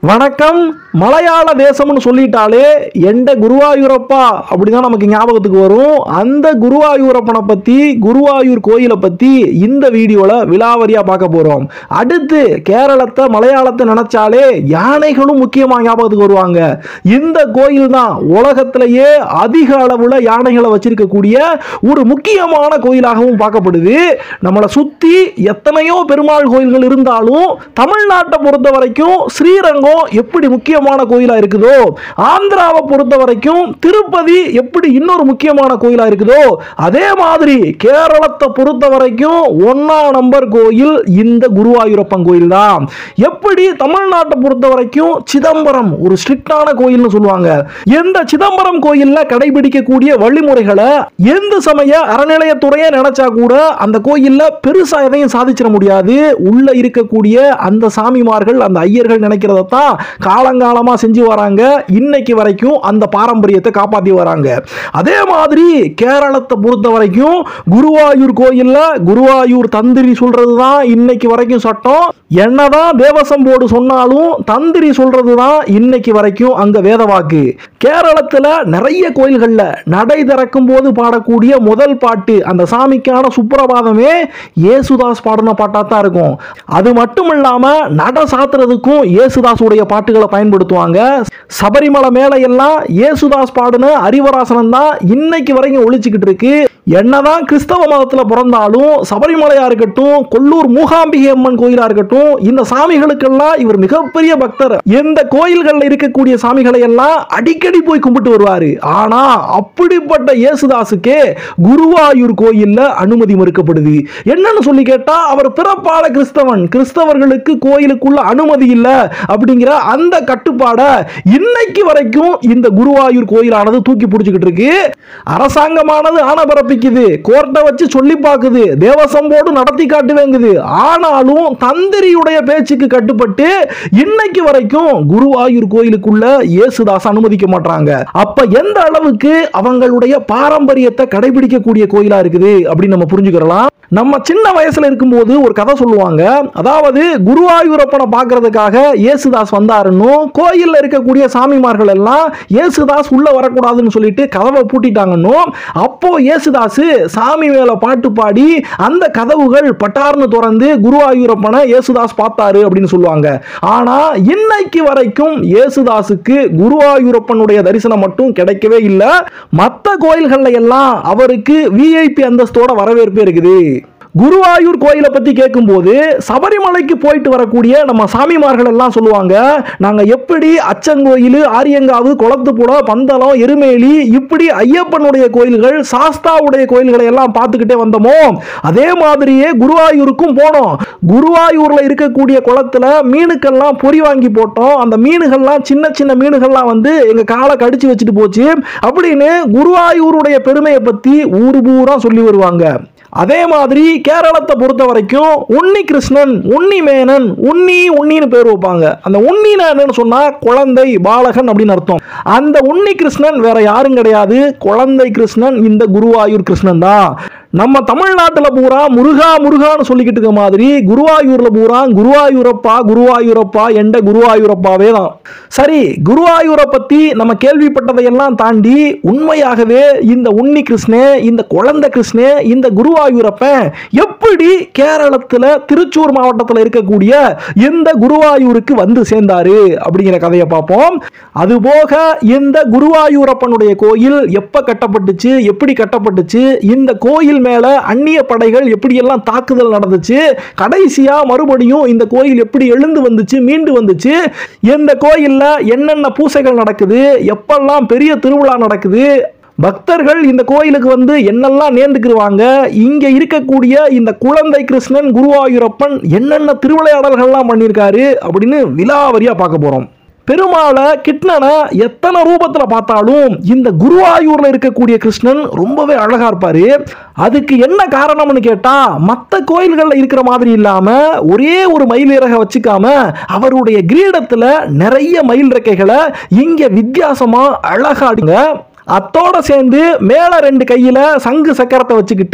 வணக்கம் மலையாள தேசம்னு சொல்லிட்டாலே எந்த குருவாயூரப்பா அப்படிதான் நமக்கு ஞாபகத்துக்கு வரும் அந்த குருவாயூரப்பனை பத்தி குருவாயூர் கோயிலை பத்தி இந்த வீடியோல விலாவரியா பார்க்க போறோம் அடுத்து கேரளத்தை மலையாளத்தை நினைச்சாலே யானைகளும் முக்கியமா ஞாபகத்துக்கு வருவாங்க இந்த கோயில் தான் உலகத்திலேயே அதிக அளவுல யானைகளை வச்சிருக்கக்கூடிய ஒரு முக்கியமான கோயிலாகவும் பார்க்கப்படுது நம்மளை சுத்தி எத்தனையோ பெருமாள் கோயில்கள் இருந்தாலும் தமிழ்நாட்டை பொறுத்த வரைக்கும் ஸ்ரீரங்கம் எப்படி முக்கியமான கோயிலா இருக்குதோ ஆந்திராவை பொறுத்த வரைக்கும் திருப்பதி எப்படி இன்னொரு முக்கியமான கோயிலா இருக்குதோ அதே மாதிரி கேரளத்தை பொறுத்த வரைக்கும் ஒன்னா நம்பர் கோயில் இந்த குருவாயூரப்பன் கோயில் தான் எப்படி தமிழ்நாட்டை பொறுத்த வரைக்கும் சிதம்பரம் ஒரு ஸ்ட்ரிக்டான கோயில்னு சொல்லுவாங்க எந்த சிதம்பரம் கோயில்ல கடைபிடிக்கக்கூடிய வழிமுறைகளை எந்த சமய அறநிலையத்துறையே நினைச்சா கூட அந்த கோயில்ல பெருசா எதையும் சாதிச்சிட முடியாது உள்ள இருக்கக்கூடிய அந்த சாமிமார்கள் அந்த ஐயர்கள் நினைக்கிறத தான் காலங்காலமா செஞ்சு வராங்க இன்னைக்கு வரைக்கும் அந்த பாரம்பரியத்தை காப்பாத்தி வராங்க அதே மாதிரி கேரளத்தை பொறுத்த வரைக்கும் குருவாயூர் கோயில்ல குருவாயூர் தந்திரி சொல்றது தான் இன்னைக்கு வரைக்கும் சட்டம் என்னதான் தேவசம் போர்டு சொன்னாலும் தந்திரி சொல்றது தான் இன்னைக்கு வரைக்கும் அங்க வேத வாக்கு கேரளத்துல நிறைய கோயில்கள்ல நடை திறக்கும் போது பாடக்கூடிய முதல் பாட்டு அந்த சாமிக்கான சுப்பிரபாதமே ஏசுதாஸ் பாடின பாட்டா தான் இருக்கும் அது மட்டும் இல்லாம நட சாத்துறதுக்கும் ஏசுதாஸுடைய பாட்டுகளை பயன்படுத்துவாங்க சபரிமலை மேல எல்லாம் ஏசுதாஸ் பாடின அறிவராசனம் தான் இன்னைக்கு வரைக்கும் ஒழிச்சுக்கிட்டு இருக்கு என்னதான் கிறிஸ்தவ மதத்துல பிறந்தாலும் சபரிமலையா இருக்கட்டும் கொல்லூர் மூகாம்பிகை அம்மன் கோயிலா இருக்கட்டும் இந்த சாமிகளுக்கெல்லாம் இவர் மிகப்பெரிய பக்தர் இந்த கோயில்கள்ல இருக்கக்கூடிய சாமிகளை எல்லாம் அடிக்கடி போய் கும்பிட்டு வருவாரு ஆனா அப்படிப்பட்ட இயேசுதாஸுக்கே குருவாயூர் கோயில்ல அனுமதி மறுக்கப்படுது என்னன்னு சொல்லி கேட்டா அவர் பிறப்பால கிறிஸ்தவன் கிறிஸ்தவர்களுக்கு கோயிலுக்குள்ள அனுமதி இல்ல அப்படிங்கிற அந்த கட்டுப்பாடை இன்னைக்கு வரைக்கும் இந்த குருவாயூர் கோயிலானது தூக்கி பிடிச்சிக்கிட்டு இருக்கு அரசாங்கமானது ஆணை பிறப்பிக்குது கோர்ட்டை வச்சு சொல்லி பார்க்குது தேவசம்போடு நடத்தி காட்டுவேங்குது ஆனாலும் தந்திரியுடைய பேச்சுக்கு கட்டுப்பட்டு இன்னைக்கு வரைக்கும் குருவாயூர் கோயிலுக்குள்ள இயேசுதாஸ் அனுமதிக்க மாட்டாங்க அப்ப எந்த அளவுக்கு அவங்களுடைய பாரம்பரியத்தை கடைபிடிக்கக்கூடிய கோயிலா இருக்குது அப்படின்னு நம்ம புரிஞ்சுக்கிறலாம் நம்ம சின்ன வயசுல இருக்கும்போது ஒரு கதை சொல்லுவாங்க அதாவது குருவாயூரப்பனை பார்க்கறதுக்காக இயேசுதாஸ் வந்தாருன்னு கோயில்ல இருக்கக்கூடிய சாமிமார்கள் எல்லாம் இயேசுதாஸ் உள்ள வரக்கூடாதுன்னு சொல்லிட்டு கதவை பூட்டிட்டாங்கன்னு அப்போ இயேசுதாஸ் சாமி மேல பாட்டு பாடி அந்த கதவுகள் பட்டார்னு திறந்து குருவாயூரப்பனை இயேசுதாஸ் பார்த்தாரு அப்படின்னு சொல்லுவாங்க ஆனா இன்னைக்கு வரைக்கும் இயேசுதாஸுக்கு குருவாயூரப்பனுடைய தரிசனம் மட்டும் கிடைக்கவே இல்லை மற்ற கோயில்கள்ல எல்லாம் அவருக்கு விஐபி அந்தஸ்தோட வரவேற்பு இருக்குது குருவாயூர் கோயிலை பத்தி கேட்கும்போது சபரிமலைக்கு போயிட்டு வரக்கூடிய நம்ம சாமிமார்கள் எல்லாம் சொல்லுவாங்க நாங்க எப்படி அச்சங்கோயில் ஆரியங்காவு குளத்துப்புட பந்தளம் எருமேலி இப்படி ஐயப்பனுடைய கோயில்கள் சாஸ்தாவுடைய கோயில்களை எல்லாம் பார்த்துக்கிட்டே வந்தோமோ அதே மாதிரியே குருவாயூருக்கும் போனோம் குருவாயூர்ல இருக்கக்கூடிய குளத்துல மீனுக்கெல்லாம் பொறி வாங்கி போட்டோம் அந்த மீனுகள்லாம் சின்ன சின்ன மீனுகள்லாம் வந்து எங்க காலை கடிச்சு வச்சுட்டு போச்சு அப்படின்னு குருவாயூருடைய பெருமையை பத்தி ஊர் பூரா சொல்லி வருவாங்க அதே மாதிரி கேரளத்தை பொறுத்த வரைக்கும் உன்னி கிருஷ்ணன் உன்னி மேனன் உன்னி உன்னின்னு பேர் வைப்பாங்க அந்த உன்னினா என்னன்னு சொன்னா குழந்தை பாலகன் அப்படின்னு அர்த்தம் அந்த உன்னி கிருஷ்ணன் வேற யாரும் கிடையாது குழந்தை கிருஷ்ணன் இந்த குருவாயூர் கிருஷ்ணன் தான் நம்ம தமிழ்நாட்டில் பூரா முருகா முருகான்னு சொல்லிக்கிட்டு இருக்க மாதிரி குருவாயூர்ல பூரா குருவாயூரப்பா குருவாயூரப்பா என்ற குருவாயூரப்பாவே தான் சரி குருவாயூரை பத்தி நம்ம கேள்விப்பட்டதையெல்லாம் தாண்டி உண்மையாகவே இந்த உன்னி கிருஷ்ணே இந்த குழந்தை கிருஷ்ணே இந்த குருவாயூரப்பன் எப்படி கேரளத்தில் திருச்சூர் மாவட்டத்தில் இருக்கக்கூடிய இந்த குருவாயூருக்கு வந்து சேர்ந்தாரு அப்படிங்கிற கதையை பார்ப்போம் அதுபோக இந்த குருவாயூரப்பனுடைய கோயில் எப்ப கட்டப்பட்டுச்சு எப்படி கட்டப்பட்டுச்சு இந்த கோயில் மேல அந்நிய படைகள் எப்படியெல்லாம் தாக்குதல் நடந்துச்சு கடைசியா மறுபடியும் இந்த கோயில் எப்படி எழுந்து வந்துச்சு மீண்டு வந்துச்சு இந்த கோயில்ல என்னென்ன பூசைகள் நடக்குது எப்பெல்லாம் பெரிய திருவிழா நடக்குது பக்தர்கள் இந்த கோயிலுக்கு வந்து என்னெல்லாம் நேர்ந்துக்கிருவாங்க இங்க இருக்கக்கூடிய இந்த குழந்தை கிருஷ்ணன் குருவாயூரப்பன் என்னென்ன திருவிளையாடல்கள்லாம் பண்ணியிருக்காரு அப்படின்னு விலாவரியா பார்க்க போறோம் பெருமாளை கிருஷ்ணனை எத்தனை ரூபத்துல பார்த்தாலும் இந்த குருவாயூர்ல இருக்கக்கூடிய கிருஷ்ணன் ரொம்பவே அழகா இருப்பாரு அதுக்கு என்ன காரணம்னு கேட்டா மற்ற கோயில்கள்ல இருக்கிற மாதிரி இல்லாம ஒரே ஒரு மயில் இறக வச்சுக்காம அவருடைய கிரீடத்துல நிறைய மயில் ரெக்கைகளை இங்க வித்தியாசமா அழகா அடிங்க அத்தோட சேர்ந்து மேல ரெண்டு கையில சங்கு சக்கரத்தை வச்சுக்கிட்டு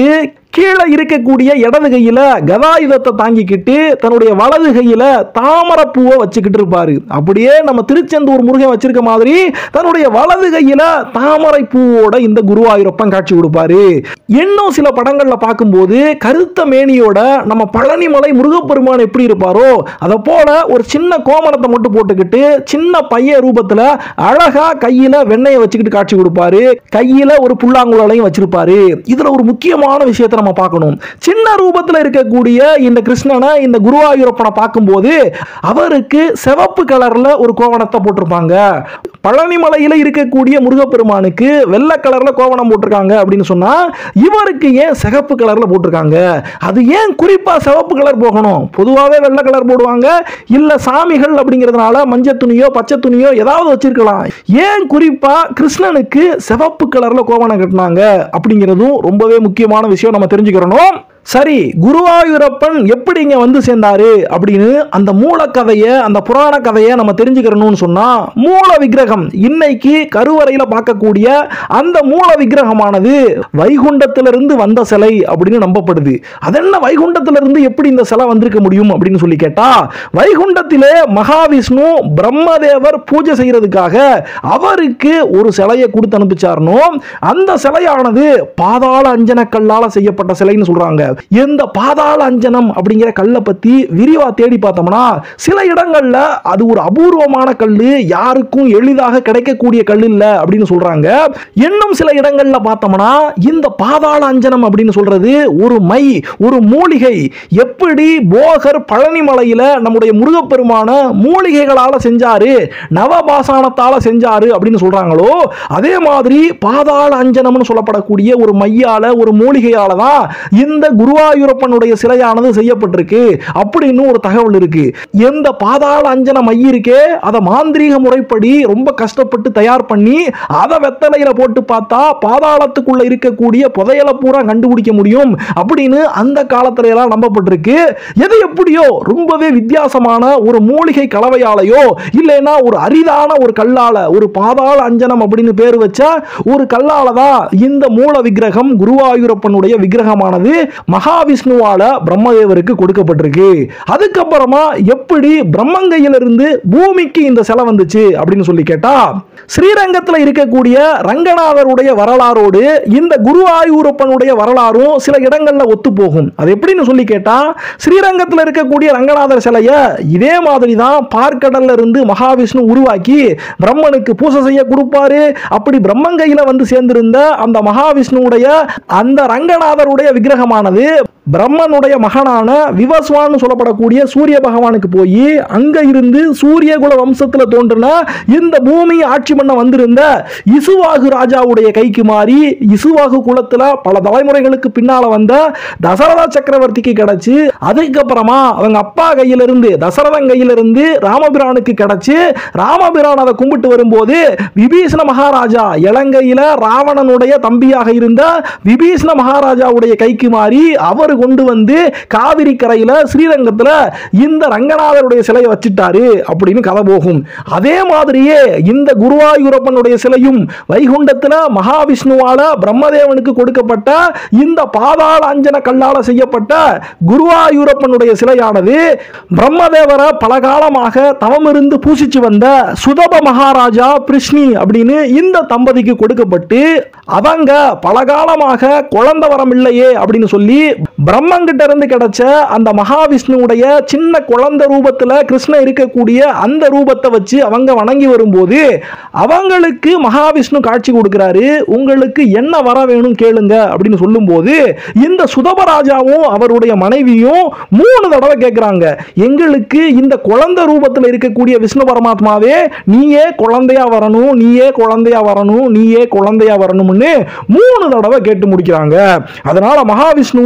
கீழே இருக்கக்கூடிய இடது கையில கதாயுதத்தை தாங்கிக்கிட்டு தன்னுடைய வலது கையில தாமரப்பூவை வச்சுக்கிட்டு இருப்பாரு அப்படியே நம்ம திருச்செந்தூர் முருகன் வச்சிருக்க மாதிரி தன்னுடைய வலது கையில தாமரை பூவோட இந்த குருவாயூரப்பன் காட்சி கொடுப்பாரு இன்னும் சில படங்கள்ல பார்க்கும்போது கருத்த மேனியோட நம்ம பழனிமலை முருகப்பெருமான் எப்படி இருப்பாரோ அதை போல ஒரு சின்ன கோமணத்தை மட்டும் போட்டுக்கிட்டு சின்ன பைய ரூபத்துல அழகா கையில வெண்ணெயை வச்சுக்கிட்டு காட்சி கொடுப்பாரு கையில ஒரு புல்லாங்குழலையும் வச்சிருப்பாரு இதுல ஒரு முக்கியமான விஷயத்தை நம்ம பார்க்கணும் சின்ன ரூபத்துல இருக்கக்கூடிய இந்த கிருஷ்ணனை இந்த குருவாயூரப்பனை பார்க்கும்போது அவருக்கு சிவப்பு கலர்ல ஒரு கோவணத்தை போட்டிருப்பாங்க பழனிமலையில இருக்கக்கூடிய முருகப்பெருமானுக்கு வெள்ளை கலர்ல கோவணம் போட்டிருக்காங்க அப்படின்னு சொன்னா இவருக்கு ஏன் சிகப்பு கலர்ல போட்டிருக்காங்க அது ஏன் குறிப்பா சிவப்பு கலர் போகணும் பொதுவாகவே வெள்ளை கலர் போடுவாங்க இல்ல சாமிகள் அப்படிங்கிறதுனால மஞ்சள் துணியோ பச்சை துணியோ ஏதாவது வச்சிருக்கலாம் ஏன் குறிப்பா கிருஷ்ணனுக்கு சிவப்பு கலர்ல கோவணம் கட்டினாங்க அப்படிங்கிறதும் ரொம்பவே முக்கியமான விஷயம் நம்ம தெரிஞ்சுக்கிறணும் சரி குருவாயூரப்பன் எப்படி இங்க வந்து சேர்ந்தாரு அப்படின்னு அந்த மூல கதையை அந்த புராண கதையை நம்ம தெரிஞ்சுக்கிறணும்னு சொன்னா மூல விக்கிரகம் இன்னைக்கு கருவறையில பார்க்கக்கூடிய அந்த மூல விக்கிரகமானது வைகுண்டத்திலிருந்து வந்த சிலை அப்படின்னு நம்பப்படுது அதென்ன வைகுண்டத்திலிருந்து எப்படி இந்த சிலை வந்திருக்க முடியும் அப்படின்னு சொல்லி கேட்டா வைகுண்டத்திலே மகாவிஷ்ணு பிரம்மதேவர் பூஜை செய்யறதுக்காக அவருக்கு ஒரு சிலையை கொடுத்து அனுப்பிச்சாரனோ அந்த சிலையானது பாதாள அஞ்சன கல்லால செய்யப்பட்ட சிலைன்னு சொல்றாங்க இந்த பாதாள அஞ்சனம் அப்படிங்கிற கல்லை பத்தி விரிவா தேடி பார்த்தோம்னா சில இடங்கள்ல அது ஒரு அபூர்வமான கல்லு யாருக்கும் எளிதாக கிடைக்கக்கூடிய கல் இல்ல அப்படின்னு சொல்றாங்க இன்னும் சில இடங்கள்ல பார்த்தோம்னா இந்த பாதாள அஞ்சனம் அப்படின்னு சொல்றது ஒரு மை ஒரு மூலிகை எப்படி போகர் பழனிமலையில நம்முடைய முருகப்பெருமான மூலிகைகளால செஞ்சாரு நவபாசானத்தால செஞ்சாரு அப்படின்னு சொல்றாங்களோ அதே மாதிரி பாதாள அஞ்சனம்னு சொல்லப்படக்கூடிய ஒரு மையால ஒரு மூலிகையால தான் இந்த குருவாயூரப்பனுடைய சிலையானது செய்யப்பட்டிருக்கு அப்படின்னு ஒரு தகவல் இருக்கு எந்த பாதாள அஞ்சன மை இருக்கே அதை மாந்திரீக முறைப்படி ரொம்ப கஷ்டப்பட்டு தயார் பண்ணி அதை வெத்தலையில போட்டு பார்த்தா பாதாளத்துக்குள்ள இருக்கக்கூடிய புதையலை பூரா கண்டுபிடிக்க முடியும் அப்படின்னு அந்த காலத்துல எல்லாம் நம்பப்பட்டிருக்கு எது எப்படியோ ரொம்பவே வித்தியாசமான ஒரு மூலிகை கலவையாலையோ இல்லைன்னா ஒரு அரிதான ஒரு கல்லால ஒரு பாதாள அஞ்சனம் அப்படின்னு பேர் வச்ச ஒரு கல்லால தான் இந்த மூல விக்கிரகம் குருவாயூரப்பனுடைய விக்கிரகமானது மகாவிஷ்ணுவால பிரம்மதேவருக்கு கொடுக்கப்பட்டிருக்கு அதுக்கப்புறமா எப்படி பிரம்மங்கையிலிருந்து பூமிக்கு இந்த சிலை வந்துச்சு அப்படின்னு சொல்லி கேட்டா ஸ்ரீரங்கத்தில் இருக்கக்கூடிய ரங்கநாதருடைய வரலாறோடு இந்த குருவாயூரப்பனுடைய வரலாறும் சில இடங்கள்ல ஒத்து போகும் அது எப்படின்னு சொல்லி கேட்டா ஸ்ரீரங்கத்தில் இருக்கக்கூடிய ரங்கநாதர் சிலைய இதே மாதிரி தான் பார்க்கடல்ல இருந்து மகாவிஷ்ணு உருவாக்கி பிரம்மனுக்கு பூசை செய்ய கொடுப்பாரு அப்படி பிரம்மங்கையில வந்து சேர்ந்திருந்த அந்த மகாவிஷ்ணுவுடைய அந்த ரங்கநாதருடைய விக்கிரகமானது பிரம்மனுடைய மகனான விவஸ்வான்னு சொல்லப்படக்கூடிய சூரிய பகவானுக்கு போய் அங்க இருந்து சூரியகுல வம்சத்துல தோன்றின இந்த பூமியை ஆட்சி பண்ண வந்திருந்த இசுவாகு ராஜாவுடைய கைக்கு மாறி இசுவாகு குலத்துல பல தலைமுறைகளுக்கு பின்னால வந்த தசரத சக்கரவர்த்திக்கு கிடைச்சு அதுக்கப்புறமா அவங்க அப்பா கையில இருந்து தசரதன் கையில இருந்து ராமபிரானுக்கு கிடைச்சு ராமபிரான் அதை கும்பிட்டு வரும்போது விபீஷண மகாராஜா இலங்கையில ராவணனுடைய தம்பியாக இருந்த விபீஷண மகாராஜாவுடைய கைக்கு மாறி அவர் கொண்டு வந்து காவிரி கரையில ஸ்ரீரங்கத்துல இந்த ரங்கநாதருடைய சிலையை வச்சிட்டாரு அப்படின்னு கதை போகும் அதே மாதிரியே இந்த குருவாயூரப்பனுடைய சிலையும் வைகுண்டத்துல மகாவிஷ்ணுவால பிரம்மதேவனுக்கு கொடுக்கப்பட்ட இந்த பாதாள அஞ்சன கல்லால செய்யப்பட்ட குருவாயூரப்பனுடைய சிலையானது பிரம்மதேவரை பல காலமாக தவமிருந்து பூசிச்சு வந்த சுதப மகாராஜா பிரிஷ்ணி அப்படின்னு இந்த தம்பதிக்கு கொடுக்கப்பட்டு அவங்க பல காலமாக குழந்தை வரம் இல்லையே அப்படின்னு சொல்லி பிரம்மங்கிட்ட இருந்து கிடைச்ச அந்த மகாவிஷ்ணுவுடைய சின்ன குழந்தை ரூபத்துல கிருஷ்ணன் இருக்கக்கூடிய அந்த ரூபத்தை வச்சு அவங்க வணங்கி வரும்போது அவங்களுக்கு மகாவிஷ்ணு காட்சி கொடுக்கிறாரு உங்களுக்கு என்ன வர வேணும் கேளுங்க அப்படின்னு சொல்லும்போது இந்த சுதபராஜாவும் அவருடைய மனைவியும் மூணு தடவை கேட்குறாங்க எங்களுக்கு இந்த குழந்தை ரூபத்தில் இருக்கக்கூடிய விஷ்ணு பரமாத்மாவே நீயே குழந்தையா வரணும் நீயே குழந்தையா வரணும் நீயே குழந்தையா வரணும்னு மூணு தடவை கேட்டு முடிக்கிறாங்க அதனால மகாவிஷ்ணுவும்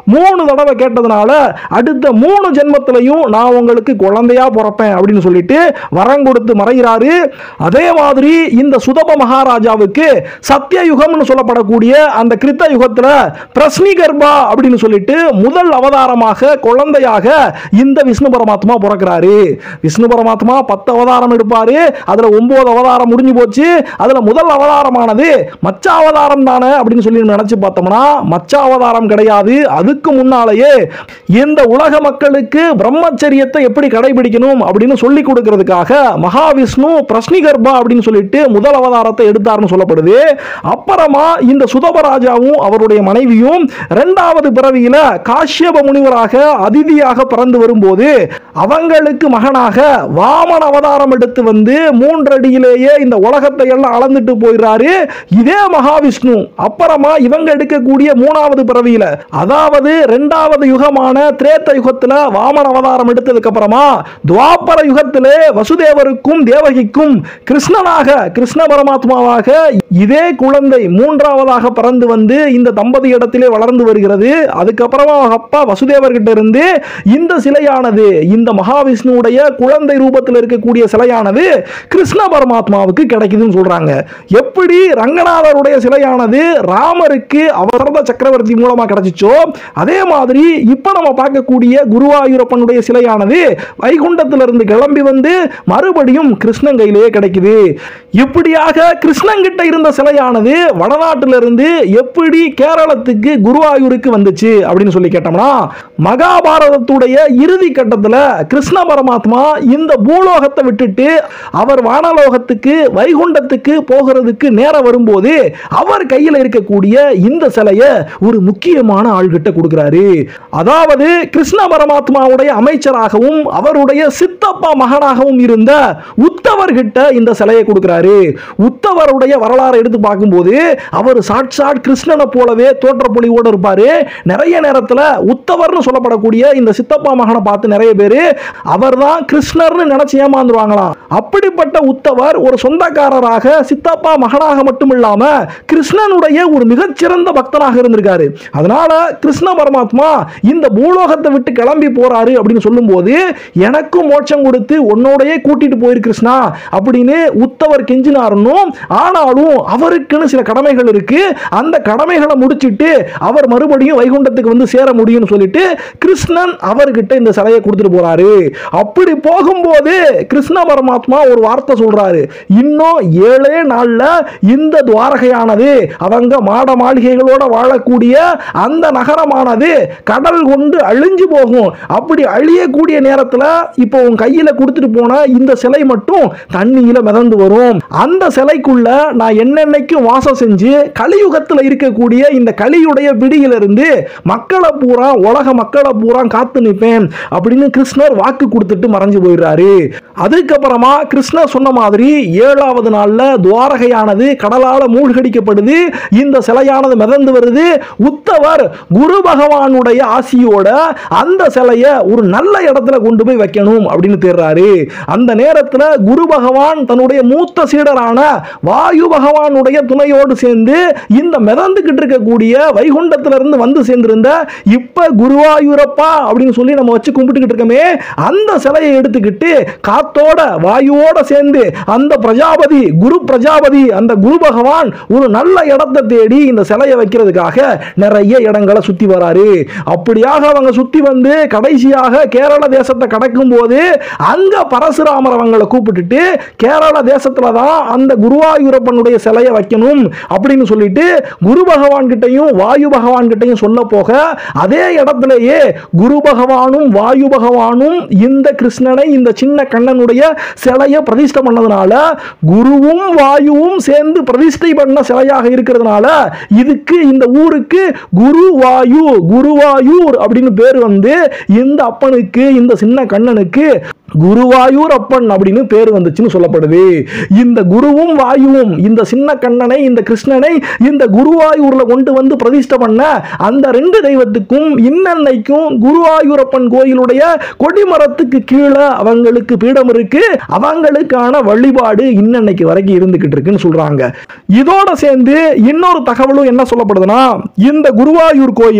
மூணு தடவை கேட்டதுனால அடுத்த மூணு ஜென்மத்திலையும் நான் உங்களுக்கு குழந்தையா பிறப்பேன் அப்படின்னு சொல்லிட்டு வரம் கொடுத்து மறைகிறாரு அதே மாதிரி இந்த சுதப மகாராஜாவுக்கு சத்தியயுகம்னு சொல்லப்படக்கூடிய அந்த கிருத்த யுகத்துல பிரஸ்னி கர்ப்பா அப்படின்னு சொல்லிட்டு முதல் அவதாரமாக குழந்தையாக இந்த விஷ்ணு பரமாத்மா பிறக்கிறாரு விஷ்ணு பரமாத்மா பத்து அவதாரம் எடுப்பாரு அதுல ஒன்பது அவதாரம் முடிஞ்சு போச்சு அதுல முதல் அவதாரமானது மச்ச அவதாரம் தானே அப்படின்னு சொல்லி நினைச்சு பார்த்தோம்னா மச்ச அவதாரம் கிடையாது அதுக்கு முன்னாலேயே இந்த உலக மக்களுக்கு பிரம்மச்சரியத்தை எப்படி கடைபிடிக்கணும் அப்படின்னு சொல்லி கொடுக்கிறதுக்காக மகாவிஷ்ணு பிரஸ்னிகர்பா அப்படின்னு சொல்லிட்டு முதல் அவதாரத்தை எடுத்தார்னு சொல்லப்படுது அப்புறமா இந்த சுதபராஜாவும் அவருடைய மனைவியும் இரண்டாவது பிறவியில காஷ்யப முனிவராக அதிதியாக பிறந்து வரும்போது அவங்களுக்கு மகனாக வாமன அவதாரம் எடுத்து வந்து மூன்றடியிலேயே இந்த உலகத்தை எல்லாம் அளந்துட்டு போயிடுறாரு இதே மகாவிஷ்ணு அப்புறமா இவங்க எடுக்கக்கூடிய மூணாவது பிறவியில அதாவது இரண்டாவது யுகமான திரேத்த யுகத்துல வாமன அவதாரம் எடுத்ததுக்கு அப்புறமா துவாபர யுகத்திலே வசுதேவருக்கும் தேவகிக்கும் கிருஷ்ணனாக கிருஷ்ண பரமாத்மாவாக இதே குழந்தை மூன்றாவதாக பிறந்து வந்து இந்த தம்பதி இடத்திலே வளர்ந்து வருகிறது அதுக்கப்புறமா அவங்க அப்பா வசுதேவர்கிட்ட இருந்து இந்த சிலையானது இந்த மகாவிஷ்ணுவுடைய குழந்தை ரூபத்தில் இருக்கக்கூடிய சிலையானது கிருஷ்ண பரமாத்மாவுக்கு கிடைக்குதுன்னு சொல்றாங்க எப்படி ரங்கநாதருடைய சிலையானது ராமருக்கு அவரத சக்கரவர்த்தி மூலமா கிடைச்சிச்சோ அதே மாதிரி இப்ப நம்ம பார்க்கக்கூடிய குருவாயூரப்பனுடைய சிலையானது வைகுண்டத்திலிருந்து கிளம்பி வந்து மறுபடியும் கிருஷ்ணன் கையிலேயே கிடைக்குது இப்படியாக கிருஷ்ணன் கிட்ட இருந்த சிலையானது வடநாட்டிலிருந்து எப்படி கேரளத்துக்கு குருவாயூருக்கு வந்துச்சு அப்படின்னு சொல்லி கேட்டோம்னா மகாபாரதத்துடைய இறுதி கட்டத்தில் கிருஷ்ண பரமாத்மா இந்த பூலோகத்தை விட்டுட்டு அவர் வானலோகத்துக்கு வைகுண்டத்துக்கு போகிறதுக்கு நேரம் வரும்போது அவர் கையில் இருக்கக்கூடிய இந்த சிலையை ஒரு முக்கியமான ஆள்கிட்ட கொடுக்கிறாரு அதாவது கிருஷ்ண பரமாத்மாவுடைய அமைச்சராகவும் அவருடைய சித்தப்பா மகனாகவும் இருந்த உத்தவர்கிட்ட இந்த சிலையை கொடுக்கிறாரு உத்தவருடைய வரலாறை எடுத்து பார்க்கும்போது அவர் சாட்சாட் கிருஷ்ணனை போலவே தோற்றப்பொழிவோடு இருப்பாரு நிறைய நேரத்தில் உத்தவர்னு சொல்லப்படக்கூடிய இந்த சித்தப்பா மகனை பார்த்து நிறைய பேர் அவர் தான் கிருஷ்ணர்னு நினைச்சு ஏமாந்துருவாங்களாம் அப்படிப்பட்ட உத்தவர் ஒரு சொந்தக்காரராக சித்தப்பா மகனாக மட்டும் இல்லாம கிருஷ்ணனுடைய ஒரு மிகச்சிறந்த பக்தனாக இருந்திருக்காரு அதனால கிருஷ்ண பரமாத்மா இந்த பூலோகத்தை விட்டு கிளம்பி போறாரு அப்படின்னு சொல்லும்போது எனக்கும் மோட்சம் கொடுத்து உன்னோடையே கூட்டிட்டு போயிரு கிருஷ்ணா அப்படின்னு உத்தவர் கெஞ்சினாருன்னும் ஆனாலும் அவருக்குன்னு சில கடமைகள் இருக்கு அந்த கடமைகளை முடிச்சிட்டு அவர் மறுபடியும் வைகுண்டத்துக்கு வந்து சேர முடியும்னு சொல்லிட்டு கிருஷ்ணன் அவர்கிட்ட இந்த சிலையை கொடுத்துட்டு போறாரு அப்படி போகும்போது கிருஷ்ண பரமாத்மா ஒரு வார்த்தை சொல்றாரு இன்னும் ஏழே நாள்ல இந்த துவாரகையானது அவங்க மாட மாளிகைகளோட வாழக்கூடிய அந்த நகரமானது கடல் கொண்டு அழிஞ்சு போகும் அப்படி அழியக்கூடிய நேரத்தில் இப்போ உன் கையில கொடுத்துட்டு போன இந்த சிலை மட்டும் தண்ணியில மிதந்து வரும் அந்த சிலைக்குள்ள நான் என்னென்னைக்கும் வாசம் செஞ்சு கலியுகத்தில் இருக்கக்கூடிய இந்த கலியுடைய பிடியிலிருந்து மக்களை பூரா உலக மக்களை பூரா காத்து நிற்பேன் அப்படின்னு கிருஷ்ணர் வாக்கு கொடுத்துட்டு மறைஞ்சு போயிடுறாரு அதுக்கப்புறமா கிருஷ்ணர் சொன்ன மாதிரி ஏழாவது நாள்ல துவாரகையானது கடலால மூழ்கடிக்கப்படுது இந்த சிலையானது மிதந்து வருது உத்தவர் குரு பகவானுடைய ஆசியோட அந்த சிலையை ஒரு நல்ல இடத்துல கொண்டு போய் வைக்கணும் அப்படின்னு தேர்றாரு அந்த நேரத்தில் குரு பகவான் தன்னுடைய மூத்த சீடரான வாயு பகவானுடைய துணையோடு சேர்ந்து இந்த மிதந்துகிட்டு இருக்கக்கூடிய வைகுண்டத்திலிருந்து வந்து சேர்ந்திருந்த இப்ப குருவாயூரப்பா அப்படின்னு சொல்லி நம்ம வச்சு கும்பிட்டுக்கிட்டு இருக்கோமே அந்த சிலையை எடுத்துக்கிட்டு காத்தோட வாயுவோட சேர்ந்து அந்த பிரஜாபதி குரு பிரஜாபதி அந்த குரு பகவான் ஒரு நல்ல இடத்தை தேடி இந்த சிலையை வைக்கிறதுக்காக நிறைய இடங்களை சுத்தி வராரு அப்படியாக அவங்க சுத்தி வந்து கடைசியாக கேரள தேசத்தை கடக்கும் போது அங்க பரசுராமர் அவங்களை கூப்பிட்டுட்டு கேரள தேசத்துல தான் அந்த குருவாயூரப்பனுடைய சிலையை வைக்கணும் அப்படின்னு சொல்லிட்டு குரு பகவான் கிட்டையும் வாயு பகவான் கிட்டையும் சொல்ல போக அதே இடத்திலேயே குரு பகவானும் வாயு பகவானும் இந்த கிருஷ்ணனை இந்த சின்ன கண்ணனுடைய சிலையை பிரதிஷ்டை பண்ணதுனால குருவும் வாயுவும் சேர்ந்து பிரதிஷ்டை பண்ண சிலையாக இருக்கிறதுனால இதுக்கு இந்த ஊருக்கு குருவாயு குருவாயூர் அப்படின்னு பேர் வந்து இந்த அப்பனுக்கு இந்த சின்ன கண்ணனுக்கு குருவாயூர் அப்பன் அப்படின்னு பேர் வந்துச்சுன்னு சொல்லப்படுது இந்த குருவும் வாயுவும் இந்த சின்ன கண்ணனை இந்த கிருஷ்ணனை இந்த குருவாயூர்ல கொண்டு வந்து பிரதிஷ்டை பண்ண அந்த ரெண்டு தெய்வத்துக்கும் இன்னன்னைக்கும் குருவாயூரப்பன் கோயிலுடைய கொடிமரத்துக்கு கீழே அவங்களுக்கு பீடம் இருக்கு அவங்களுக்கான வழிபாடு இன்னன்னைக்கு வரைக்கும் இருந்துகிட்டு இருக்குன்னு சொல்றாங்க இதோட சேர்ந்து இன்னொரு தகவலும் என்ன சொல்லப்படுதுன்னா இந்த குருவாயூர் கோயில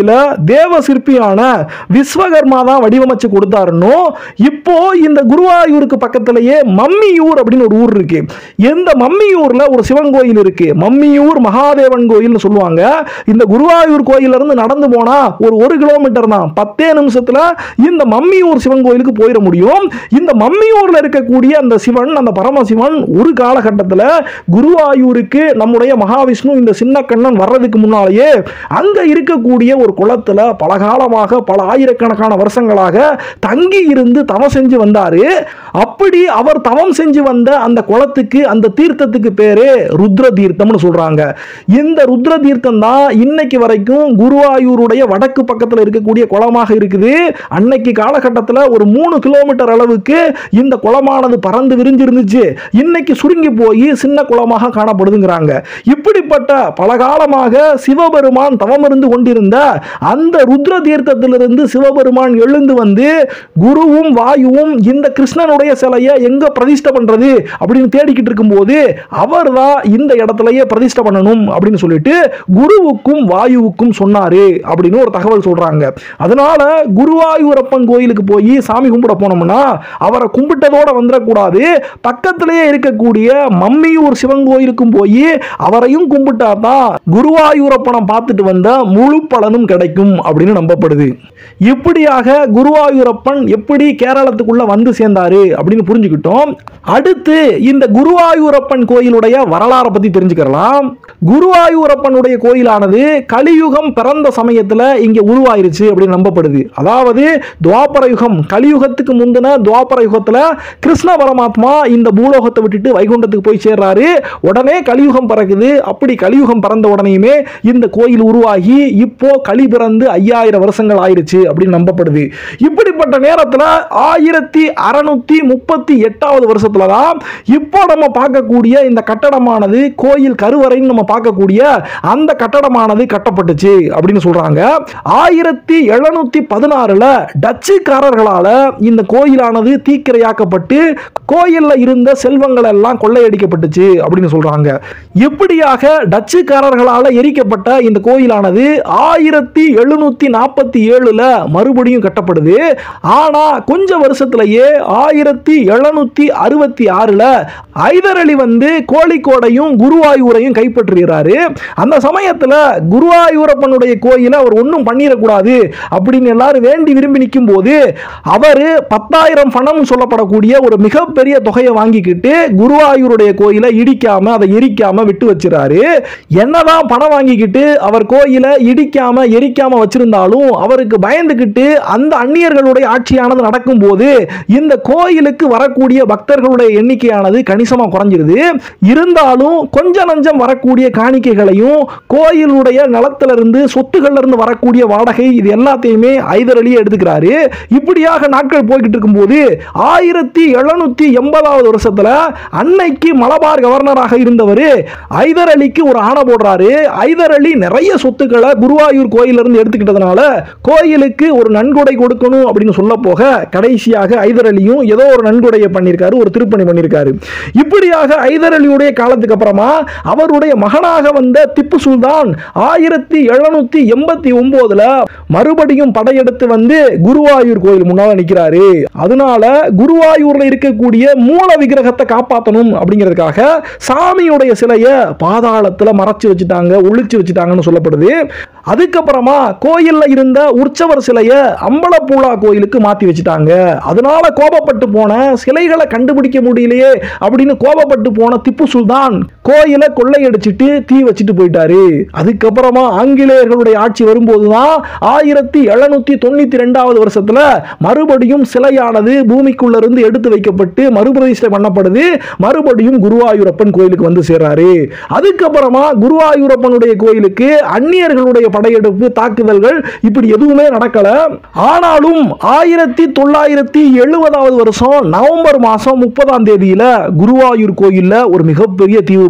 கோயில தேவ சிற்பியான விஸ்வகர்மா தான் வடிவமைச்சு கொடுத்தாருன்னு இப்போ இந்த குருவாயூருக்கு பக்கத்திலேயே மம்மியூர் அப்படின்னு ஒரு ஊர் இருக்கு இந்த மம்மியூர்ல ஒரு சிவன் கோயில் இருக்கு மம்மியூர் மகாதேவன் கோயில்னு சொல்லுவாங்க இந்த குருவாயூர் கோயில்ல இருந்து நடந்து போனா ஒரு ஒரு கிலோமீட்டர் தான் பத்தே நிமிஷத்துல இந்த மம்மியூர் சிவன் கோயிலுக்கு போயிட முடியும் இந்த மம்மியூர்ல இருக்கக்கூடிய அந்த சிவன் அந்த பரமசிவன் ஒரு காலகட்டத்தில் குருவாயூருக்கு நம்முடைய மகாவிஷ்ணு இந்த சின்ன கண்ணன் வர்றதுக்கு முன்னாலேயே அங்க இருக்கக்கூடிய ஒரு குளத்துல பலகாலமாக பல ஆயிரக்கணக்கான வருஷங்களாக தங்கி இருந்து தவம் செஞ்சு வந்தாரு அப்படி அவர் தவம் செஞ்சு வந்த அந்த குளத்துக்கு அந்த தீர்த்தத்துக்கு பேரு ருத்ர தீர்த்தம்னு சொல்றாங்க இந்த ருத்ர தீர்த்தம் தான் இன்னைக்கு வரைக்கும் குருவாயூருடைய வடக்கு பக்கத்தில் இருக்கக்கூடிய குளமாக இருக்குது அன்னைக்கு காலகட்டத்தில் ஒரு மூணு கிலோமீட்டர் அளவுக்கு இந்த குளமானது பறந்து விரிஞ்சிருந்துச்சு இன்னைக்கு சுருங்கி போய் சின்ன குளமாக காணப்படுதுங்கிறாங்க இப்படிப்பட்ட பல காலமாக சிவபெருமான் தவமிருந்து கொண்டிருந்த அந்த ருத்ர தீர்த்தத்திலிருந்து சிவபெருமான் எழுந்து வந்து குருவும் வாயுவும் இந்த கிருஷ்ணனுடைய சிலையை எங்க பிரதிஷ்டை பண்றது அப்படின்னு தேடிக்கிட்டு இருக்கும்போது அவர் தான் இந்த இடத்துலயே பிரதிஷ்டை பண்ணணும் அப்படின்னு சொல்லிட்டு குருவுக்கும் வாயுவுக்கும் சொன்னாரு அப்படின்னு ஒரு தகவல் சொல்றாங்க அதனால குருவாயூரப்பன் கோயிலுக்கு போய் சாமி கும்பிட போனோம்னா அவரை கும்பிட்டதோட வந்துடக்கூடாது பக்கத்திலேயே இருக்கக்கூடிய மம்மியூர் சிவன் கோயிலுக்கும் போய் அவரையும் கும்பிட்டா தான் குருவாயூரப்பனை பார்த்துட்டு வந்த முழு பலனும் கிடைக்கும் அப்படின்னு நம்பப்படுது இப்படியாக குருவாயூரப்பன் எப்படி கேரளத்துக்குள்ள வந்து சேர்ந்தாரு அப்படின்னு புரிஞ்சுக்கிட்டோம் அடுத்து இந்த குருவாயூரப்பன் கோயிலுடைய வரலாறை பத்தி தெரிஞ்சுக்கலாம் குருவாயூரப்பனுடைய கோயிலானது கலியுகம் பிறந்த சமயத்துல இங்க உருவாயிருச்சு அப்படின்னு நம்பப்படுது அதாவது துவாபர யுகம் கலியுகத்துக்கு முந்தின துவாபர யுகத்துல கிருஷ்ண பரமாத்மா இந்த பூலோகத்தை விட்டுட்டு வைகுண்டத்துக்கு போய் சேர்றாரு உடனே கலியுகம் பிறகுது அப்படி கலியுகம் பிறந்த உடனேயுமே இந்த கோயில் உருவாகி இப்போ களி பிறந்து ஐயாயிரம் வருஷங்கள் ஆயிருச்சு அப்படின்னு நம்பப்படுது இப்படிப்பட்ட நேரத்தில் ஆயிரத்தி அறுநூத்தி முப்பத்தி எட்டாவது வருஷத்துல தான் இப்போ நம்ம பார்க்கக்கூடிய இந்த கட்டடமானது கோயில் கருவறைன்னு நம்ம பார்க்கக்கூடிய அந்த கட்டடமானது கட்டப்பட்டுச்சு அப்படின்னு சொல்றாங்க ஆயிரத்தி எழுநூத்தி பதினாறுல டச்சுக்காரர்களால இந்த கோயிலானது தீக்கிரையாக்கப்பட்டு கோயில்ல இருந்த செல்வங்கள் எல்லாம் கொள்ளையடிக்கப்பட்டுச்சு அப்படின்னு சொல்றாங்க இப்படியாக டச்சுக்காரர்களால எரிக்கப்பட்ட இந்த கோயிலானது ஆயிரத்தி எழுநூத்தி நாற்பத்தி ஏழுல மறுபடியும் கட்டப்படுது ஆனா கொஞ்ச வருஷத்திலேயே ஆயிரத்தி எழுநூத்தி அறுபத்தி ஆறுல ஐதர் அலி வந்து கோழிக்கோடையும் குருவாயூரையும் கைப்பற்றுகிறாரு அந்த சமயத்துல குருவாயூரப்பனுடைய கோயிலை அவர் ஒன்றும் பண்ணிடக்கூடாது அப்படின்னு எல்லாரும் வேண்டி விரும்பி நிற்கும் போது அவர் பத்தாயிரம் பணம் சொல்லப்படக்கூடிய ஒரு மிகப்பெரிய தொகையை வாங்கிக்கிட்டு குருவாயூருடைய கோயிலை இடிக்காம அதை எரிக்காம விட்டு வச்சிருக்காரு என்னதான் பணம் வாங்கிக்கிட்டு அவர் கோயிலை இடிக்காம எரிக்காம வச்சிருந்தாலும் அவருக்கு பயந்துக்கிட்டு அந்த அந்நியர்களுடைய ஆட்சியானது நடக்கும்போது இந்த கோயிலுக்கு வரக்கூடிய பக்தர்களுடைய எண்ணிக்கையானது கணிசமா குறைஞ்சிருது இருந்தாலும் கொஞ்ச நஞ்சம் வரக்கூடிய காணிக்கைகளையும் கோயிலுடைய நிலத்துல இருந்து சொத்துக்கள்ல இருந்து வரக்கூடிய வாடகை இது எல்லாத்தையுமே ஐதர் அலியே எடுத்துக்கிறாரு இப்படியாக நாட்கள் போய்கிட்டு இருக்கும்போது ஆயிரத்தி எழுநூத்தி எண்பதாவது வருஷத்துல அன்னைக்கு மலபார் கவர்னராக இருந்தவர் ஐதர் அலிக்கு ஒரு ஆணை போடுறாரு ஐதர் அலி நிறைய சொத்துக்களை குருவாயூர் கோயில்ல இருந்து எடுத்துக்கிட்டதுனால கோயிலுக்கு ஒரு நன்கொடை கொடுக்கணும் அப்படின்னு சொல்ல போக கடைசியாக ஐதர் அலியும் ஏதோ ஒரு நன்கொடையை பண்ணியிருக்காரு ஒரு திருப்பணி பண்ணியிருக்காரு இப்படியாக ஐதர் அலியுடைய காலத்துக்கு அப்புறமா அவருடைய மகனாக வந்த திப்பு சுல்தான் ஆயிரத்தி எழுநூத்தி எண்பத்தி ஒன்பதுல மறுபடியும் படையெடுத்து வந்து குருவாயூர் கோயில் முன்னால நிக்கிறாரு அதனால குருவாயூர்ல இருக்கக்கூடிய மூல விக்கிரகத்தை காப்பாற்றணும் அப்படிங்கிறதுக்காக சாமியுடைய சிலையை பாதாளத்துல மறைச்சு வச்சுட்டாங்க ஒளிச்சு வச்சுட்டாங்கன்னு சொல்லப்படுது அதுக்கப்புறமா கோயில்ல இருந்த உற்சவர் சிலையை அம்பலப்பூலா கோயிலுக்கு மாத்தி வச்சுட்டாங்க அதனால கோபப்பட்டு போன சிலைகளை கண்டுபிடிக்க முடியலையே அப்படின்னு கோபப்பட்டு போன திப்பு சுல்தான் கோயிலை கொள்ளையடிச்சிட்டு தீ வச்சுட்டு போயிட்டாரு அதுக்கப்புறமா ஆங்கிலேயர்களுடைய ஆட்சி வரும்போதுதான் ஆயிரத்தி எழுநூத்தி தொண்ணூத்தி ரெண்டாவது வருஷத்துல மறுபடியும் சிலையானது பூமிக்குள்ள இருந்து எடுத்து வைக்கப்பட்டு மறுபிரதிஷ்டை பண்ணப்படுது மறுபடியும் குருவாயூரப்பன் கோயிலுக்கு வந்து சேர்றாரு அதுக்கப்புறமா குருவாயூரப்பனுடைய கோயிலுக்கு அந்நியர்களுடைய படையெடுப்பு தாக்குதல்கள் இப்படி எதுவுமே நடக்கல ஆனாலும் ஆயிரத்தி தொள்ளாயிரத்தி எழுபதாவது வருஷம் நவம்பர் மாசம் முப்பதாம் தேதியில குருவாயூர் கோயில்ல ஒரு மிகப்பெரிய தீ விபத்து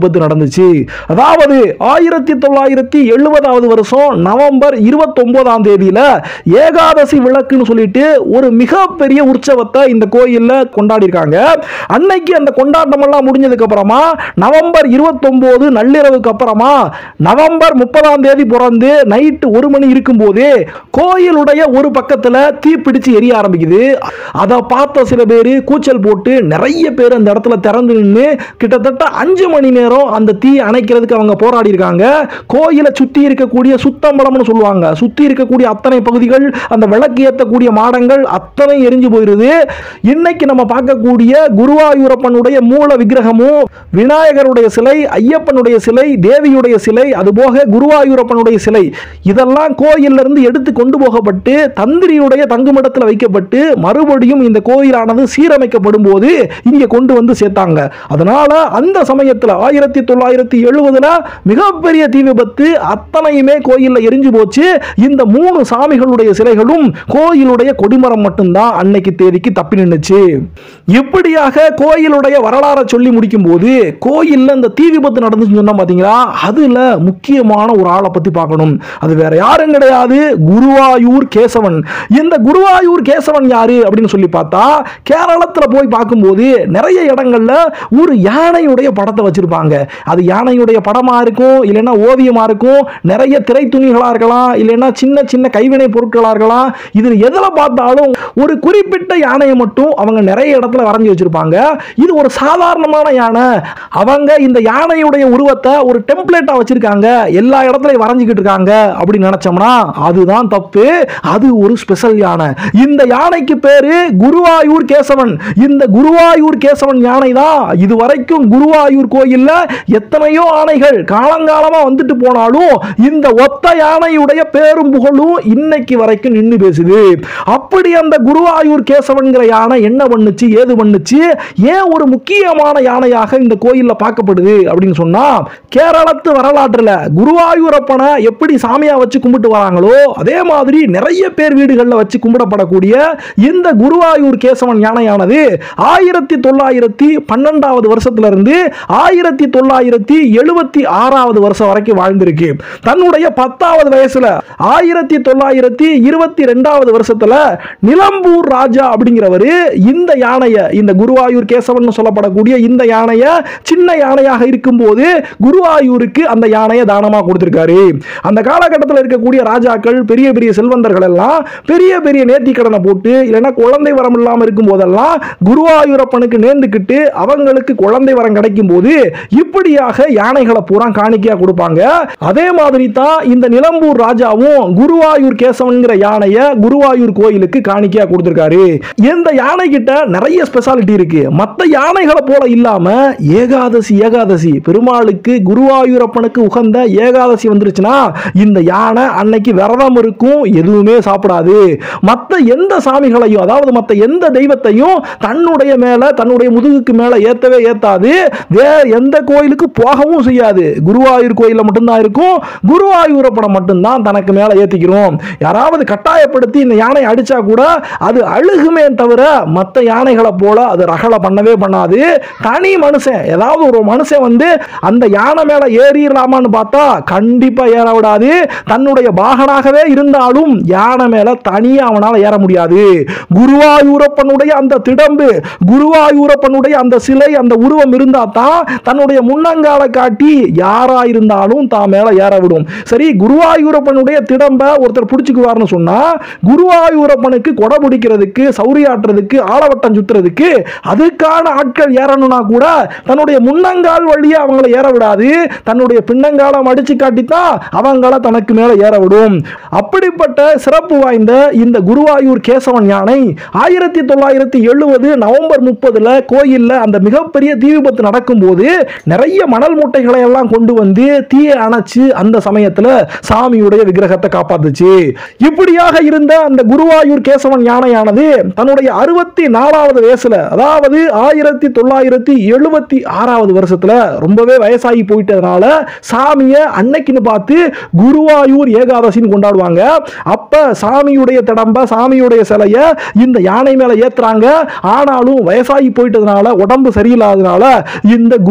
விபத்து நடந்துச்சு அதாவது ஆயிரத்தி தொள்ளாயிரத்தி எழுபதாவது வருஷம் நவம்பர் இருபத்தொன்பதாம் தேதியில ஏகாதசி விளக்குன்னு சொல்லிட்டு ஒரு மிகப்பெரிய உற்சவத்தை இந்த கோயில்ல கொண்டாடி இருக்காங்க அன்னைக்கு அந்த கொண்டாட்டம் எல்லாம் முடிஞ்சதுக்கு அப்புறமா நவம்பர் இருபத்தொன்பது நள்ளிரவுக்கு அப்புறமா நவம்பர் முப்பதாம் தேதி பிறந்து நைட்டு ஒரு மணி இருக்கும்போது கோயிலுடைய ஒரு பக்கத்துல தீ பிடிச்சு எரிய ஆரம்பிக்குது அதை பார்த்த சில பேர் கூச்சல் போட்டு நிறைய பேர் அந்த இடத்துல திறந்து நின்று கிட்டத்தட்ட அஞ்சு மணி நேரம் அந்த தீ அணைக்கிறதுக்கு அவங்க போராடி இருக்காங்க கோயிலை சுத்தி இருக்கக்கூடிய சுத்தம்பலம்னு சொல்லுவாங்க சுத்தி இருக்கக்கூடிய அத்தனை பகுதிகள் அந்த விளக்கு ஏற்றக்கூடிய மாடங்கள் அத்தனை எரிஞ்சு போயிருது இன்னைக்கு நம்ம பார்க்கக்கூடிய குருவாயூரப்பனுடைய மூல விக்கிரகமும் விநாயகருடைய சிலை ஐயப்பனுடைய சிலை தேவியுடைய சிலை அதுபோக குருவாயூரப்பனுடைய சிலை இதெல்லாம் கோயில்ல இருந்து எடுத்து கொண்டு போகப்பட்டு தந்திரியுடைய தங்குமிடத்தில் வைக்கப்பட்டு மறுபடியும் இந்த கோயிலானது சீரமைக்கப்படும் போது இங்க கொண்டு வந்து சேர்த்தாங்க அதனால அந்த சமயத்தில் ஆயிரத்தி தொள்ளாயிரத்தி எழுபதுல மிகப்பெரிய தீ விபத்து அத்தனையுமே கோயில்ல எரிஞ்சு போச்சு இந்த மூணு சாமிகளுடைய சிலைகளும் கோயிலுடைய கொடிமரம் மட்டும்தான் அன்னைக்கு தேதிக்கு தப்பி நின்னுச்சு இப்படியாக கோயிலுடைய வரலாறை சொல்லி முடிக்கும் போது கோயில்ல இந்த தீ விபத்து நடந்துச்சுன்னு சொன்னா பாத்தீங்களா அதுல முக்கியமான ஒரு ஆளை பத்தி பார்க்கணும் அது வேற யாரும் கிடையாது குருவாயூர் கேசவன் இந்த குருவாயூர் கேசவன் யாரு அப்படின்னு சொல்லி பார்த்தா கேரளத்துல போய் பார்க்கும்போது நிறைய இடங்கள்ல ஒரு யானையுடைய படத்தை வச்சிருப்பாங்க அது யானையுடைய படமா இருக்கும் இல்லைன்னா ஓவியமா இருக்கும் நிறைய திரை துணிகளா இருக்கலாம் இல்லைன்னா சின்ன சின்ன கைவினை பொருட்களா இருக்கலாம் இது எதுல பார்த்தாலும் ஒரு குறிப்பிட்ட யானையை மட்டும் அவங்க நிறைய இடத்துல வரைஞ்சி வச்சிருப்பாங்க இது ஒரு சாதாரணமான யானை அவங்க இந்த யானையுடைய உருவத்தை ஒரு டெம்ப்ளேட்டா வச்சிருக்காங்க எல்லா இடத்துலயும் வரைஞ்சிக்கிட்டு இருக்காங்க அப்படின்னு நினைச்சோம்னா அதுதான் தப்பு அது ஒரு ஸ்பெஷல் யானை இந்த யானைக்கு பேரு குருவாயூர் கேசவன் இந்த குருவாயூர் கேசவன் யானை தான் இது வரைக்கும் குருவாயூர் கோயில்ல எத்தனையோ ஆணைகள் காலங்காலமா வந்துட்டு போனாலும் இந்த ஒத்த யானையுடைய பேரும் புகழும் இன்னைக்கு வரைக்கும் நின்னு பேசுது அப்படி அந்த குருவாயூர் கேசவன்கிற யானை என்ன பண்ணுச்சு ஏது பண்ணுச்சு ஏன் ஒரு முக்கியமான யானையாக இந்த கோயில்ல பார்க்கப்படுது அப்படின்னு சொன்னா கேரளத்து வரலாற்றுல குருவாயூரப்பனை எப்படி சாமியா வச்சு கும்பிட்டு வராங்களோ அதே மாதிரி நிறைய பேர் வீடுகளில் வச்சு கும்பிடப்படக்கூடிய இந்த குருவாயூர் கேசவன் யானையானது ஆயிரத்தி தொள்ளாயிரத்தி பன்னெண்டாவது வருஷத்துல இருந்து ஆயிரத்தி தொள்ளாயிரத்தி எழுபத்தி ஆறாவது வருஷம் வரைக்கும் வாழ்ந்திருக்கு தன்னுடைய பத்தாவது வயசுல ஆயிரத்தி தொள்ளாயிரத்தி இருபத்தி ரெண்டாவது வருஷத்துல நிலம்பூர் ராஜா அப்படிங்கிறவரு இந்த யானையை இந்த குருவாயூர் கேசவன் சொல்லப்படக்கூடிய இந்த யானையை சின்ன யானையாக இருக்கும்போது குருவாயூருக்கு அந்த யானையை தானமா கொடுத்திருக்காரு அந்த காலகட்டத்தில் இருக்கக்கூடிய ராஜாக்கள் பெரிய பெரிய செல்வந்தர்கள் எல்லாம் பெரிய பெரிய நேர்த்தி கடனை போட்டு இல்லைன்னா குழந்தை வரம் இல்லாமல் இருக்கும் போதெல்லாம் குருவாயூரப்பனுக்கு நேர்ந்துக்கிட்டு அவங்களுக்கு குழந்தை வரம் கிடைக்கும் போது இப்படியாக யானைகளை பூரா காணிக்கையா கொடுப்பாங்க அதே மாதிரி தான் இந்த நிலம்பூர் ராஜாவும் குருவாயூர் கேசவன்கிற யானையை குருவாயூர் கோயிலுக்கு காணிக்கையா கொடுத்திருக்காரு இந்த யானை கிட்ட நிறைய ஸ்பெஷாலிட்டி இருக்கு மற்ற யானைகளை போல இல்லாம ஏகாதசி ஏகாதசி பெருமாளுக்கு குருவாயூரப்பனுக்கு உகந்த ஏகாதசி வந்துருச்சுன்னா இந்த யானை அன்னைக்கு விரதம் இருக்கும் எதுவுமே சாப்பிடாது மற்ற எந்த சாமிகளையும் அதாவது மற்ற எந்த தெய்வத்தையும் தன்னுடைய மேல தன்னுடைய முதுகுக்கு மேல ஏத்தவே ஏத்தாது வேற எந்த கோயிலுக்கு போகவும் செய்யாது குருவாயூர் கோயில்ல மட்டும்தான் இருக்கும் குருவாயூரப்பனை மட்டும்தான் தனக்கு மேல ஏத்திக்கிறோம் யாராவது கட்டாயப்படுத்தி இந்த யானை அடிச்சா கூட அது அழுகுமே தவிர மற்ற யானைகளை போல அது ரகலை பண்ணவே பண்ணாது தனி மனுஷன் ஏதாவது ஒரு மனுஷன் வந்து அந்த யானை மேல ஏறிடலாமான்னு பார்த்தா கண்டிப்பா ஏற விடாது தன்னுடைய வாகனாகவே இருந்தாலும் யானை மேல தனியா அவனால ஏற முடியாது குருவாயூரப்பனுடைய அந்த திடம்பு குருவாயூரப்பனுடைய அந்த சிலை அந்த உருவம் இருந்தா தான் தன்னுடைய முன்னங்கால காட்டி யாரா இருந்தாலும் தான் மேல ஏற விடும் சரி குருவாயூரப்பனுடைய திடம்ப ஒருத்தர் பிடிச்சுக்குவார்னு சொன்னா குருவாயூரப்பனுக்கு கொடை பிடிக்கிறதுக்கு சௌரியாட்டுறதுக்கு ஆலவட்டம் சுத்துறதுக்கு அதுக்கான ஆட்கள் ஏறணும்னா கூட தன்னுடைய முன்னங்கால் வழியா அவங்கள ஏற விடாது தன்னுடைய பின்னங்காலம் அடிச்சு காட்டித்தான் அவங்கள தனக்கு மேல ஏற விடும் அப்படிப்பட்ட சிறப்பு வாய்ந்த இந்த குருவாயூர் கேசவன் யானை ஆயிரத்தி தொள்ளாயிரத்தி எழுபது நவம்பர் முப்பதுல கோயில்ல அந்த மிகப்பெரிய தீ விபத்து நடக்கும்போது நிறைய மணல் மூட்டைகளை எல்லாம் கொண்டு வந்து தீயை அணைச்சு அந்த சமயத்துல சாமியுடைய விக்கிரகத்தை காப்பாத்துச்சு இப்படியாக இருந்த அந்த குருவாயூர் கேசவன் யானையானது தன்னுடைய அறுபத்தி நாலாவது வயசுல அதாவது ஆயிரத்தி தொள்ளாயிரத்தி எழுபத்தி ஆறாவது வருஷத்துல ரொம்பவே வயசாகி போயிட்டதுனால சாமியை அன்னைக்குன்னு பார்த்து குருவாயூர் ஏகாதசின்னு கொண்டாடுவாங்க அப்ப சாமியுடைய திடம்ப சாமியுடைய சிலைய இந்த யானை மேல ஏத்துறாங்க ஆனாலும் வயசாகி போயிட்டதுனால உடம்பு சரியில்லாததுனால இந்த குருவாயூர்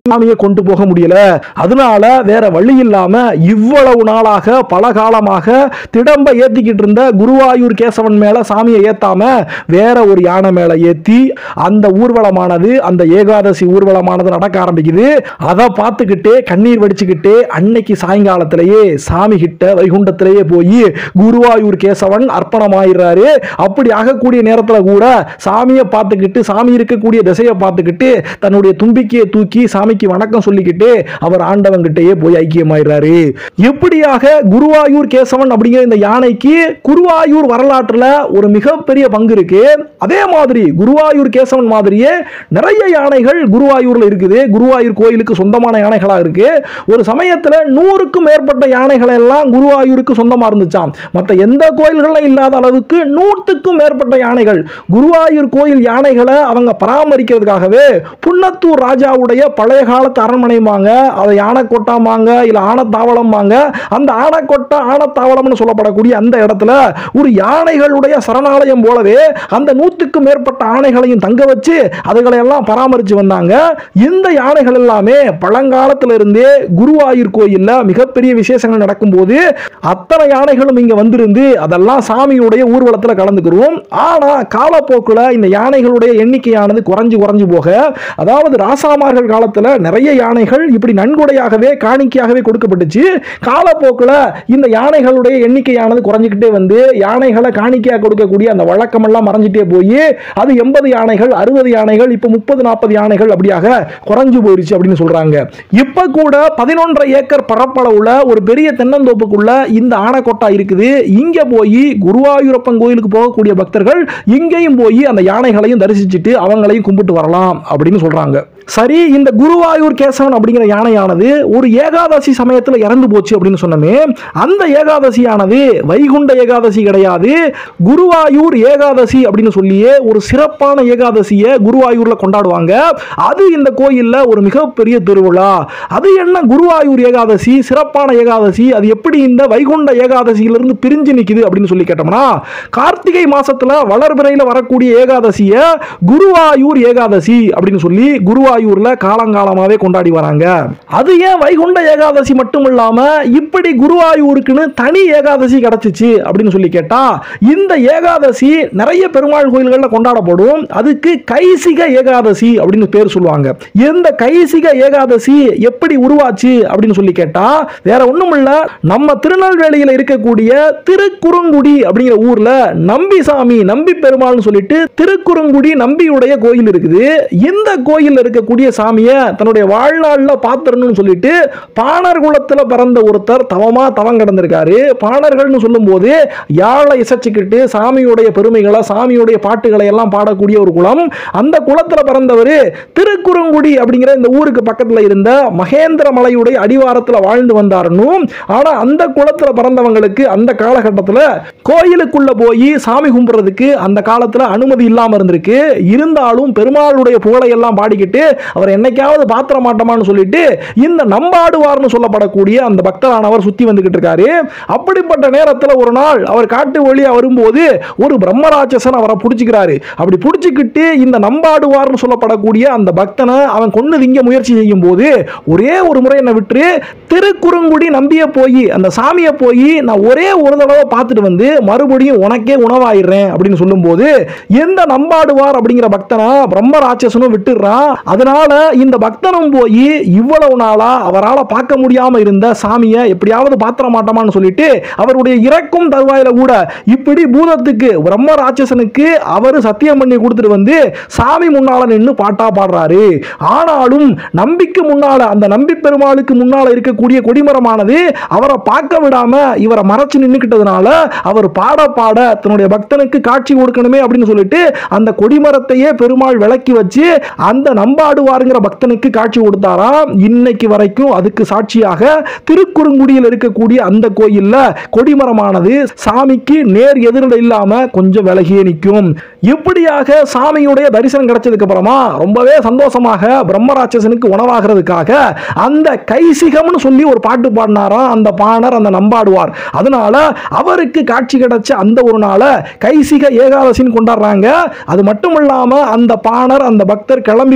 சாமியை கொண்டு போக முடியல அதனால வேற வழி இல்லாம இவ்வளவு நாளாக பல காலமாக திடம்ப ஏத்திக்கிட்டு இருந்த குருவாயூர் கேசவன் மேல சாமியை ஏத்தாம வேற ஒரு யானை மேல ஏத்தி அந்த ஊர்வலமானது அந்த ஏகாதசி ஊர்வலமானது நடக்க ஆரம்பிக்குது அதை பார்த்துக்கிட்டே கண்ணீர் வடிச்சுக்கிட்டே அன்னைக்கு சாயங்காலத்திலேயே சாமி கிட்ட வைகுண்டத்திலேயே போய் குருவாயூர் கேசவன் அர்ப்பணமாயிடுறாரு அப்படி ஆகக்கூடிய நேரத்தில் கூட சாமியை பார்த்துக்கிட்டு சாமி இருக்கக்கூடிய திசையை பார்த்துக்கிட்டு தன்னுடைய தும்பிக்கையை தூக்கி சாமிக்கு வணக்கம் சொல்லிக்கிட்டு அவர் ஆண்டவங்கிட்டயே போய் ஐக்கியமாயிடுறாரு எப்படியாக குருவாயூர் கேசவன் அப்படிங்கிற இந்த யானைக்கு குருவாயூர் வரலாற்றுல ஒரு மிகப்பெரிய பங்கு இருக்கு அதே மாதிரி குருவாயூர் கேசவன் மாதிரியே நிறைய யானைகள் குருவாயூர்ல இருக்குது குருவாயூர் கோயிலுக்கு சொந்தமான யானைகளா இருக்கு ஒரு சமயத்துல நூறுக்கும் மேற்பட்ட யானைகள் எல்லாம் குருவாயூருக்கு சொந்தமா இருந்துச்சாம் மற்ற எந்த கோயில்களும் இல்லாத அளவுக்கு நூற்றுக்கும் மேற்பட்ட யானைகள் குருவாயூர் கோயில் யானைகளை அவங்க பராமரிக்கிறதுக்காகவே புன்னத்தூர் ராஜாவுடைய பழைய காலத்து அரண்மனைமாங்க அதை யானைக்கொட்டாமாங்க இல்ல ஆனத்தாவளம்பாங்க அந்த ஆனைக்கொட்டை ஆனத்தாவளம்னு சொல்லப்படக்கூடிய அந்த இடத்துல ஒரு யானைகளுடைய சரணாலயம் போலவே அந்த நூற்றுக்கும் மேற்பட்ட ஆணைகளையும் தங்க வச்சு அதுகளை எல்லாம் பராமரித்து வந்தாங்க இந்த யானைகள் எல்லாமே பழங்காலத்துல இருந்தே குருவாயூர் கோயில்ல மிகப்பெரிய விசேஷங்கள் நடக்கும்போது அத்தனை யானைகளும் இங்க வந்திருந்து அதெல்லாம் சாமியுடைய ஊர்வலத்துல கலந்துக்கிறோம் ஆனா காலப்போக்குல இந்த யானைகளுடைய எண்ணிக்கையானது குறைஞ்சு குறைஞ்சு போக அதாவது ராசாமார்கள் காலத்துல நிறைய யானைகள் இப்படி நன்கொடையாகவே காணிக்கையாகவே கொடுக்கப்பட்டுச்சு காலப்போக்குல இந்த யானைகளுடைய எண்ணிக்கையானது குறைஞ்சிக்கிட்டே வந்து யானைகளை காணிக்கையா கொடுக்கக்கூடிய அந்த வழக்கம் எல்லாம் மறைஞ்சிட்டே போய் அது எண்பது யானைகள் அறுபது யானைகள் இப்போ முப்பது நாற்பது யானைகள் அப்படியாக குறைஞ்சு போயிருச்சு அப்படின்னு சொல்றாங்க இப்ப கூட பதினொன்றரை ஏக்கர் பரப்பளவுல ஒரு பெரிய தென்னந்தோப்புக்குள்ள இந்த ஆனைக்கொட்டா இருக்குது இங்க போய் குருவாயூரப்பன் கோயிலுக்கு போகக்கூடிய பக்தர்கள் இங்கேயும் போய் அந்த யானைகளையும் தரிசிச்சுட்டு அவங்களையும் கும்பிட்டு வரலாம் அப்படின்னு சொல்றாங்க சரி இந்த குருவாயூர் கேசவன் அப்படிங்கிற யானையானது ஒரு ஏகாதசி சமயத்தில் இறந்து போச்சு அப்படின்னு சொன்னமே அந்த ஏகாதசியானது வைகுண்ட ஏகாதசி கிடையாது குருவாயூர் ஏகாதசி அப்படின்னு சொல்லியே ஒரு சிறப்பான ஏகாதசியை குருவாயூர்ல கொண்டாடுவாங்க அது இந்த கோயில்ல ஒரு மிகப்பெரிய திருவிழா அது என்ன குருவாயூர் ஏகாதசி சிறப்பான ஏகாதசி அது எப்படி இந்த வைகுண்ட ஏகாதசியிலிருந்து பிரிஞ்சு நிக்குது அப்படின்னு சொல்லி கேட்டோம்னா கார்த்திகை மாசத்துல வளர்பிறையில வரக்கூடிய ஏகாதசிய குருவாயூர் ஏகாதசி அப்படின்னு சொல்லி குருவாயூர்ல காலங்காலமாவே கொண்டாடி வராங்க அது ஏன் வைகுண்ட ஏகாதசி மட்டும் இல்லாம இப்படி குருவாயூருக்குன்னு தனி ஏகாதசி கிடைச்சிச்சு அப்படின்னு சொல்லி கேட்டா இந்த ஏகாதசி நிறைய பெருமாள் கோயில்களில் கொண்டாடப்படும் அதுக்கு கைசிக ஏகாதசி அப்படின்னு பேர் சொல்லுவாங்க இந்த கைசிக ஏகாதசி எப்படி உருவாச்சு அப்படின்னு சொல்லி கேட்டா வேற ஒண்ணும் இல்ல நம்ம திருநெல்வேலியில இருக்கக்கூடிய திருக்குறுங்குடி அப்படிங்கிற ஊர்ல நம்பிசாமி நம்பி பெருமாள்னு சொல்லிட்டு திருக்குறுங்குடி நம்பியுடைய கோயில் இருக்குது இந்த கோயில்ல இருக்கக்கூடிய சாமியை தன்னுடைய வாழ்நாள்ல பாத்திரணும்னு சொல்லிட்டு பாணர் குலத்துல பிறந்த ஒருத்தர் தவமா தவம் கிடந்திருக்காரு பாணர்கள்னு சொல்லும்போது யாழை இசைச்சுக்கிட்டு சாமியுடைய பெருமைகளை சாமியுடைய பாட்டுகளை எல்லாம் பாடக்கூடிய ஒரு குலம் அந்த குலத்துல பிறந்தவர் திருக்குறுங்குடி அப்படிங்கிற இந்த ஊருக்கு பக்கத்துல இருந்த மகேந்திர மலையுடைய அடிவாரத்துல வாழ்ந்து வந்தாருன்னு ஆனா அந்த குலத்துல பிறந்தவங்களுக்கு அந்த காலகட்டத்தில் கோயிலுக்குள்ள போய் சாமி கும்பிடுறதுக்கு அந்த காலத்துல அனுமதி இல்லாம இருந்திருக்கு இருந்தாலும் பெருமாளுடைய புகழை எல்லாம் பாடிக்கிட்டு அவர் என்னைக்காவது பாத்திர மாட்டோமான்னு சொல்லிட்டு இந்த நம்பாடுவார்னு சொல்லப்படக்கூடிய அந்த பக்தரானவர் சுத்தி வந்துகிட்டு இருக்காரு அப்படிப்பட்ட நேரத்தில் ஒரு நாள் அவர் காட்டு வழியா வரும்போது ஒரு பிரம்மராட்சசன் அவரை பிடிச்சிக்கிறாரு அப்படி பிடிச்சிக்கிட்டு இந்த நம்பாடுவார்னு சொல்லப்படக்கூடிய அந்த பக்தனை அவன் கொண்டு திங்க முயற்சி செய்யும் போது ஒரே ஒரு முறை என்னை விட்டு திருக்குறுங்குடி நம்பிய போய் அந்த சாமியை போய் நான் ஒரே ஒரு தடவை பார்த்துட்டு வந்து மறுபடியும் உனக்கே உணவாயிடுறேன் அப்படின்னு சொல்லும்போது எந்த நம்பாடுவார் அப்படிங்கிற பக்தனா பிரம்ம ராட்சசனும் விட்டுடுறான் அதனால இந்த பக்தனும் போய் இவ்வளவு நாளா அவரால் பார்க்க முடியாம இருந்த சாமியை எப்படியாவது பாத்திர மாட்டோமான்னு சொல்லிட்டு அவருடைய இறக்கும் தருவாயில கூட இப்படி பூதத்துக்கு பிரம்ம ராட்சசனுக்கு அவர் சத்தியம் பண்ணி கொடுத்துட்டு வந்து சாமி முன்னால நின்று பாட்டா பாடுறாரு ஆனாலும் நம்பிக்கு முன்னால அந்த நம்பி பெருமாளுக்கு முன்னால இருக்கக்கூடிய கொடிமரமானது அவரை பார்க்க விடாம இவரை மறைச்சு நின்னுக்கிட்டதுனால அவர் பாட பாட தன்னுடைய பக்தனுக்கு காட்சி கொடுக்கணுமே அப்படின்னு சொல்லிட்டு அந்த கொடிமரத்தையே பெருமாள் விளக்கி வச்சு அந்த நம்பாடுவாருங்கிற பக்தனுக்கு காட்சி கொடுத்தாராம் இன்னைக்கு வரைக்கும் அதுக்கு சாட்சியாக திருக்குறுங்குடியில் இருக்கக்கூடிய அந்த கோயில்ல கொடிமரமானது சாமிக்கு நேர் எதிரில் இல்லாம கொஞ்சம் விலகியே நிற்கும் இப்படியாக சாமியுடைய தரிசனம் கிடைச்சதுக்கு அப்புறமா ரொம்பவே சந்தோஷமாக பிரம்மராட்சசனுக்கு உணவாகிறதுக்காக அந்த கைசிகம்னு சொல்லி ஒரு பாட்டு பாடினாராம் அந்த பாணர் அந்த நம்பாடுவார் அதனால அவருக்கு காட்சி கிடைச்ச அந்த ஒரு நாளை கைசிக ஏகாதசின்னு கொண்டாடுறாங்க அது மட்டும் இல்லாம அந்த பாணர் அந்த பக்தர் கிளம்பி போய்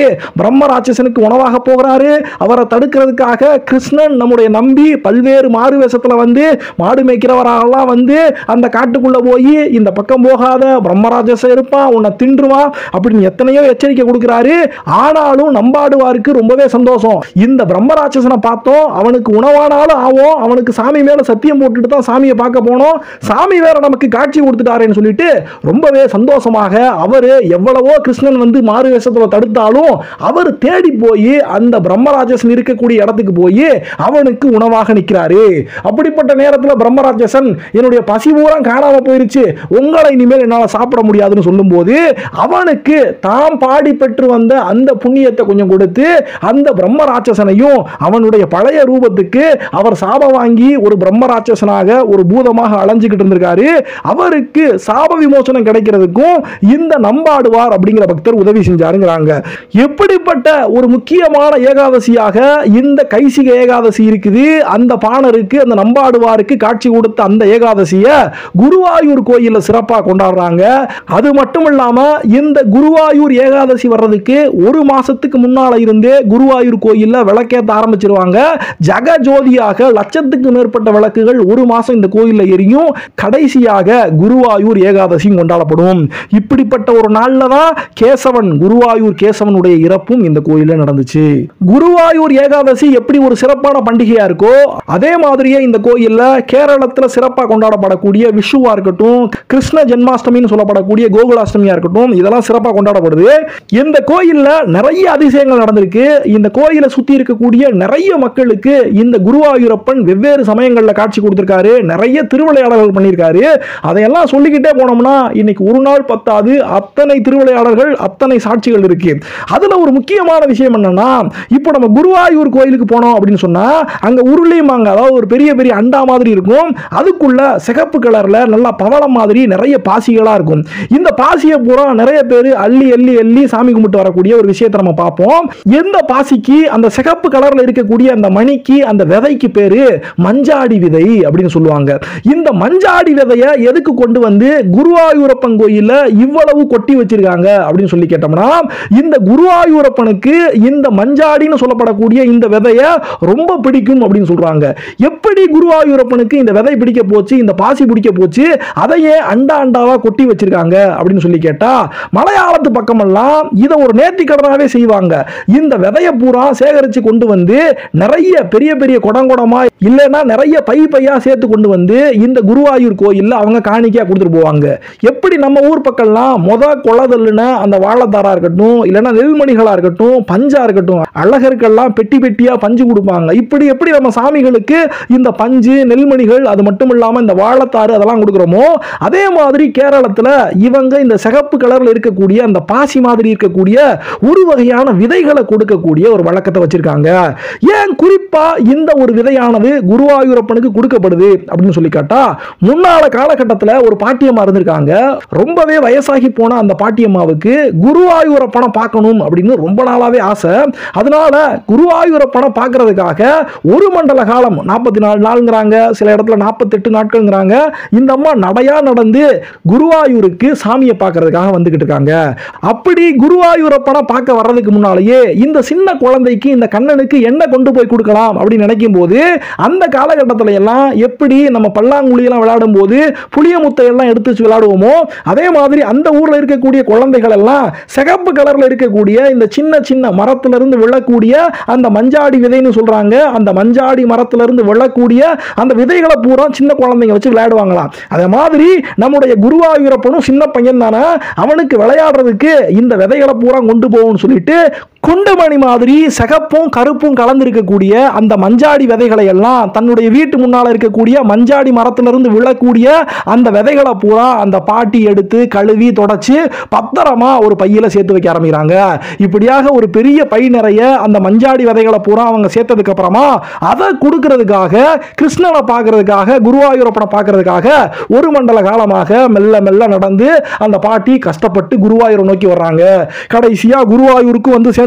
பிரம்ம ராட்சசனுக்கு உணவாக போகிறாரு அவரை தடுக்கிறதுக்காக கிருஷ்ணன் நம்முடைய நம்பி பல்வேறு மாறு வேஷத்துல வந்து மாடு மேய்க்கிறவராகலாம் வந்து அந்த காட்டுக்குள்ள போய் இந்த பக்கம் போகாத பிரம்மராஜசன் இருப்பான் உன்னை தின்றுவான் அப்படின்னு எத்தனையோ எச்சரிக்கை கொடுக்கிறாரு ஆனாலும் நம்பாடுவாருக்கு ரொம்பவே சந்தோஷம் இந்த பிரம்மராட்சசனை பார்த்தோம் அவனுக்கு உணவானாலும் ஆகும் அவனுக்கு சாமி மேல சத்தியம் போட்டுட்டு தான் சாமியை பார்க்க போனோம் சாமி வேற நமக்கு காட்சி கொடுத்துட்டாருன்னு சொல்லிட்டு ரொம்பவே சந்தோஷமாக அவர் எவ்வளவோ கிருஷ்ணன் வந்து மாறு வேஷத்துல தடுத்தாலும் அவர் தேடி போய் அந்த பிரம்மராஜசன் இருக்கக்கூடிய இடத்துக்கு போய் அவனுக்கு உணவாக நிற்கிறாரு அப்படிப்பட்ட நேரத்தில் பிரம்மராஜசன் என்னுடைய பசி பூரா காணாம போயிருச்சு உங்களை இனிமேல் என்னால் சாப்பிட முடியாதுன்னு சொல்லும்போது அவனுக்கு தாம் பாடி பெற்று வந்த அந்த புண்ணியத்தை கொஞ்சம் கொடுத்து அந்த பிரம்ம ராட்சசனையும் அவனுடைய பழைய ரூபத்துக்கு அவர் சாபம் வாங்கி ஒரு பிரம்ம ராட்சசனாக ஒரு பூதமாக அலைஞ்சுக்கிட்டு இருந்திருக்காரு அவருக்கு சாப விமோசனம் கிடைக்கிறதுக்கும் இந்த நம்பாடுவார் அப்படிங்கிற பக்தர் உதவி செஞ்சாருங்கிறாங்க எப்படிப்பட்ட ஒரு முக்கியமான ஏகாதசியாக இந்த கைசிக ஏகாதசி இருக்குது அந்த பாணருக்கு அந்த நம்பாடுவாருக்கு காட்சி கொடுத்த அந்த ஏகாதசிய குருவாயூர் கோயில்ல சிறப்பாக கொண்டாடுறாங்க அது மட்டும் இல்லாம இந்த குருவாயூர் ஏகாதசி வர்றதுக்கு ஒரு மாசத்துக்கு முன்னால இருந்தே குருவாயூர் கோயில்ல விளக்கேத்த ஆரம்பிச்சிருவாங்க ஜக ஜோதியாக லட்சத்துக்கு மேற்பட்ட விளக்குகள் ஒரு மாசம் இந்த கோயில்ல எரியும் கடைசியாக குருவாயூர் ஏகாதசியும் கொண்டாடப்படும் இப்படிப்பட்ட ஒரு நாள்ல தான் கேசவன் குருவாயூர் கேசவனுடைய இறப்பும் இந்த கோயில்ல நடந்துச்சு குருவாயூர் ஏகாதசி எப்படி ஒரு சிறப்பான பண்டிகையா இருக்கோ அதே மாதிரியே இந்த கோயில்ல கேரளத்துல சிறப்பாக கொண்டாடப்படக்கூடிய விஷுவா இருக்கட்டும் கிருஷ்ண ஜென்மாஷ்டமின்னு சொல்லப்படக்கூடிய கோகுலாஷ்டமியா இருக்கட்டும் இதெல்லாம் சிறப்பாக கொண்டாடப்படுது இந்த கோயில்ல நிறைய அதிசயங்கள் நடந்திருக்கு இந்த கோயிலை சுத்தி இருக்கக்கூடிய நிறைய மக்களுக்கு இந்த குருவாயூரப்பன் வெவ்வேறு சமயங்கள்ல காட்சி கொடுத்திருக்காரு நிறைய திருவிளையாடல்கள் பண்ணியிருக்காரு அதையெல்லாம் சொல்லிக்கிட்டே போனோம்னா இன்னைக்கு ஒரு நாள் பத்தாது அத்தனை திருவிளையாடல்கள் அத்தனை சாட்சிகள் இருக்கு அதுல ஒரு முக்கியமான விஷயம் என்னன்னா இப்போ நம்ம குருவாயூர் கோயிலுக்கு போனோம் அப்படின்னு சொன்னா அங்க உருளையுமாங்க அதாவது ஒரு பெரிய பெரிய அண்டா மாதிரி இருக்கும் அதுக்குள்ள சிகப்பு கலர்ல நல்லா பவளம் மாதிரி நிறைய பாசிகளா இருக்கும் இந்த பாசியை பூரா நிறைய பேர் அள்ளி அள்ளி அள்ளி சாமி கும்பிட்டு வரக்கூடிய ஒரு விஷயத்தை நம்ம பார்ப்போம் எந்த பாசிக்கு அந்த சிகப்பு கலர்ல இருக்கக்கூடிய அந்த மணிக்கு அந்த விதைக்கு பேரு மஞ்சாடி விதை அப்படின்னு சொல்லுவாங்க இந்த மஞ்சாடி விதையை எதுக்கு கொண்டு வந்து குருவாயூரப்பன் கோயில்ல இவ்வளவு கொட்டி வச்சிருக்காங்க அப்படின்னு சொல்லி கேட்டோம்னா இந்த குருவாயூரப்பனுக்கு இந்த மஞ்சாடின்னு சொல்லப்படக்கூடிய இந்த விதையை ரொம்ப பிடிக்கும் அப்படின்னு சொல்றாங்க எப்படி குருவாயூரப்பனுக்கு இந்த விதை பிடிக்க போச்சு இந்த பாசி பிடிக்க போச்சு அதையே அண்டா அண்டாவா கொட்டி வச்சிருக்காங்க அப்படின்னு சொல்லி கேட்டா மலையாளத்து பக்கமெல்லாம் இதை ஒரு நேர்த்திக்கடனாவே செய்வாங்க இந்த விதையை பூரா சேகரித்து கொண்டு வந்து நிறைய பெரிய பெரிய குடங்குடமா இல்லைன்னா நிறைய பை பையா சேர்த்து கொண்டு வந்து இந்த குருவாயூர் கோயில்ல அவங்க காணிக்கையா கொடுத்துட்டு போவாங்க எப்படி நம்ம ஊர் பக்கம்லாம் மொத கொலதல்லுன அந்த வாழைத்தாரா இருக்கட்டும் இல்லைன்னா நெல்மணிகளா இருக்கட்டும் பஞ்சா இருக்கட்டும் அழகருக்கெல்லாம் பெட்டி பெட்டியா பஞ்சு கொடுப்பாங்க இப்படி எப்படி நம்ம சாமிகளுக்கு இந்த பஞ்சு நெல்மணிகள் அது மட்டும் இல்லாம இந்த வாழைத்தாறு அதெல்லாம் கொடுக்குறோமோ அதே மாதிரி கேரளத்துல இவங்க இந்த சிகப்பு கலர்ல இருக்கக்கூடிய அந்த பாசி மாதிரி இருக்கக்கூடிய ஒரு வகையான விதைகளை கொடுக்கக்கூடிய ஒரு வழக்கத்தை வச்சிருக்காங்க ஏன் குறிப்பா இந்த ஒரு விதையானது குருவாயூரப்பனுக்கு கொடுக்கப்படுது அப்படின்னு சொல்லி கேட்டா முன்னால காலகட்டத்தில் ஒரு பாட்டியம்மா இருந்திருக்காங்க ரொம்பவே வயசாகி போன அந்த பாட்டியம்மாவுக்கு குருவாயூரப்பனை பார்க்கணும் அப்படின்னு ரொம்ப நாளாவே ஆசை அதனால குருவாயூரப்பனை பார்க்கறதுக்காக ஒரு மண்டல காலம் நாற்பத்தி நாலு நாளுங்கிறாங்க சில இடத்துல நாற்பத்தெட்டு நாட்கள்ங்கிறாங்க இந்த அம்மா நடையா நடந்து குருவாயூருக்கு சாமியை பார்க்கறதுக்காக வந்துகிட்டு இருக்காங்க அப்படி குருவாயூரப்பனை பார்க்க வர்றதுக்கு முன்னாலேயே இந்த சின்ன குழந்தைக்கு இந்த கண்ணனுக்கு என்ன கொண்டு போய் கொடுக்கலாம் அப்படின்னு நினைக்கும் போது அந்த காலகட்டத்தில் எல்லாம் எப்படி நம்ம பல்லாங்குழியெல்லாம் விளையாடும் போது புளிய முத்தை எல்லாம் எடுத்து வச்சு விளையாடுவோமோ அதே மாதிரி அந்த ஊர்ல இருக்கக்கூடிய குழந்தைகள் எல்லாம் சிகப்பு கலர்ல இருக்கக்கூடிய இந்த சின்ன சின்ன மரத்துல இருந்து விழக்கூடிய அந்த மஞ்சாடி விதைன்னு சொல்றாங்க அந்த மஞ்சாடி மரத்துல இருந்து விழக்கூடிய அந்த விதைகளை பூரா சின்ன குழந்தைங்க வச்சு விளையாடுவாங்களாம் அதே மாதிரி நம்முடைய குருவாயூரப்பனும் சின்ன பையன் தானே அவனுக்கு விளையாடுறதுக்கு இந்த விதைகளை பூரா கொண்டு போகும்னு சொல்லிட்டு குண்டுமணி மாதிரி சிகப்பும் கருப்பும் கலந்திருக்கக்கூடிய அந்த மஞ்சாடி விதைகளை எல்லாம் தன்னுடைய வீட்டு முன்னால் இருக்கக்கூடிய மஞ்சாடி மரத்திலிருந்து விழக்கூடிய அந்த விதைகளை பூரா அந்த பாட்டி எடுத்து கழுவி தொடச்சி பத்திரமா ஒரு பையில சேர்த்து வைக்க ஆரம்பிக்கிறாங்க இப்படியாக ஒரு பெரிய பை நிறைய அந்த மஞ்சாடி விதைகளை பூரா அவங்க சேர்த்ததுக்கு அப்புறமா அதை கொடுக்கறதுக்காக கிருஷ்ணனை பார்க்கறதுக்காக குருவாயூரப்பனை பார்க்கறதுக்காக ஒரு மண்டல காலமாக மெல்ல மெல்ல நடந்து அந்த பாட்டி கஷ்டப்பட்டு குருவாயூரை நோக்கி வர்றாங்க கடைசியா குருவாயூருக்கு வந்து சேர்ந்து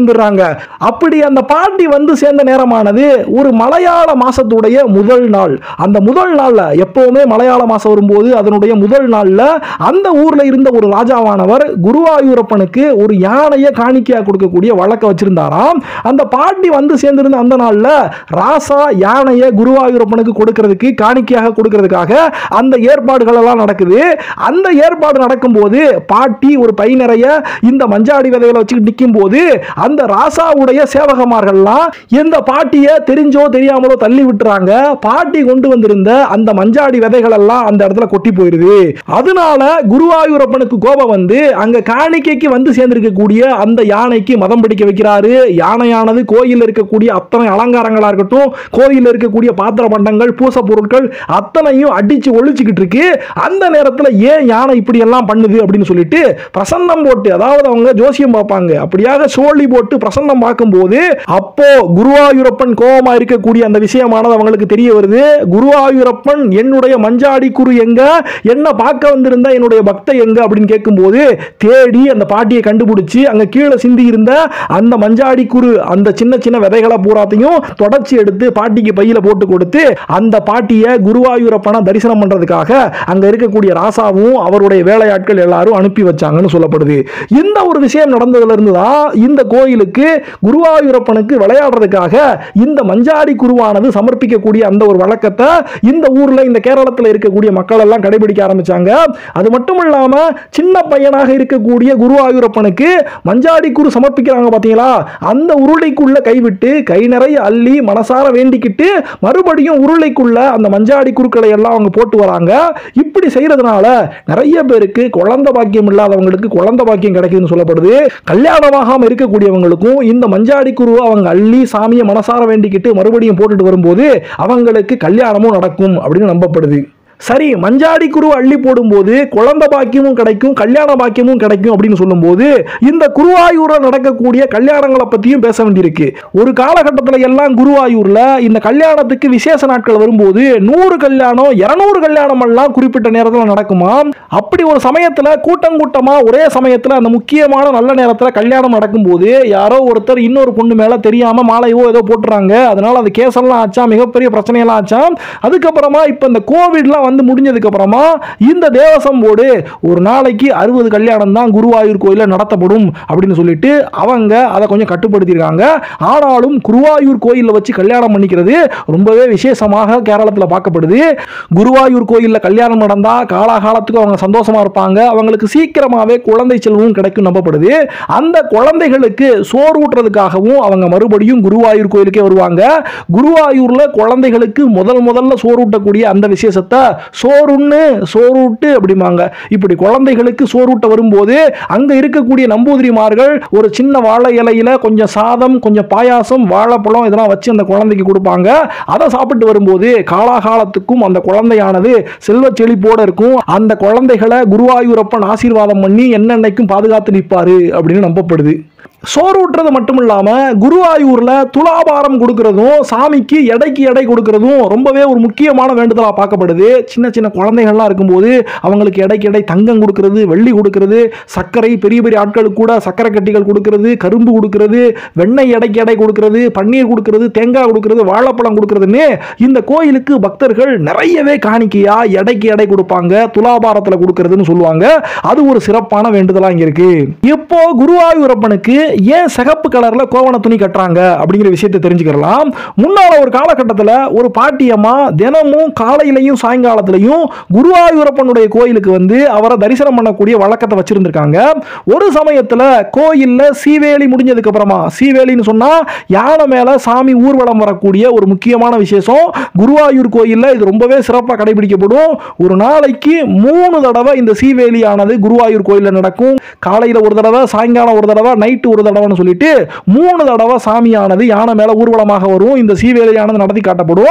சேர்ந்துடுறாங்க அப்படி அந்த பாட்டி வந்து சேர்ந்த நேரமானது ஒரு மலையாள மாசத்துடைய முதல் நாள் அந்த முதல் நாள்ல எப்பவுமே மலையாள மாசம் வரும்போது அதனுடைய முதல் நாள்ல அந்த ஊர்ல இருந்த ஒரு ராஜாவானவர் குருவாயூரப்பனுக்கு ஒரு யானையை காணிக்கையா கொடுக்கக்கூடிய வழக்கம் வச்சிருந்தாராம் அந்த பாட்டி வந்து சேர்ந்திருந்த அந்த நாள்ல ராசா யானையை குருவாயூரப்பனுக்கு கொடுக்கிறதுக்கு காணிக்கையாக கொடுக்கிறதுக்காக அந்த ஏற்பாடுகள் எல்லாம் நடக்குது அந்த ஏற்பாடு நடக்கும்போது பாட்டி ஒரு பை நிறைய இந்த மஞ்சாடி விதைகளை வச்சுக்கிட்டு நிற்கும் போது அந்த ராசாவுடைய சேவகமார்கள்லாம் இந்த பாட்டியை தெரிஞ்சோ தெரியாமலோ தள்ளி விட்டுறாங்க பாட்டி கொண்டு வந்திருந்த அந்த மஞ்சாடி விதைகள் எல்லாம் அந்த இடத்துல கொட்டி போயிருது அதனால குருவாயூரப்பனுக்கு கோபம் வந்து அங்க காணிக்கைக்கு வந்து சேர்ந்திருக்கக்கூடிய அந்த யானைக்கு மதம் பிடிக்க வைக்கிறாரு யானையானது கோயில் இருக்கக்கூடிய அத்தனை அலங்காரங்களா இருக்கட்டும் கோயில் இருக்கக்கூடிய பாத்திர பண்டங்கள் பூச பொருட்கள் அத்தனையும் அடிச்சு ஒழிச்சுக்கிட்டு இருக்கு அந்த நேரத்தில் ஏன் யானை இப்படி எல்லாம் பண்ணுது அப்படின்னு சொல்லிட்டு பிரசன்னம் போட்டு அதாவது அவங்க ஜோசியம் பார்ப்பாங்க அப்படியாக சோழி போட்டு பிரசன்னம் பார்க்கும்போது அப்போ குருவாயூரப்பன் கோபமா இருக்கக்கூடிய அந்த விஷயமானது அவங்களுக்கு தெரிய வருது குருவாயூரப்பன் என்னுடைய மஞ்சாடி குரு எங்க என்ன பார்க்க வந்திருந்த என்னுடைய பக்தை எங்க அப்படின்னு கேட்கும்போது தேடி அந்த பாட்டியை கண்டுபிடிச்சு அங்க கீழே சிந்தி இருந்த அந்த மஞ்சாடி குரு அந்த சின்ன சின்ன விதைகளை பூராத்தையும் தொடச்சி எடுத்து பாட்டிக்கு பையில போட்டு கொடுத்து அந்த பாட்டியை குருவாயூரப்பனை தரிசனம் பண்றதுக்காக அங்க இருக்கக்கூடிய ராசாவும் அவருடைய வேலையாட்கள் எல்லாரும் அனுப்பி வச்சாங்கன்னு சொல்லப்படுது இந்த ஒரு விஷயம் நடந்ததுல இருந்து தான் இந்த கோயிலுக்கு குருவாயூரப்பனுக்கு விளையாடுறதுக்காக இந்த மஞ்சாடி குருவானது சமர்ப்பிக்கக்கூடிய அந்த ஒரு வழக்கத்தை இந்த ஊர்ல இந்த கேரளத்தில் இருக்கக்கூடிய மக்கள் எல்லாம் கடைபிடிக்க ஆரம்பிச்சாங்க அது மட்டும் இல்லாம சின்ன பையனாக இருக்கக்கூடிய குருவாயூரப்பனுக்கு மஞ்சாடி குரு சமர்ப்பிக்கிறாங்க பாத்தீங்களா அந்த உருளைக்குள்ள கைவிட்டு கை நிறைய அள்ளி மனசார வேண்டிக்கிட்டு மறுபடியும் உருளைக்குள்ள அந்த மஞ்சாடி குருக்களை எல்லாம் அவங்க போட்டு வராங்க இப்படி செய்யறதுனால நிறைய பேருக்கு குழந்தை பாக்கியம் இல்லாதவங்களுக்கு குழந்தை பாக்கியம் கிடைக்குதுன்னு சொல்லப்படுது கல்யாணமாகாம இருக்கக்கூடியவங்களுக்கும் இந்த மஞ்சாடி குருவை அவங்க அள்ளி சாமியை மனசார வேண்டிக்கிட்டு மறுபடியும் போட்டுட்டு வரும்போது அவங்களுக்கு கல்யாணமும் நடக்கும் அப்படின்னு நம்பப்படுது சரி மஞ்சாடி குரு அள்ளி போடும்போது குழந்தை பாக்கியமும் கிடைக்கும் கல்யாண பாக்கியமும் கிடைக்கும் அப்படின்னு சொல்லும்போது இந்த குருவாயூர்ல நடக்கக்கூடிய கல்யாணங்களை பத்தியும் பேச வேண்டியிருக்கு ஒரு காலகட்டத்தில் எல்லாம் குருவாயூர்ல இந்த கல்யாணத்துக்கு விசேஷ நாட்கள் வரும்போது நூறு கல்யாணம் இருநூறு கல்யாணம் எல்லாம் குறிப்பிட்ட நேரத்தில் நடக்குமா அப்படி ஒரு சமயத்தில் கூட்டம் கூட்டமா ஒரே சமயத்தில் அந்த முக்கியமான நல்ல நேரத்தில் கல்யாணம் நடக்கும்போது யாரோ ஒருத்தர் இன்னொரு பொண்ணு மேல தெரியாம மாலையோ ஏதோ போட்டுறாங்க அதனால அது கேஸெல்லாம் ஆச்சா மிகப்பெரிய பிரச்சனையெல்லாம் ஆச்சா அதுக்கப்புறமா இப்போ இந்த கோவிட்லாம் வந்து முடிஞ்சதுக்கு அப்புறமா இந்த தேவசம் போர்டு ஒரு நாளைக்கு அறுபது கல்யாணம் தான் குருவாயூர் கோயிலில் நடத்தப்படும் அப்படின்னு சொல்லிட்டு அவங்க அதை கொஞ்சம் கட்டுப்படுத்தியிருக்காங்க ஆனாலும் குருவாயூர் கோயிலில் வச்சு கல்யாணம் பண்ணிக்கிறது ரொம்பவே விசேஷமாக கேரளத்தில் பார்க்கப்படுது குருவாயூர் கோயிலில் கல்யாணம் நடந்தால் காலாகாலத்துக்கு அவங்க சந்தோஷமா இருப்பாங்க அவங்களுக்கு சீக்கிரமாகவே குழந்தை செல்வமும் கிடைக்கும் நம்பப்படுது அந்த குழந்தைகளுக்கு சோறு ஊட்டுறதுக்காகவும் அவங்க மறுபடியும் குருவாயூர் கோயிலுக்கே வருவாங்க குருவாயூர்ல குழந்தைகளுக்கு முதல் முதல்ல சோறு ஊட்டக்கூடிய அந்த விசேஷத்தை சோறுன்னு சோறுட்டு அப்படிம்பாங்க இப்படி குழந்தைகளுக்கு சோறுட்ட வரும்போது அங்க இருக்கக்கூடிய நம்பூதிரிமார்கள் ஒரு சின்ன வாழை இலையில கொஞ்சம் சாதம் கொஞ்சம் பாயாசம் வாழைப்பழம் இதெல்லாம் வச்சு அந்த குழந்தைக்கு கொடுப்பாங்க அதை சாப்பிட்டு வரும்போது காலாகாலத்துக்கும் அந்த குழந்தையானது செல்வ செழிப்போட இருக்கும் அந்த குழந்தைகளை குருவாயூரப்பன் ஆசீர்வாதம் பண்ணி என்னென்னைக்கும் பாதுகாத்து நிற்பாரு அப்படின்னு நம்பப்படுது சோறு ஊட்டுறது மட்டும் இல்லாம குருவாயூர்ல துலாபாரம் கொடுக்கறதும் சாமிக்கு எடைக்கு எடை கொடுக்கறதும் ரொம்பவே ஒரு முக்கியமான வேண்டுதலா பார்க்கப்படுது சின்ன சின்ன குழந்தைகள்லாம் இருக்கும்போது அவங்களுக்கு எடைக்கு எடை தங்கம் கொடுக்கறது வெள்ளி கொடுக்கறது சர்க்கரை பெரிய பெரிய ஆட்களுக்கு கூட சர்க்கரை கட்டிகள் கொடுக்கறது கரும்பு கொடுக்கறது வெண்ணெய் எடைக்கு எடை கொடுக்கறது பன்னீர் கொடுக்கறது தேங்காய் கொடுக்கறது வாழைப்பழம் கொடுக்கறதுன்னு இந்த கோயிலுக்கு பக்தர்கள் நிறையவே காணிக்கையா எடைக்கு எடை கொடுப்பாங்க துலாபாரத்துல கொடுக்கறதுன்னு சொல்லுவாங்க அது ஒரு சிறப்பான வேண்டுதலா இங்க இருக்கு இப்போ குருவாயூரப்பனுக்கு ஏன் சிகப்பு கலர்ல கோவண துணி கட்டுறாங்க அப்படிங்கிற விஷயத்தை தெரிஞ்சுக்கலாம் முன்னால ஒரு காலகட்டத்தில் ஒரு பாட்டியம்மா தினமும் காலையிலையும் சாயங்காலத்திலையும் குருவாயூரப்பனுடைய கோயிலுக்கு வந்து அவரை தரிசனம் பண்ணக்கூடிய வழக்கத்தை வச்சிருந்திருக்காங்க ஒரு சமயத்தில் கோயில்ல சீவேலி முடிஞ்சதுக்கு அப்புறமா சீவேலின்னு சொன்னா யானை மேல சாமி ஊர்வலம் வரக்கூடிய ஒரு முக்கியமான விசேஷம் குருவாயூர் கோயில்ல இது ரொம்பவே சிறப்பாக கடைபிடிக்கப்படும் ஒரு நாளைக்கு மூணு தடவை இந்த சீவேலியானது குருவாயூர் கோயிலில் நடக்கும் காலையில் ஒரு தடவை சாயங்காலம் ஒரு தடவை நைட்டு ஒரு தடவைன்னு சொல்லிட்டு மூணு தடவை சாமியானது யானை மேல ஊர்வலமாக வரும் இந்த சீவேலியானது நடத்தி காட்டப்படும்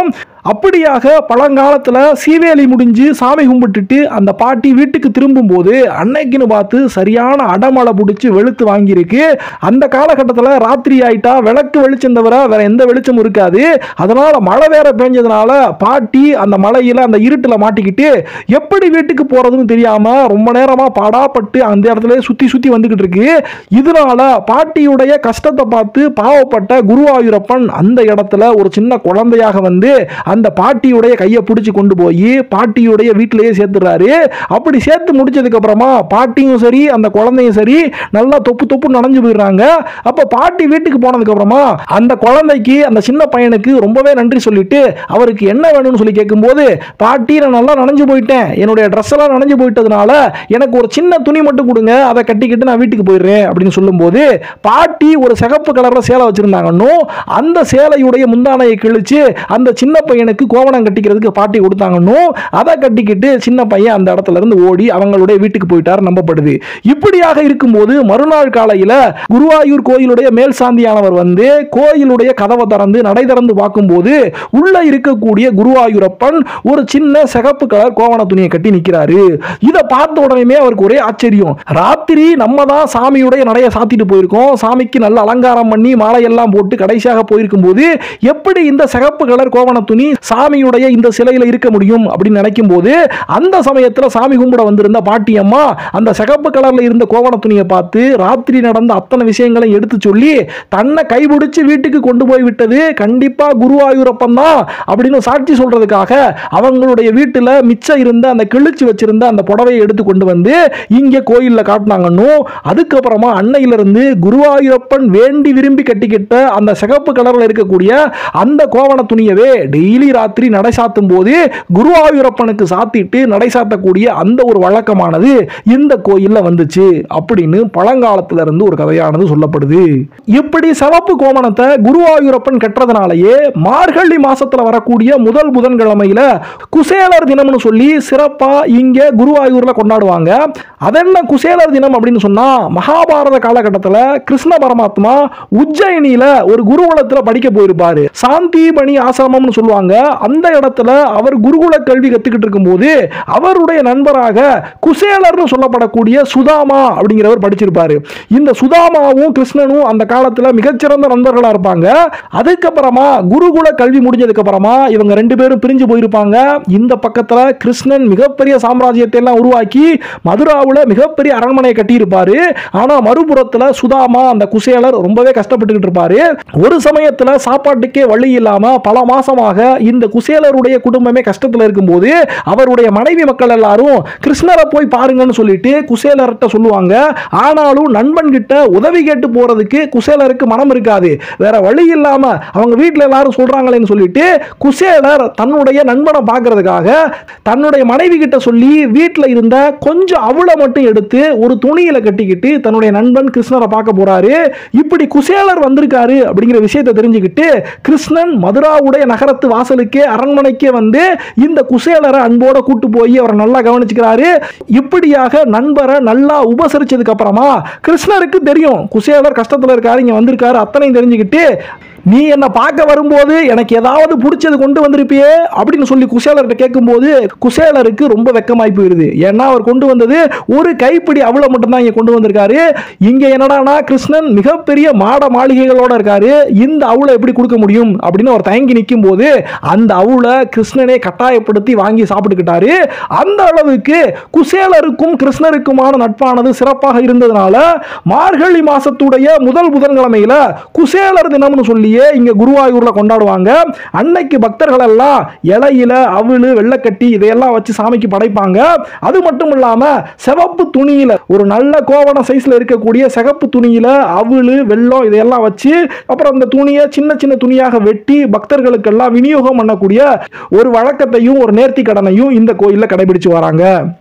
அப்படியாக பழங்காலத்துல சீவேலி முடிஞ்சு சாமி கும்பிட்டுட்டு அந்த பாட்டி வீட்டுக்கு திரும்பும் போது அன்னைக்குன்னு பார்த்து சரியான அடமழை பிடிச்சி வெளுத்து வாங்கியிருக்கு அந்த காலகட்டத்தில் ராத்திரி ஆயிட்டா விளக்கு வெளிச்சம் தவிர வேற எந்த வெளிச்சமும் இருக்காது அதனால மழை வேற பெஞ்சதுனால பாட்டி அந்த மழையில அந்த இருட்டுல மாட்டிக்கிட்டு எப்படி வீட்டுக்கு போறதுன்னு தெரியாம ரொம்ப நேரமா பாடாப்பட்டு அந்த இடத்துல சுத்தி சுத்தி வந்துகிட்டு இருக்கு இதனால பாட்டியுடைய கஷ்டத்தை பார்த்து பாவப்பட்ட குருவாயூரப்பன் அந்த இடத்துல ஒரு சின்ன குழந்தையாக வந்து அந்த பாட்டியுடைய கையை பிடிச்சி கொண்டு போய் பாட்டியுடைய வீட்டிலேயே சேர்த்துறாரு அப்படி சேர்த்து முடிச்சதுக்கு அப்புறமா பாட்டியும் சரி அந்த குழந்தையும் சரி நல்லா தொப்பு தொப்பு நனைஞ்சு போயிடுறாங்க அப்ப பாட்டி வீட்டுக்கு போனதுக்கு அப்புறமா அந்த குழந்தைக்கு அந்த சின்ன பையனுக்கு ரொம்பவே நன்றி சொல்லிட்டு அவருக்கு என்ன வேணும்னு சொல்லி கேட்கும்போது பாட்டி நான் நல்லா நனைஞ்சு போயிட்டேன் என்னுடைய ட்ரெஸ் எல்லாம் நனைஞ்சு போயிட்டதுனால எனக்கு ஒரு சின்ன துணி மட்டும் கொடுங்க அதை கட்டிக்கிட்டு நான் வீட்டுக்கு போயிடுறேன் அப்படின்னு சொல்லும்போது பாட்டி ஒரு சிகப்பு கலர்ல சேலை வச்சிருந்தாங்கன்னு அந்த சேலையுடைய முந்தானையை கிழிச்சு அந்த சின்ன பையனுக்கு கோவணம் கட்டிக்கிறதுக்கு பாட்டி கொடுத்தாங்கன்னு அதை கட்டிக்கிட்டு சின்ன பையன் அந்த இடத்துல இருந்து ஓடி அவங்களுடைய வீட்டுக்கு போயிட்டார் நம்பப்படுது இப்படியாக இருக்கும்போது மறுநாள் காலையில குருவாயூர் கோயிலுடைய மேல் சாந்தியானவர் வந்து கோயிலுடைய கதவை திறந்து நடை திறந்து பார்க்கும்போது உள்ள இருக்கக்கூடிய குருவாயூரப்பன் ஒரு சின்ன சிகப்பு கலர் கோவண துணியை கட்டி நிக்கிறாரு இதை பார்த்த உடனே அவருக்கு ஒரே ஆச்சரியம் ராத்திரி நம்ம தான் சாமியுடைய நடைய சாத்திட்டு போயிருக்கோம் சாமிக்கு நல்ல அலங்காரம் பண்ணி மாலையெல்லாம் போட்டு கடைசியாக போயிருக்கும் போது எப்படி இந்த சிகப்பு கலர் கோவண துணி சாமியுடைய இந்த சிலையில இருக்க முடியும் அப்படின்னு நினைக்கும் போது அந்த சமயத்துல சாமி கும்பிட வந்திருந்த பாட்டியம்மா அந்த சிகப்பு கலர்ல இருந்த கோவண துணியை பார்த்து ராத்திரி நடந்த அத்தனை விஷயங்களையும் எடுத்து சொல்லி தன்னை கைபிடிச்சு வீட்டுக்கு கொண்டு போய் விட்டது கண்டிப்பா குருவாயூரப்பன் தான் அப்படின்னு சாட்சி சொல்றதுக்காக அவங்களுடைய வீட்டுல மிச்சம் இருந்த அந்த கிழிச்சு வச்சிருந்த அந்த புடவையை எடுத்து கொண்டு வந்து இங்க கோயில்ல காட்டினாங்கன்னு அதுக்கப்புறமா அன்னையிலிருந்து குருவாயூரப்பன் வேண்டி விரும்பி கட்டிக்கிட்ட அந்த சிகப்பு கலர்ல இருக்கக்கூடிய அந்த கோவண துணியவே டெய்லி ராத்திரி நடை சாத்தும் போது குருவாயூரப்பனுக்கு சாத்திட்டு நடை சாத்தக்கூடிய அந்த ஒரு வழக்கமானது இந்த கோயில்ல வந்துச்சு அப்படின்னு பழங்காலத்துல இருந்து ஒரு கதையானது சொல்லப்படுது இப்படி சிவப்பு கோமணத்தை குருவாயூரப்பன் கட்டுறதுனாலயே மார்கழி மாசத்துல வரக்கூடிய முதல் புதன்கிழமையில குசேலர் தினம்னு சொல்லி சிறப்பா இங்க குருவாயூர்ல கொண்டாடுவாங்க அதென்ன குசேலர் தினம் அப்படின்னு சொன்னா மகாபாரத காலகட்டத்தில் கிருஷ்ண பரமாத்மா உஜ்ஜயினியில ஒரு குருகுலத்துல படிக்க போயிருப்பாரு சாந்திபணி ஆசிரமம்னு சொல்லுவாங்க அந்த இடத்துல அவர் குருகுல கல்வி கத்துக்கிட்டு இருக்கும்போது அவருடைய நண்பராக குசேலர்னு சொல்லப்படக்கூடிய சுதாமா அப்படிங்கிறவர் படிச்சிருப்பாரு இந்த சுதாமாவும் கிருஷ்ணனும் அந்த காலத்துல மிகச்சிறந்த நண்பர்களா இருப்பாங்க அதுக்கப்புறமா குருகுல கல்வி முடிஞ்சதுக்கு அப்புறமா இவங்க ரெண்டு பேரும் பிரிஞ்சு போயிருப்பாங்க இந்த பக்கத்துல கிருஷ்ணன் மிகப்பெரிய சாம்ராஜ்யத்தை எல்லாம் உருவாக்கி மதுராவுல மிகப்பெரிய அரண்மனையை கட்டியிருப்பாரு ஆனா மறுபுறத்துல சுதாமா அந்த குசேலர் ரொம்பவே கஷ்டப்பட்டுக்கிட்டு இருப்பாரு ஒரு சமயத்துல சாப்பாட்டுக்கே வழி இல்லாம பல மாசமாக இந்த குசேலருடைய குடும்பமே கஷ்டத்துல இருக்கும்போது அவருடைய மனைவி மக்கள் எல்லாரும் கிருஷ்ணரை போய் பாருங்கன்னு சொல்லிட்டு குசேலர்கிட்ட சொல்லுவாங்க ஆனாலும் நண்பன் கிட்ட உதவி கேட்டு போறதுக்கு குசேலருக்கு மனம் இருக்காது வேற வழி இல்லாம அவங்க வீட்ல எல்லாரும் சொல்றாங்களேன்னு சொல்லிட்டு குசேலர் தன்னுடைய நண்பனை பார்க்கறதுக்காக தன்னுடைய மனைவி கிட்ட சொல்லி வீட்டில் இருந்த கொஞ்சம் அவளை மட்டும் எடுத்து ஒரு துணியில கட்டிக்கிட்டு தன்னுடைய நண்பன் கிருஷ்ணரை பார்க்க போறாரு இப்படி குசேலர் வந்திருக்காரு அப்படிங்கிற விஷயத்தை தெரிஞ்சுக்கிட்டு கிருஷ்ணன் மதுராவுடைய நகரத்து வாசலுக்கே அரண்மனைக்கே வந்து இந்த குசேலரை அன்போட கூட்டு போய் அவரை நல்லா கவனிச்சுக்கிறாரு இப்படியாக நண்பரை நல்லா உபசரிச்சதுக்கு அப்புறமா கிருஷ்ணருக்கு தெரியும் குசேலர் கஷ்டத்துல இருக்காரு இங்க வந்திருக்காரு அத்தனையும் தெரிஞ்சுக்கிட்டு நீ என்னை பார்க்க வரும்போது எனக்கு ஏதாவது பிடிச்சது கொண்டு வந்திருப்பியே அப்படின்னு சொல்லி குசேலர்கிட்ட கேட்கும்போது குசேலருக்கு ரொம்ப வெக்கமாய் போயிருது ஏன்னா அவர் கொண்டு வந்தது ஒரு கைப்பிடி அவளை மட்டும்தான் இங்கே கொண்டு வந்திருக்காரு இங்கே என்னடானா கிருஷ்ணன் மிகப்பெரிய மாட மாளிகைகளோட இருக்காரு இந்த அவளை எப்படி கொடுக்க முடியும் அப்படின்னு அவர் தயங்கி நிற்கும் போது அந்த அவளை கிருஷ்ணனே கட்டாயப்படுத்தி வாங்கி சாப்பிட்டுக்கிட்டாரு அந்த அளவுக்கு குசேலருக்கும் கிருஷ்ணருக்குமான நட்பானது சிறப்பாக இருந்ததுனால மார்கழி மாசத்துடைய முதல் புதன்கிழமையில குசேலர் தினம்னு சொல்லியே இங்க குருவாயூர்ல கொண்டாடுவாங்க அன்னைக்கு பக்தர்கள் எல்லாம் இலையில அவளு வெள்ளக்கட்டி இதையெல்லாம் வச்சு சாமிக்கு படைப்பாங்க அது மட்டும் இல்லாம சிவப்பு துணியில ஒரு நல்ல கோவண சைஸ்ல இருக்கக்கூடிய சிகப்பு துணியில அவளு வெள்ளம் இதையெல்லாம் வச்சு அப்புறம் அந்த துணியை சின்ன சின்ன துணியாக வெட்டி பக்தர்களுக்கெல்லாம் விநியோகம் பண்ணக்கூடிய ஒரு வழக்கத்தையும் ஒரு நேர்த்தி கடனையும் இந்த கோயில்ல கடைபிடிச்சு வராங்க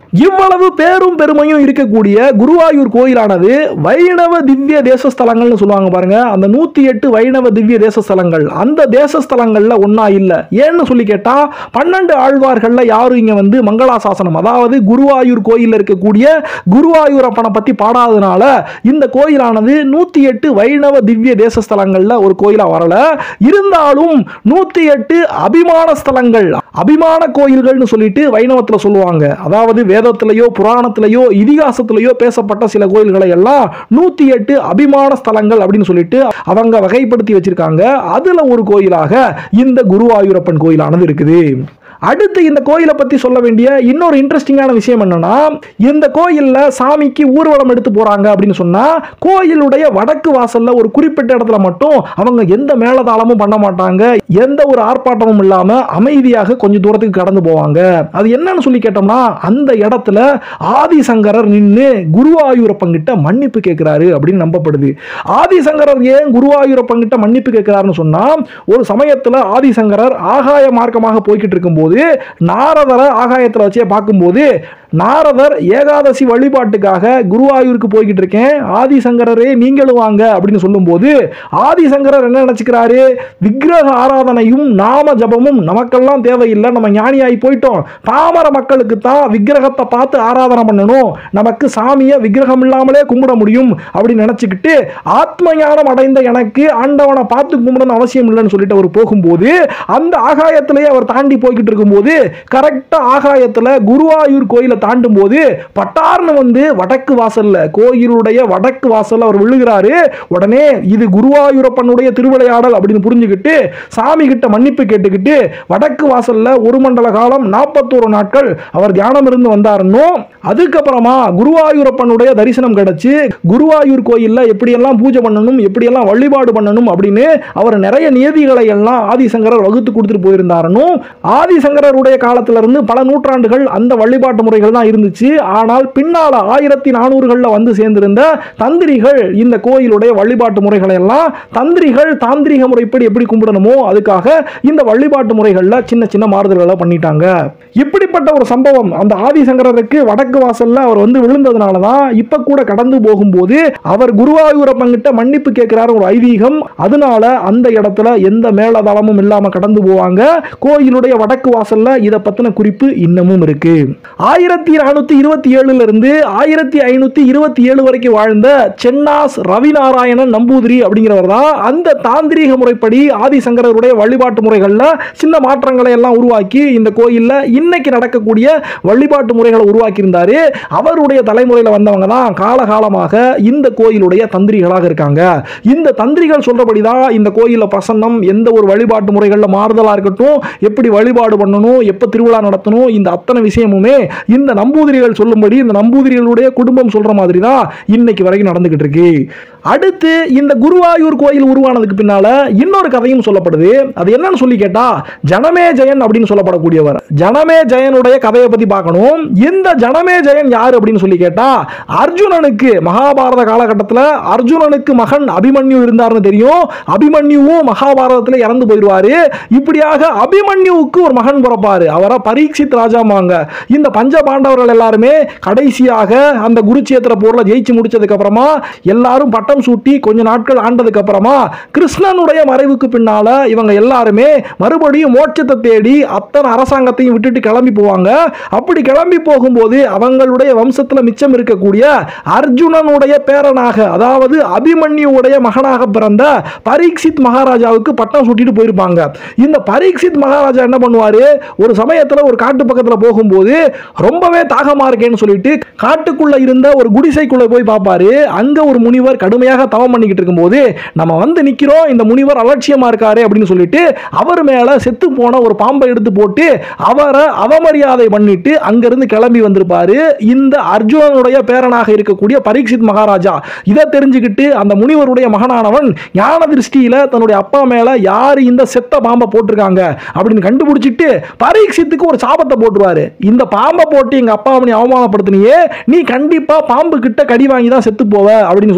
இவ்வளவு பேரும் பெருமையும் இருக்கக்கூடிய குருவாயூர் கோயிலானது வைணவ திவ்ய தேசஸ்தலங்கள்னு சொல்லுவாங்க பாருங்க அந்த நூத்தி எட்டு வைணவ திவ்ய தேசஸ்தலங்கள் அந்த தேசஸ்தலங்கள்ல ஒன்னா இல்ல ஏன்னு சொல்லி கேட்டா பன்னெண்டு ஆழ்வார்கள்ல யாரும் இங்க வந்து மங்களாசாசனம் அதாவது குருவாயூர் கோயில்ல இருக்கக்கூடிய குருவாயூரப்பனை பத்தி பாடாதனால இந்த கோயிலானது நூத்தி எட்டு வைணவ திவ்ய தேசஸ்தலங்கள்ல ஒரு கோயிலா வரல இருந்தாலும் நூத்தி எட்டு அபிமான ஸ்தலங்கள் அபிமான கோயில்கள்னு சொல்லிட்டு வைணவத்துல சொல்லுவாங்க அதாவது வேதத்திலேயோ புராணத்திலேயோ இதிகாசத்திலேயோ பேசப்பட்ட சில கோயில்களை எல்லாம் நூத்தி எட்டு அபிமான ஸ்தலங்கள் அப்படின்னு சொல்லிட்டு அவங்க வகைப்படுத்தி வச்சிருக்காங்க அதுல ஒரு கோயிலாக இந்த குருவாயூரப்பன் கோயிலானது இருக்குது அடுத்து இந்த கோயிலை பத்தி சொல்ல வேண்டிய இன்னொரு இன்ட்ரெஸ்டிங்கான விஷயம் என்னன்னா இந்த கோயில்ல சாமிக்கு ஊர்வலம் எடுத்து போறாங்க அப்படின்னு சொன்னா கோயிலுடைய வடக்கு வாசல்ல ஒரு குறிப்பிட்ட இடத்துல மட்டும் அவங்க எந்த மேலதாளமும் பண்ண மாட்டாங்க எந்த ஒரு ஆர்ப்பாட்டமும் இல்லாம அமைதியாக கொஞ்சம் தூரத்துக்கு கடந்து போவாங்க அது என்னன்னு சொல்லி கேட்டோம்னா அந்த இடத்துல ஆதிசங்கரர் நின்று குருவாயூரப்பன் கிட்ட மன்னிப்பு கேட்கிறாரு அப்படின்னு நம்பப்படுது ஆதிசங்கரர் ஏன் குருவாயூரப்பன் கிட்ட மன்னிப்பு கேட்கிறாருன்னு சொன்னா ஒரு சமயத்துல ஆதிசங்கரர் ஆகாய மார்க்கமாக போய்கிட்டு இருக்கும்போது நாரதரை ஆகாயத்துல வச்சே பார்க்கும்போது நாரதர் ஏகாதசி வழிபாட்டுக்காக குருவாயூருக்கு போய்கிட்டு இருக்கேன் ஆதிசங்கரரே நீங்களும் வாங்க அப்படின்னு சொல்லும்போது ஆதிசங்கரர் என்ன நினைச்சுக்கிறாரு விக்கிரக ஆராதனையும் நாம ஜபமும் நமக்கெல்லாம் தேவையில்லை நம்ம ஞானியாகி போயிட்டோம் பாமர மக்களுக்கு தான் விக்கிரகத்தை பார்த்து ஆராதனை பண்ணணும் நமக்கு சாமியை விக்கிரகம் இல்லாமலே கும்பிட முடியும் அப்படின்னு நினைச்சுக்கிட்டு ஆத்ம ஞானம் அடைந்த எனக்கு ஆண்டவனை பார்த்து கும்பிடணும் அவசியம் இல்லைன்னு சொல்லிட்டு அவர் போகும்போது அந்த ஆகாயத்திலேயே அவர் தாண்டி போய்கிட்டு இருக்கும்போது கரெக்டா ஆகாயத்துல குருவாயூர் கோயிலை தாண்டும் போது பட்டார்னு வந்து வடக்கு வாசல்ல கோயிலுடைய வடக்கு வாசல்ல அவர் விழுகிறாரு உடனே இது குருவாயூரப்பனுடைய திருவிளையாடல் அப்படின்னு புரிஞ்சுக்கிட்டு சாமி கிட்ட மன்னிப்பு கேட்டுக்கிட்டு வடக்கு வாசல்ல ஒரு மண்டல காலம் நாற்பத்தோரு நாட்கள் அவர் தியானம் இருந்து வந்தாருன்னு அதுக்கப்புறமா குருவாயூரப்பனுடைய தரிசனம் கிடைச்சு குருவாயூர் கோயில்ல எப்படியெல்லாம் பூஜை பண்ணணும் எப்படியெல்லாம் வழிபாடு பண்ணணும் அப்படின்னு அவர் நிறைய நியதிகளை எல்லாம் ஆதிசங்கரர் வகுத்து கொடுத்துட்டு போயிருந்தாருன்னு ஆதிசங்கரருடைய காலத்துல இருந்து பல நூற்றாண்டுகள் அந்த வழிபாட்டு முறைகள் தான் இருந்துச்சு ஆனால் பின்னால ஆயிரத்தி நானூறுகளில் வந்து சேர்ந்திருந்த தந்திரிகள் இந்த கோயிலுடைய வழிபாட்டு முறைகளை எல்லாம் தந்திரிகள் தாந்திரிக முறைப்படி எப்படி கும்பிடணுமோ அதுக்காக இந்த வழிபாட்டு முறைகளில் சின்ன சின்ன மாறுதல்களை பண்ணிட்டாங்க இப்படிப்பட்ட ஒரு சம்பவம் அந்த ஆதிசங்கரருக்கு வடக்கு வாசல்ல அவர் வந்து விழுந்ததுனால தான் இப்ப கூட கடந்து போகும்போது அவர் குருவாயூரப்பன் கிட்ட மன்னிப்பு கேட்கிறார் ஒரு ஐதீகம் அதனால அந்த இடத்துல எந்த மேலதளமும் இல்லாம கடந்து போவாங்க கோயிலுடைய வடக்கு வாசல்ல இதை பத்தின குறிப்பு இன்னமும் இருக்கு ஆயிரத்தி நானூத்தி இருபத்தி ஏழுல இருந்து ஆயிரத்தி ஐநூத்தி இருபத்தி ஏழு வரைக்கும் வாழ்ந்த சென்னாஸ் ரவிநாராயணன் நம்பூதிரி அப்படிங்கிறவர் தான் அந்த தாந்திரீக முறைப்படி ஆதிசங்கரருடைய வழிபாட்டு முறைகள்ல சின்ன மாற்றங்களை எல்லாம் உருவாக்கி இந்த கோயில்ல இன்னைக்கு நடக்கக்கூடிய வழிபாட்டு முறைகளை உருவாக்கி இருந்தாரு அவருடைய தலைமுறையில் வந்தவங்க தான் காலகாலமாக இந்த கோயிலுடைய தந்திரிகளாக இருக்காங்க இந்த தந்திரிகள் சொல்றபடி தான் இந்த கோயிலில் பிரசன்னம் எந்த ஒரு வழிபாட்டு முறைகளில் மாறுதலாக இருக்கட்டும் எப்படி வழிபாடு பண்ணணும் எப்போ திருவிழா நடத்தணும் இந்த அத்தனை விஷயமுமே இந்த நம்பூதிரிகள் சொல்லும்படி இந்த நம்பூதிரிகளுடைய குடும்பம் சொல்ற மாதிரி தான் இன்னைக்கு வரைக்கும் நடந்துகிட்டு இருக்கு அடுத்து இந்த குருவாயூர் கோயில் உருவானதுக்கு பின்னால இன்னொரு கதையும் சொல்லப்படுது அது என்னன்னு சொல்லி கேட்டா ஜனமே ஜெயன் அப்படின்னு சொல்லப்படக்கூடியவர் ஜனமே ஜெயனுடைய கதையை பத்தி பார்க்கணும் இந்த ஜனமே ஜெயன் யார் அப்படின்னு சொல்லி கேட்டா அர்ஜுனனுக்கு மகாபாரத காலகட்டத்தில் அர்ஜுனனுக்கு மகன் அபிமன்யு இருந்தார்னு தெரியும் அபிமன்யுவும் மகாபாரதத்தில் இறந்து போயிடுவாரு இப்படியாக அபிமன்யுவுக்கு ஒரு மகன் பிறப்பாரு அவரை பரீட்சித் ராஜாமாங்க இந்த பஞ்ச பாண்டவர்கள் எல்லாருமே கடைசியாக அந்த குருச்சேத்திர போர்ல ஜெயிச்சு முடிச்சதுக்கு அப்புறமா எல்லாரும் பட்டம் சூட்டி கொஞ்ச நாட்கள் ஆண்டதுக்கு அப்புறமா கிருஷ்ணனுடைய மறைவுக்கு பின்னால இவங்க எல்லாருமே மறுபடியும் மோட்சத்தை தேடி அத்தனை அரசாங்கத்தையும் விட்டுட்டு கிளம்பி போவாங்க அப்படி கிளம்பி போகும்போது அவங்களுடைய வம்சத்துல மிச்சம் இருக்கக்கூடிய அர்ஜுனனுடைய பேரனாக அதாவது அபிமன்யுவுடைய மகனாக பிறந்த பரீட்சித் மகாராஜாவுக்கு பட்டம் சூட்டிட்டு போயிருப்பாங்க இந்த பரீட்சித் மகாராஜா என்ன பண்ணுவாரு ஒரு சமயத்துல ஒரு காட்டு பக்கத்துல போகும்போது ரொம்பவே தாகமா இருக்கேன்னு சொல்லிட்டு காட்டுக்குள்ள இருந்த ஒரு குடிசைக்குள்ள போய் பார்ப்பாரு அங்க ஒரு முனிவர் கடுமையாக தவம் பண்ணிக்கிட்டு இருக்கும்போது நம்ம வந்து நிக்கிறோம் இந்த முனிவர் அலட்சியமா இருக்காரு அப்படின்னு சொல்லிட்டு அவர் மேல செத்து போன ஒரு பாம்பை எடுத்து போட்டு அவரை அவமரியாதை பண்ணிட்டு அங்கிருந்து கிளம்பி வந்திருப்பாரு இந்த அர்ஜுனனுடைய பேரனாக இருக்கக்கூடிய பரீட்சித் மகாராஜா இதை தெரிஞ்சுக்கிட்டு அந்த முனிவருடைய மகனானவன் ஞான திருஷ்டியில தன்னுடைய அப்பா மேல யார் இந்த செத்த பாம்பை போட்டிருக்காங்க அப்படின்னு கண்டுபிடிச்சிட்டு பரீட்சித்துக்கு ஒரு சாபத்தை போட்டுருவாரு இந்த பாம்பை போட்டு எங்க அப்பா நீ அவமானப்படுத்தினியே நீ கண்டிப்பா பாம்பு கிட்ட கடி வாங்கி தான் செத்து போவ அப்படின்னு சொல்லிட்டு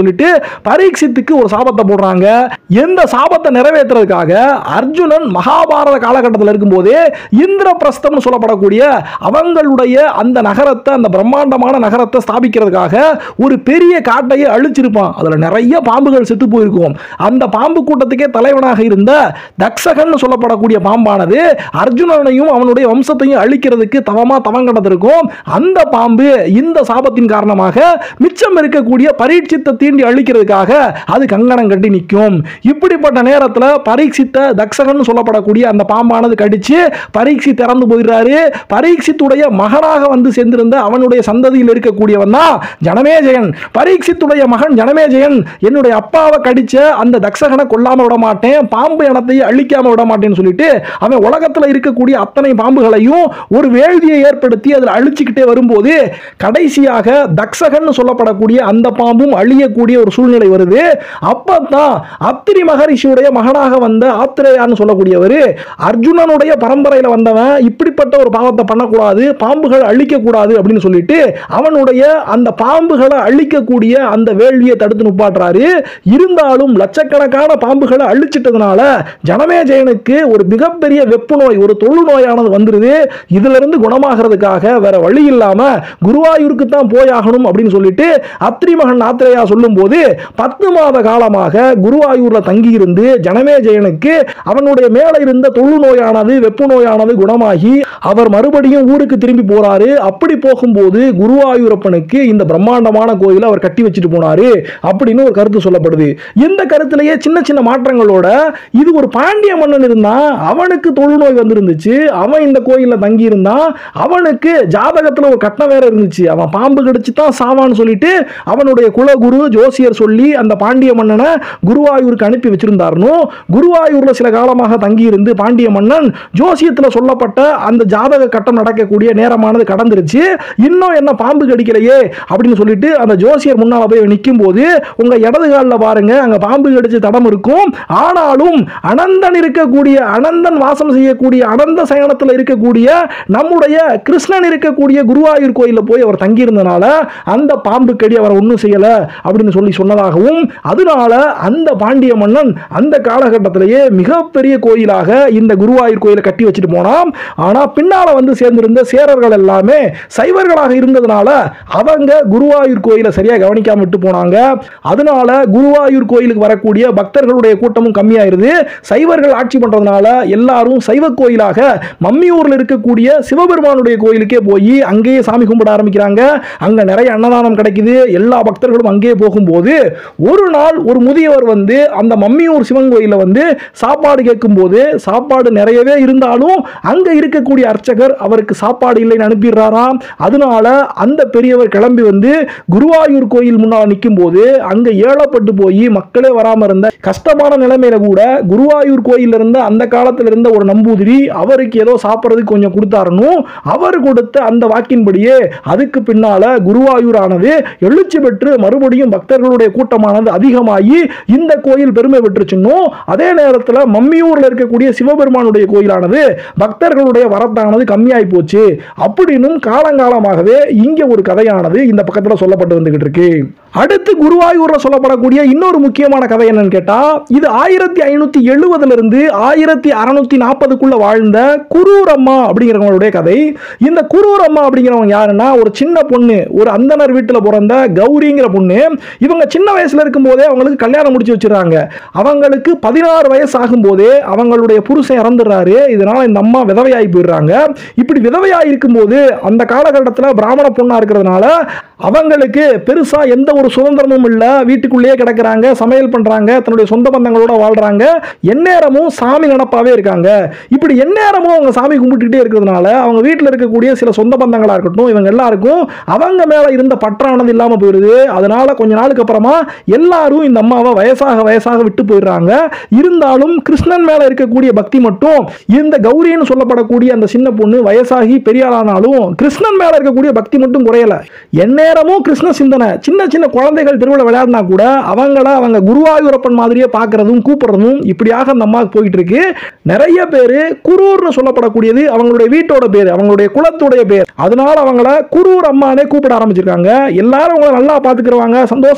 பரீட்சித்துக்கு ஒரு சாபத்தை போடுறாங்க எந்த சாபத்தை நிறைவேற்றுறதுக்காக அர்ஜுனன் மகாபாரத காலகட்டத்தில் இருக்கும்போதே இந்திரபிரஸ்தம்னு சொல்லப்படக்கூடிய அவங்களுடைய அந்த நகரத்தை அந்த பிரம்மாண்டமான நகரத்தை ஸ்தாபிக்கிறதுக்காக ஒரு பெரிய காட்டையே அழிச்சிருப்பான் அதுல நிறைய பாம்புகள் செத்து போயிருக்கும் அந்த பாம்பு கூட்டத்துக்கே தலைவனாக இருந்த தக்ஷகன் சொல்லப்படக்கூடிய பாம்பானது அர்ஜுனனையும் அவனுடைய வம்சத்தையும் அழிக்கிறதுக்கு தவமா தவம் கிடந்திருக்கும் அந்த பாம்பு இந்த சாபத்தின் காரணமாக மிச்சம் இருக்கக்கூடிய பரீட்சித்தை தீண்டி அழிக்கிறதுக்காக அது கங்கணம் கட்டி நிற்கும் இப்படிப்பட்ட நேரத்தில் பரீட்சித்த தக்ஷகன் சொல்லப்படக்கூடிய அந்த பாம்பானது கடிச்சு பரீட்சி திறந்து போயிடுறாரு பரீட்சித்துடைய மகனாக வந்து சேர்ந்திருந்த அவனுடைய சந்ததியில் இருக்கக்கூடியவன் தான் ஜனமேஜயன் பரீட்சித்துடைய மகன் ஜனமேஜயன் என்னுடைய அப்பாவை கடிச்ச அந்த தக்ஷகனை கொல்லாம விட மாட்டேன் பாம்பு இனத்தையும் அழிக்காம விட மாட்டேன்னு சொல்லிட்டு அவன் உலகத்தில் இருக்கக்கூடிய அத்தனை பாம்புகளையும் ஒரு வேள்வியை ஏற்படுத்தி அதில் அழிச்சுக்கிட்டே வரும்போது கடைசியாக தக்ஷகன் சொல்லப்படக்கூடிய அந்த பாம்பும் அழியக்கூடிய ஒரு சூழ்நிலை வருது அப்பதான் அத்திரி மகரிஷியுடைய மகனாக வந்த ஆத்திரேயான்னு சொல்லக்கூடியவர் அர்ஜுனனுடைய பரம்பரையில் வந்தவன் இப்படிப்பட்ட ஒரு பாவத்தை பண்ணக்கூடாது பாம்புகள் அழிக்கக்கூடாது அப்படின்னு சொல்லிட்டு அவனுடைய அந்த பாம்புகளை அழிக்கக்கூடிய அந்த வேள்வியை தடுத்து நிப்பாட்டுறாரு இருந்தாலும் லட்சக்கணக்கான பாம்புகளை அழிச்சிட்டதுனால ஜனமேஜயனுக்கு ஒரு மிகப்பெரிய வெப்பு நோய் ஒரு தொழு நோயானது வந்துருது இதுல இருந்து குணமாகிறதுக்காக வேற வழி இல்லாம குருவாயூருக்கு தான் போயாகணும் அப்படின்னு சொல்லிட்டு அத்ரி மகன் ஆத்திரையா சொல்லும் போது பத்து மாத காலமாக குருவாயூர்ல தங்கி இருந்து ஜனமேஜயனுக்கு அவனுடைய மேல இருந்த தொழு நோயானது வெப்பு நோயானது குணமாகி அவர் மறுபடியும் ஊருக்கு திரும்பி போறாரு அப்படி போகும்போது குருவாயூரப்பனுக்கு இந்த பிரம்மாண்டமான கோயிலை அவர் கட்டி வச்சுட்டு போனாரு அப்படின்னு ஒரு கருத்து சொல்லப்படுது இந்த கருத்திலேயே சின்ன சின்ன மாற்றங்களோட இது ஒரு பாண்டிய மன்னன் இருந்தான் அவனுக்கு தொழுநோய் வந்திருந்துச்சு அவன் இந்த கோயிலில் தங்கி இருந்தான் அவனுக்கு ஜாதகத்தில் ஒரு கட்டம் வேற இருந்துச்சு அவன் பாம்பு கடிச்சு தான் சாவான்னு சொல்லிட்டு அவனுடைய குலகுரு ஜோசியர் சொல்லி அந்த பாண்டிய மன்னனை குருவாயூருக்கு அனுப்பி வச்சிருந்தாருன்னு குருவாயூர்ல சில காலமாக தங்கி இருந்து பாண்டிய மன்னன் ஜோசியத்தில் சொல்லப்பட்ட அந்த ஜாதக கட்டம் நடக்கக்கூடிய நேரமானது கடந்துருச்சு இன்னும் என்ன பாம்பு கடிக்கலையே அப்படின்னு சொல்லிட்டு அந்த ஜோசியர் முன்னால போய் நிற்கும் போது உங்க இடது காலில் பாருங்க அங்க பாம்பு கடிச்ச தடம் இருக்கும் ஆனாலும் அனந்தன் இருக்கக்கூடிய அனந்தன் வாசம் செய்யக்கூடிய அனந்த சயனத்தில் இருக்கக்கூடிய நம்முடைய கிருஷ்ணன் இருக்கக்கூடிய குருவாயூர் கோயிலில் போய் அவர் தங்கியிருந்தனால அந்த பாம்பு கடி அவரை ஒன்றும் செய்யல அப்படின்னு சொல்லி சொன்னதாகவும் அதனால அந்த பாண்டிய மன்னன் அந்த காலகட்டத்திலேயே மிகப்பெரிய கோயிலாக இந்த குருவாயூர் கோயிலை கட்டி வச்சுட்டு போனான் ஆனா பின்னால வந்து சேர்ந்திருந்த சேரர்கள் எல்லாமே சைவர்களாக இருந்ததுனால அவங்க குருவாயூர் கோயிலை சரியா கவனிக்காம விட்டு போனாங்க அதனால குருவாயூர் கோயிலுக்கு வரக்கூடிய பக்தர்களுடைய கூட்டமும் கம்மியாயிருது சைவர்கள் ஆட்சி பண்றதுனால எல்லாரும் சைவ கோயிலாக மம்மியூர்ல இருக்கக்கூடிய சிவபெருமானுடைய கோயிலுக்கே போய் அங்கேயே சாமி கும்பிட ஆரம்பிக்கிறாங்க அங்க நிறைய அன்னதானம் கிடைக்குது எல்லா பக்தர்களும் அங்கேயே போகும்போது ஒரு நாள் ஒரு முதியவர் வந்து அந்த மம்மியூர் சிவன் கோயில வந்து சாப்பாடு கேட்கும்போது சாப்பாடு நிறையவே இருந்தாலும் அங்க இருக்கக்கூடிய அர்ச்சகர் அவருக்கு சாப்பாடு இல்லைன்னு அனுப்பிடுறாராம் அதனால அந்த பெரியவர் கிளம்பி வந்து குருவாயூர் கோயில் முன்னால் நிற்கும் போது அங்க ஏழப்பட்டு போய் மக்களே வராம இருந்த கஷ்டமான நிலைமையில கூட குருவாயூர் கோயில்ல இருந்த அந்த காலத்துல இருந்த ஒரு நம்பூதிரி அவருக்கு ஏதோ சாப்பிட்றதுக்கு கொஞ்சம் கொடுத்தாருன்னு அவர் கொடுத்த அந்த வாக்கின்படியே அதுக்கு பின்னால குருவாயூரானது எழுச்சி பெற்று மறுபடியும் பக்தர்களுடைய கூட்டமானது அதிகமாகி இந்த கோயில் பெருமை பெற்றுச்சுன்னும் அதே நேரத்தில் மம்மியூர்ல இருக்கக்கூடிய சிவபெருமானுடைய கோயிலானது பக்தர்களுடைய வரத்தானது கம்மியாகி போச்சு அப்படின்னும் காலங்காலமாகவே இங்க ஒரு கதையானது இந்த பக்கத்துல சொல்லப்பட்டு வந்துகிட்டு இருக்கு அடுத்து குருவாயூர்ல சொல்லப்படக்கூடிய இன்னொரு முக்கியமான கதை என்னன்னு கேட்டா இது ஆயிரத்தி ஐநூத்தி எழுபதுல இருந்து ஆயிரத்தி அறுநூத்தி நாற்பதுக்குள்ள வாழ்ந்த குரூர் அம்மா அப்படிங்கிறவங்களுடைய கதை இந்த குரூர் அம்மா அப்படிங்கிறவங்க யாருன்னா ஒரு சின்ன பொண்ணு ஒரு அந்தனர் வீட்டில் பிறந்த கௌரிங்கிற பொண்ணு இவங்க சின்ன வயசுல இருக்கும்போதே அவங்களுக்கு கல்யாணம் முடிச்சு வச்சிருக்காங்க அவங்களுக்கு பதினாறு வயசு ஆகும்போதே அவங்களுடைய புருஷன் இறந்துடுறாரு இதனால இந்த அம்மா விதவையாகி போயிடுறாங்க இப்படி விதவையாகி இருக்கும்போது அந்த காலகட்டத்தில் பிராமண பொண்ணா இருக்கிறதுனால அவங்களுக்கு பெருசா எந்த ஒரு சுதந்திரமும் இல்லை வீட்டுக்குள்ளேயே கிடக்குறாங்க சமையல் பண்றாங்க தன்னுடைய சொந்த பந்தங்களோட வாழ்றாங்க எந்நேரமும் சாமி நினப்பாவே இருக்காங்க இப்படி எந்நேரமும் அவங்க சாமி கும்பிட்டுக்கிட்டே இருக்கிறதுனால அவங்க வீட்டில் இருக்கக்கூடிய சில சொந்த பந்தங்களா இருக்கட்டும் இவங்க எல்லாருக்கும் அவங்க மேல இருந்த பற்றானது இல்லாம போயிடுது அதனால கொஞ்ச நாளுக்கு அப்புறமா எல்லாரும் இந்த அம்மாவை வயசாக வயசாக விட்டு போயிடுறாங்க இருந்தாலும் கிருஷ்ணன் மேல இருக்கக்கூடிய பக்தி மட்டும் இந்த கௌரின்னு சொல்லப்படக்கூடிய அந்த சின்ன பொண்ணு வயசாகி பெரியாளானாலும் கிருஷ்ணன் மேல இருக்கக்கூடிய பக்தி மட்டும் குறையல எந்நேரமும் கிருஷ்ண சிந்தனை சின்ன சின்ன குழந்தைகள் திருவிழா விளையாடினா கூட அவங்கள அவங்க குருவாயூரப்பன் மாதிரியே பார்க்கறதும் கூப்பிடுறதும் இப்படியாக அந்த அம்மாவுக்கு போயிட்டு இருக்கு நிறைய பேர் குரூர்னு சொல்லப்படக்கூடியது அவங்களுடைய வீட்டோட பேர் அவங்களுடைய குலத்துடைய பேர் அதனால அவங்கள குரூர் அம்மானே கூப்பிட ஆரம்பிச்சிருக்காங்க எல்லாரும் அவங்கள நல்லா பார்த்துக்கிறவாங்க சந்தோஷமா வச்சுக்கிறவாங்க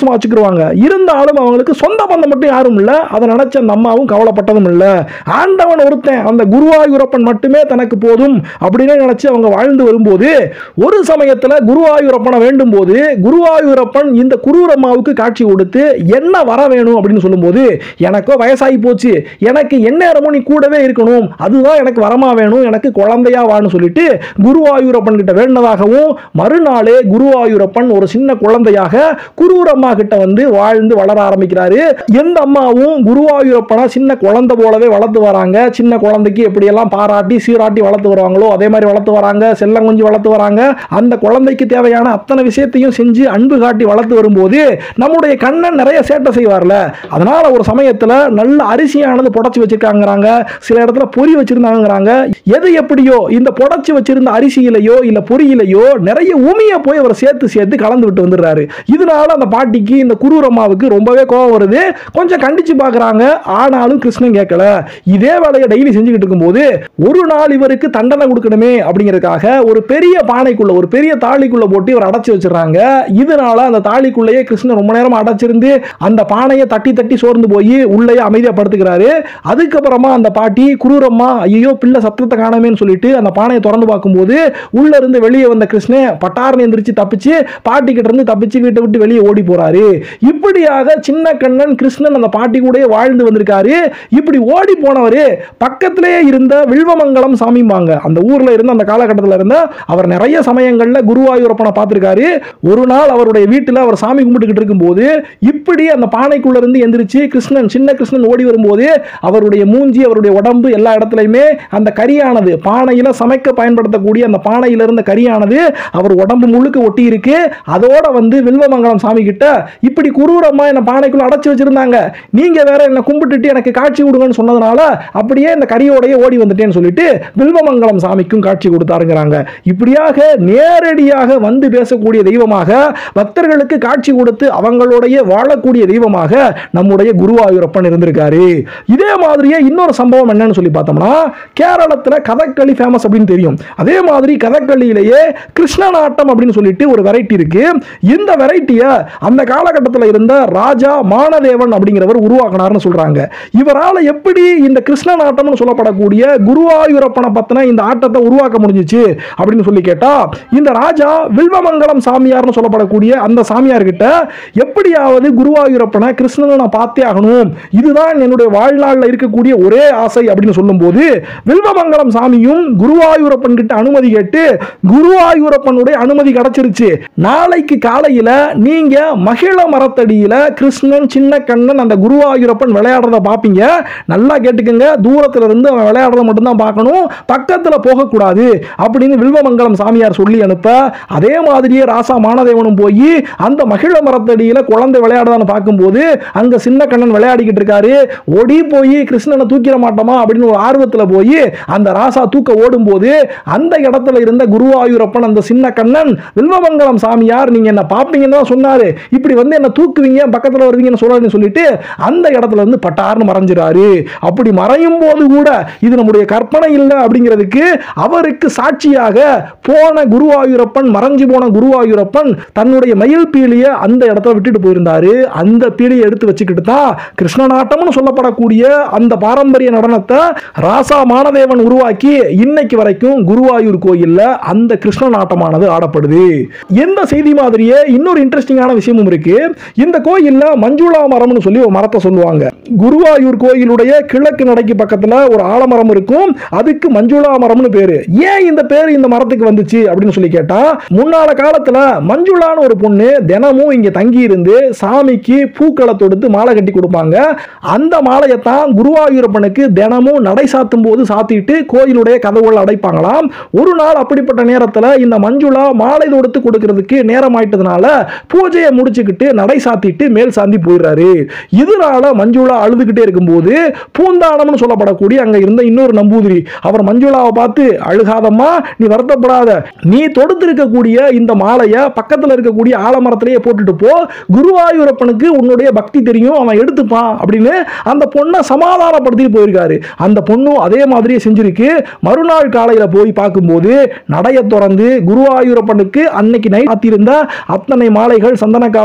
வருவாங்க இருந்தாலும் அவங்களுக்கு சொந்த பந்தம் மட்டும் யாரும் இல்லை அதை நினைச்ச அந்த அம்மாவும் கவலைப்பட்டதும் இல்லை ஆண்டவன் ஒருத்தன் அந்த குருவாயூரப்பன் மட்டுமே தனக்கு போதும் அப்படின்னு நினைச்சு அவங்க வாழ்ந்து வரும்போது ஒரு சமயத்தில் குருவாயூரப்பனை வேண்டும் போது குருவாயூரப்பன் இந்த குரூரம்மாவுக்கு காட்சி கொடுத்து என்ன வர வேணும் அப்படின்னு சொல்லும்போது எனக்கோ வயசாகி போச்சு எனக்கு எந்நேரமும் நீ கூடவே இருக்கணும் அதுதான் எனக்கு வரமா வேணும் எனக்கு குழந்தையா வான்னு சொல்லிட்டு குருவாயூரப்பன் கிட்ட வேண்டதாகவும் மறுநாளே குருவாயூரப்பன் ஒரு சின்ன குழந்தையாக குரூரம்மா கிட்ட வந்து வாழ்ந்து வளர ஆரம்பிக்கிறாரு எந்த அம்மாவும் குருவாயூரப்பனை சின்ன குழந்தை போலவே வளர்த்து வராங்க சின்ன குழந்தைக்கு எப்படியெல்லாம் பாராட்டி சீராட்டி வளர்த்து வருவாங்களோ அதே மாதிரி வளர்த்து வராங்க செல்லம் கொஞ்சம் வளர்த்து வராங்க அந்த குழந்தைக்கு தேவையான அத்தனை விஷயத்தையும் செஞ்சு அன்பு காட்டி வளர்த்து வரும்போது நம்முடைய கண்ணன் நிறைய சேட்டை செய்வார்ல அதனால ஒரு சமயத்தில் நல்ல அரிசியானது புடச்சி வச்சிருக்காங்கிறாங்க சில இடத்துல பொறி வச்சிருந்தாங்கிறாங்க எது எப்படியோ இந்த புடச்சி வச்சிருந்த அரிசியிலையோ இல்ல பொரியிலையோ நிறைய உமியை போய் அவர் சேர்த்து சேர்த்து கலந்து விட்டு வந்துடுறாரு இதனால அந்த பாட்டிக்கு இந்த குரூரம்மாவுக்கு ரொம்பவே கோவம் வருது கொஞ்சம் கண்டிச்சு பார்க்கறாங்க ஆனாலும் கிருஷ்ணன் கேட்கல இதே வேலையை டெய்லி செஞ்சுக்கிட்டு இருக்கும்போது ஒரு நாள் இவருக்கு தண்டனை கொடுக்கணுமே அப்படிங்கிறதுக்காக ஒரு பெரிய பானைக்குள்ள ஒரு பெரிய தாளிக்குள்ள போட்டு இவர் அடைச்சு வச்சிடறாங்க இதனால அந்த தாளிக்குள்ளேயே கிருஷ்ணன் ரொம்ப நேரம் அடைச்சிருந்து அந்த பானையை தட்டி தட்டி சோர்ந்து போய் உள்ளேயே அமைதியா படுத்துக்கிறாரு அதுக்கப்புறமா அந்த பாட்டி குரூரம்மா ஐயோ பிள்ளை சத்தத்தை காணமேன்னு சொல்லிட்டு அந்த பானையை திறந்து பார்க்கும்போது உள்ள இருந்து வெளியே வந்த கிருஷ்ணன் பட்டார்னு எந்திரிச்சு தப்பிச்சு பாட்டி கிட்ட இருந்து தப்பிச்சு வீட்டை விட்டு வெளியே ஓடி போறாரு இப்படியாக சின்ன கண்ணன் கிருஷ்ணன் அந்த பாட்டி கூடயே வாழ்ந்து வந்திருக்காரு இப்படி ஓடி போனவர் பக்கத்திலேயே இருந்த வில்வமங்கலம் சாமிம்பாங்க அந்த ஊர்ல இருந்த அந்த காலகட்டத்தில் இருந்த அவர் நிறைய சமயங்கள்ல குருவாயூரப்பனை பார்த்திருக்காரு ஒரு நாள் அவருடைய வீட்டில் அவர் சாமி கும்பிட்டுக்கிட்டு இருக்கும்போது இப்படி அந்த பானைக்குள்ள இருந்து எந்திரிச்சு கிருஷ்ணன் சின்ன கிருஷ்ணன் ஓடி வரும்போது அவருடைய மூஞ்சி அவருடைய உடம்பு எல்லா இடத்துலையுமே அந்த கரியானது பானையில சமைக்க பயன்படுத்தக்கூடிய அந்த பானையில இருந்த கரியானது அவர் உடம்பு முழுக்க ஒட்டி இருக்கு அதோட வந்து வில்வமங்கலம் சாமி கிட்ட இப்படி குரூரமா என்ன பானைக்குள்ள அடைச்சு வச்சிருந்தாங்க நீங்க வேற என்ன கும்பிட்டுட்டு எனக்கு காட்சி கொடுங்கன்னு சொன்னதுனால அப்படியே இந்த கரியோடையே ஓடி வந்துட்டேன்னு சொல்லிட்டு வில்வமங்கலம் சாமிக்கும் காட்சி கொடுத்தாருங்கிறாங்க இப்படியாக நேரடியாக வந்து பேசக்கூடிய தெய்வமாக பக்தர்களுக்கு காட்சி கொடுத்து அவங்களுடைய வாழக்கூடிய தெய்வமாக நம்முடைய குருவாயூரப்பன் இருந்திருக்காரு இதே மாதிரியே இன்னொரு சம்பவம் என்னன்னு சொல்லி பார்த்தோம்னா கேரளத்தில் கதகளி ஃபேமஸ் அப்படின்னு தெரியும் அதே மாதிரி கதகளியிலேயே கிருஷ்ணநாட்டம் அப்படின்னு சொல்லிட்டு ஒரு வெரைட்டி இருக்கு இந்த வெரைட்டியை அந்த காலகட்டத்தில் இருந்த ராஜா மானதேவன் அப்படிங்கிறவர் உருவாக்கினார்னு சொல்றாங்க இவரால் எப்படி இந்த கிருஷ்ணநாட்டம்னு சொல்லப்படக்கூடிய குருவாயூரப்பனை பத்தின இந்த ஆட்டத்தை உருவாக்க முடிஞ்சிச்சு அப்படின்னு சொல்லி கேட்டா இந்த ராஜா வில்வமங்கலம் சாமியார்னு சொல்லப்படக்கூடிய அந்த சாமியார் கிட்ட எப்படியாவது குருவாயூரப்பனை கிருஷ்ணனை நான் பார்த்தே ஆகணும் இதுதான் என்னுடைய வாழ்நாளில் இருக்கக்கூடிய ஒரே ஆசை அப்படின்னு சொல்லும்போது வில்வமங்கலம் சாமியும் குருவாயூரப்பன் கிட்ட அனுமதி கேட்டு குருவாயூரப்பனுடைய அனுமதி கிடைச்சிருச்சு நாளைக்கு காலையில நீங்க மகிழ மரத்தடியில கிருஷ்ணன் சின்ன கண்ணன் அந்த குருவாயூரப்பன் விளையாடுறத பார்ப்பீங்க நல்லா கேட்டுக்கங்க தூரத்துல இருந்து அவன் விளையாடுறத மட்டும்தான் பார்க்கணும் பக்கத்துல போகக்கூடாது அப்படின்னு வில்வமங்கலம் சாமியார் சொல்லி அனுப்ப அதே மாதிரியே ராசா மானதேவனும் போய் அந்த மகிழ மரத்தடியில குழந்தை விளையாடுதான்னு பார்க்கும்போது அங்க சின்ன கண்ணன் விளையாடிக்கிட்டு இருக்காரு ஓடி போய் கிருஷ்ணனை தூக்கிட மாட்டோமா அப்படின்னு ஒரு ஆர்வத்தில் போய் அந்த ராசா தூக்க ஓடும்போது அந்த இடத்துல இருந்த குருவாயூரப்பன் அந்த சின்ன கண்ணன் வில்வமங்கலம் சாமியார் நீங்க என்ன பார்ப்பீங்கன்னு தான் சொன்னாரு இப்படி வந்து என்ன தூக்குவீங்க பக்கத்தில் வருவீங்கன்னு சொல்றாருன்னு சொல்லிட்டு அந்த இடத்துல இருந்து பட்டார்னு மறைஞ்சிறாரு அப்படி மறையும் போது கூட இது நம்முடைய கற்பனை இல்லை அப்படிங்கிறதுக்கு அவருக்கு சாட்சியாக போன குருவாயூரப்பன் மறைஞ்சு போன குருவாயூரப்பன் தன்னுடைய மயில் பீலியை அந்த இடத்துல விட்டுட்டு போயிருந்தாரு அந்த பீலியை எடுத்து வச்சுக்கிட்டு தான் கிருஷ்ணநாட்டம்னு சொல்லப்படக்கூடிய அந்த பாரம்பரிய நடனத்தை ராசா மானதேவன் உருவாக்கி இன்னைக்கு வரைக்கும் குருவாயூர் கோயில்ல அந்த கிருஷ்ண நாட்டமானது ஆடப்படுது எந்த செய்தி மாதிரியே இன்னொரு இன்ட்ரெஸ்டிங்கான விஷயமும் இருக்கு இந்த கோயில்ல மஞ்சுளா மரம்னு சொல்லி ஒரு மரத்தை சொல்லுவாங்க குருவாயூர் கோயிலுடைய கிழக்கு நடைக்கு பக்கத்துல ஒரு ஆலமரம் இருக்கும் அதுக்கு மஞ்சுளா மரம்னு பேரு ஏன் இந்த பேர் இந்த மரத்துக்கு வந்துச்சு அப்படின்னு சொல்லி கேட்டா முன்னால காலத்துல மஞ்சுளான்னு ஒரு பொண்ணு தினமும் இங்க தங்கி இருந்து சாமிக்கு பூக்களை தொடுத்து மாலை கட்டி கொடுப்பாங்க அந்த மாலையை தான் குருவாயூரப்பனுக்கு தினமும் நடை சாத்தும் போது சாத்திட்டு கோயிலுடைய கதவுகள் அடைப்பாங்களாம் ஒரு நாள் அப்படிப்பட்ட நேரத்தில் இந்த மஞ்சுளா மாலை தொடுத்து கொடுக்கறதுக்கு நேரம் ஆயிட்டதுனால பூஜையை முடிச்சுக்கிட்டு நடை சாத்திட்டு மேல் சாந்தி போயிடுறாரு இதனால மஞ்சுளா அழுதுகிட்டே இருக்கும்போது பூந்தானம்னு சொல்லப்படக்கூடிய அங்க இருந்த இன்னொரு நம்பூதிரி அவர் மஞ்சுளாவை பார்த்து அழுகாதம்மா நீ வருத்தப்படாத நீ தொடுத்திருக்கக்கூடிய இந்த மாலையை பக்கத்தில் இருக்கக்கூடிய ஆலமரத்திலேயே போட்டுட்டு போ குருவாயூரப்பனுக்கு உன்னுடைய பக்தி தெரியும் அவன் எடுத்துப்பான் அப்படின்னு அந்த பொண்ணை சமாதானப்படுத்திட்டு போயிருக்காரு அந்த பொண்ணும் அதே மாதிரியே செஞ்சிருக்கு மறுநாள் காலையில் போய் பார்க்கும்போது நடைய திறந்து குருவாயூரப்பனுக்கு அன்னைக்கு நைட் ஆத்திருந்த அத்தனை மாலைகள் சந்தன காப்பு அதெல்லாம்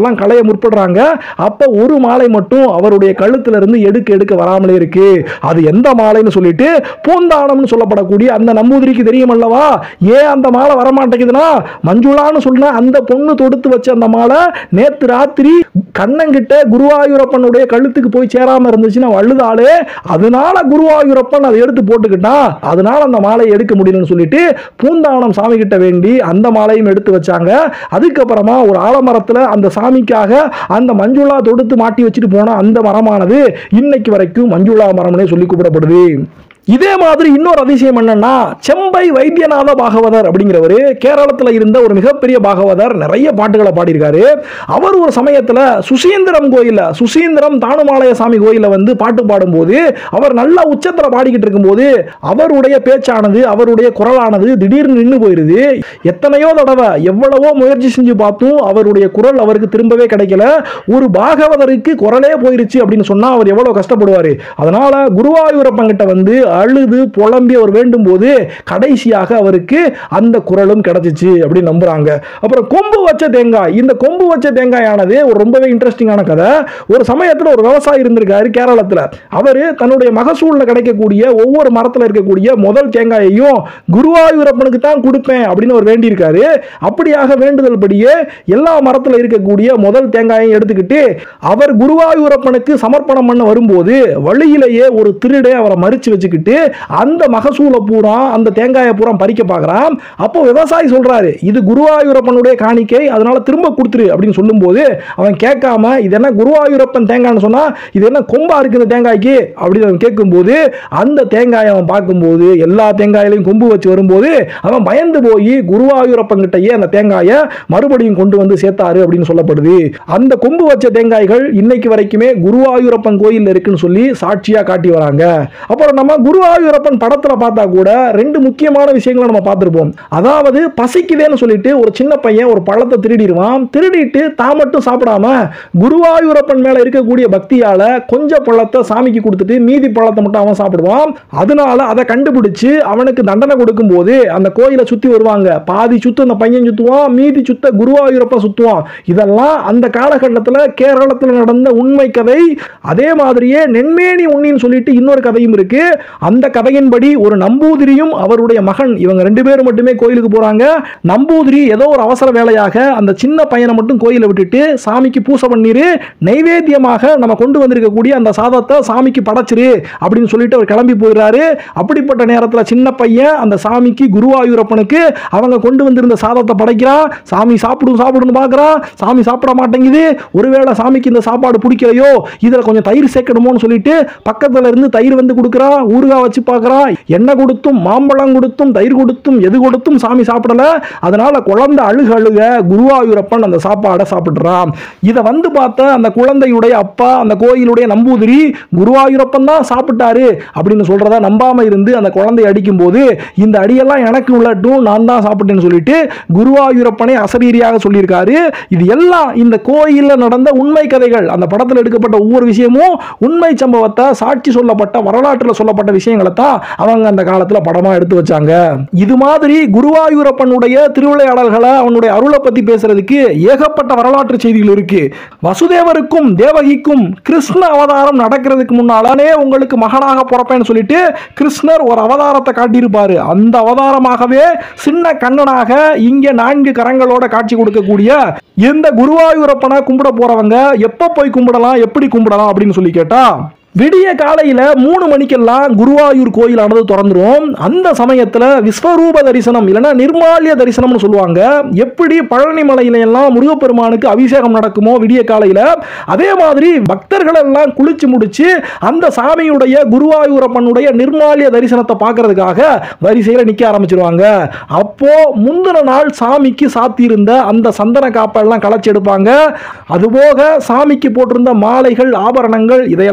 எல்லாம் களைய முற்படுறாங்க அப்ப ஒரு மாலை மட்டும் அவருடைய கழுத்துல இருந்து எடுக்க எடுக்க வராமலே இருக்கு அது எந்த மாலைன்னு சொல்லிட்டு பூந்தானம்னு சொல்லப்படக்கூடிய அந்த நம்பூதிரிக்கு தெரியும் அல்லவா ஏன் அந்த மாலை வரமாட்டேங்குதுன்னா மஞ்சுளான்னு சொன்ன அந்த பொண்ணு தொடுத்து வச்ச அந்த மாலை நேத்து ராத்திரி கண்ணங்கிட்ட குருவாயூரப்பனுடைய கழுத்துக்கு போய் சேராம இருந்துச்சுன்னா வள்ளுதாளே அதனால குருவாயூரப்பன் அதை எடுத்து போட்டுக்கிட்டான் அதனால அந்த மாலையை எடுக்க முடியலன்னு சொல்லிட்டு பூந்தானம் சாமி கிட்ட வேண்டி அந்த மாலையும் எடுத்து வச்சாங்க அதுக்கப்புறமா ஒரு ஆலமரத்துல அந்த சாமிக்காக அந்த மஞ்சுளா தொடுத்து மாட்டி வச்சுட்டு போன அந்த மரமானது இன்னைக்கு வரைக்கும் மஞ்சுளா மரம்னே சொல்லி கூப்பிடப்படுது இதே மாதிரி இன்னொரு அதிசயம் என்னன்னா செம்பை வைத்தியநாத பாகவதர் அப்படிங்கிறவர் கேரளத்தில் இருந்த ஒரு மிகப்பெரிய பாகவதர் நிறைய பாட்டுகளை பாடியிருக்காரு அவர் ஒரு சமயத்தில் சுசீந்திரம் கோயிலில் சுசீந்திரம் தானுமாலய சாமி கோயிலில் வந்து பாட்டு பாடும்போது அவர் நல்ல உச்சத்தில் பாடிக்கிட்டு இருக்கும்போது அவருடைய பேச்சானது அவருடைய குரலானது திடீர்னு நின்று போயிருது எத்தனையோ தடவை எவ்வளவோ முயற்சி செஞ்சு பார்த்தும் அவருடைய குரல் அவருக்கு திரும்பவே கிடைக்கல ஒரு பாகவதருக்கு குரலே போயிருச்சு அப்படின்னு சொன்னா அவர் எவ்வளவு கஷ்டப்படுவார் அதனால குருவாயூரப்பன் கிட்ட வந்து அழுது புலம்பி அவர் வேண்டும் போது கடைசியாக அவருக்கு அந்த குரலும் கிடைச்சிச்சு அப்படின்னு நம்புறாங்க அப்புறம் கொம்பு வச்ச தேங்காய் இந்த கொம்பு வச்ச தேங்காயானது ஒரு ரொம்பவே இன்ட்ரெஸ்டிங்கான கதை ஒரு சமயத்தில் ஒரு விவசாயி இருந்திருக்காரு கேரளத்தில் அவர் தன்னுடைய மகசூலில் கிடைக்கக்கூடிய ஒவ்வொரு மரத்தில் இருக்கக்கூடிய முதல் தேங்காயையும் குருவாயூரப்பனுக்கு தான் கொடுப்பேன் அப்படின்னு அவர் வேண்டியிருக்காரு அப்படியாக வேண்டுதல் படியே எல்லா மரத்தில் இருக்கக்கூடிய முதல் தேங்காயையும் எடுத்துக்கிட்டு அவர் குருவாயூரப்பனுக்கு சமர்ப்பணம் பண்ண வரும்போது வழியிலேயே ஒரு திருடே அவரை மறிச்சு வச்சுக்கிட்டு அந்த மகசூலை பூரா அந்த தேங்காயை பூரா பறிக்க பார்க்குறான் அப்போ விவசாயி சொல்றாரு இது குருவாயூரப்பனுடைய காணிக்கை அதனால திரும்ப கொடுத்துரு அப்படின்னு சொல்லும்போது அவன் கேட்காம இது என்ன குருவாயூரப்பன் தேங்காய்னு சொன்னா இது என்ன கொம்பா இருக்கு இந்த தேங்காய்க்கு அப்படின்னு அவன் கேட்கும்போது அந்த தேங்காயை அவன் பார்க்கும்போது எல்லா தேங்காயிலையும் கொம்பு வச்சு வரும்போது அவன் பயந்து போய் குருவாயூரப்பன் கிட்டயே அந்த தேங்காயை மறுபடியும் கொண்டு வந்து சேர்த்தாரு அப்படின்னு சொல்லப்படுது அந்த கொம்பு வச்ச தேங்காய்கள் இன்னைக்கு வரைக்குமே குருவாயூரப்பன் கோயில் இருக்குன்னு சொல்லி சாட்சியா காட்டி வராங்க அப்புறம் நம்ம குருவாயூரப்பன் படத்துல பார்த்தா கூட ரெண்டு முக்கியமான விஷயங்களை நம்ம பார்த்திருப்போம் அதாவது பசிக்குதேன்னு சொல்லிட்டு ஒரு சின்ன பையன் ஒரு பழத்தை திருடிடுவான் திருடிட்டு தான் மட்டும் சாப்பிடாம குருவாயூரப்பன் மேல இருக்கக்கூடிய பக்தியால கொஞ்சம் பழத்தை சாமிக்கு கொடுத்துட்டு மீதி பழத்தை மட்டும் அவன் சாப்பிடுவான் அதனால அதை கண்டுபிடிச்சு அவனுக்கு தண்டனை கொடுக்கும் போது அந்த கோயிலை சுத்தி வருவாங்க பாதி சுத்து அந்த பையன் சுத்துவான் மீதி சுத்த குருவாயூரப்பன் சுத்துவான் இதெல்லாம் அந்த காலகட்டத்தில் கேரளத்தில் நடந்த உண்மை கதை அதே மாதிரியே நென்மேனி உண்ணின்னு சொல்லிட்டு இன்னொரு கதையும் இருக்கு அந்த கதையின்படி ஒரு நம்பூதிரியும் அவருடைய மகன் இவங்க ரெண்டு பேரும் மட்டுமே கோயிலுக்கு போறாங்க நம்பூதிரி ஏதோ ஒரு அவசர வேலையாக அந்த சின்ன பையனை மட்டும் கோயிலை விட்டுட்டு சாமிக்கு பூசை பண்ணிரு நைவேத்தியமாக நம்ம கொண்டு வந்திருக்கக்கூடிய அந்த சாதத்தை சாமிக்கு படைச்சிரு அப்படின்னு சொல்லிட்டு அவர் கிளம்பி போயிடுறாரு அப்படிப்பட்ட நேரத்தில் சின்ன பையன் அந்த சாமிக்கு குருவாயூரப்பனுக்கு அவங்க கொண்டு வந்திருந்த சாதத்தை படைக்கிறான் சாமி சாப்பிடும் சாப்பிடுன்னு பார்க்குறான் சாமி சாப்பிட மாட்டேங்குது ஒருவேளை சாமிக்கு இந்த சாப்பாடு பிடிக்கலையோ இதில் கொஞ்சம் தயிர் சேர்க்கணுமோன்னு சொல்லிட்டு பக்கத்தில் இருந்து தயிர் வந்து கொடுக்குறான் ஊறுகாய் வச்சு பார்க்குறான் எண்ணெய் கொடுத்தும் மாம்பழம் கொடுத்தும் தயிர் கொடுத்தும் எது கொடுத்தும் சாமி சாப்பிடல அதனால குழந்தை அழுக அழுக குருவாயூரப்பன் அந்த சாப்பாடை சாப்பிட்றான் இதை வந்து பார்த்த அந்த குழந்தையுடைய அப்பா அந்த கோயிலுடைய நம்பூதிரி குருவாயூரப்பன் தான் சாப்பிட்டாரு அப்படின்னு சொல்றத நம்பாம இருந்து அந்த குழந்தை அடிக்கும் போது இந்த அடியெல்லாம் எனக்கு உள்ளட்டும் நான் தான் சாப்பிட்டேன்னு சொல்லிட்டு குருவாயூரப்பனை அசரீரியாக சொல்லியிருக்காரு இது எல்லாம் இந்த கோயிலில் நடந்த உண்மை கதைகள் அந்த படத்தில் எடுக்கப்பட்ட ஒவ்வொரு விஷயமும் உண்மை சம்பவத்தை சாட்சி சொல்லப்பட்ட வரலாற்றில் சொல்லப்பட்ட விஷயங்களை தான் அவங்க அந்த காலத்தில் படமாக எடுத்து வச்சாங்க இது மாதிரி குருவாயூரப்பனுடைய திருவிளையாடல்களை அவனுடைய அருளை பற்றி பேசுறதுக்கு ஏகப்பட்ட வரலாற்று செய்திகள் இருக்கு வசுதேவருக்கும் தேவகிக்கும் கிருஷ்ண அவதாரம் நடக்கிறதுக்கு முன்னாலே உங்களுக்கு மகனாக பிறப்பேன்னு சொல்லிட்டு கிருஷ்ணர் ஒரு அவதாரத்தை காட்டியிருப்பாரு அந்த அவதாரமாகவே சின்ன கண்ணனாக இங்கே நான்கு கரங்களோட காட்சி கொடுக்கக்கூடிய இந்த குருவாயூரப்பனை கும்பிட போறவங்க எப்போ போய் கும்பிடலாம் எப்படி கும்பிடலாம் அப்படின்னு சொல்லி கேட்டா விடிய காலையில் மூணு மணிக்கெல்லாம் குருவாயூர் கோயிலானது திறந்துரும் அந்த சமயத்தில் விஸ்வரூப தரிசனம் இல்லைன்னா நிர்மாலிய தரிசனம்னு சொல்லுவாங்க எப்படி பழனி மலையில எல்லாம் முருகப்பெருமானுக்கு அபிஷேகம் நடக்குமோ விடிய காலையில் அதே மாதிரி பக்தர்கள் எல்லாம் குளிச்சு முடிச்சு அந்த சாமியுடைய குருவாயூரப்பனுடைய நிர்மாலிய தரிசனத்தை பார்க்கறதுக்காக வரிசையில் நிற்க ஆரம்பிச்சிருவாங்க அப்போ முந்தின நாள் சாமிக்கு சாத்தியிருந்த அந்த சந்தன காப்பெல்லாம் களைச்சி எடுப்பாங்க அதுபோக சாமிக்கு போட்டிருந்த மாலைகள் ஆபரணங்கள் இதையெல்லாம் ஒன்று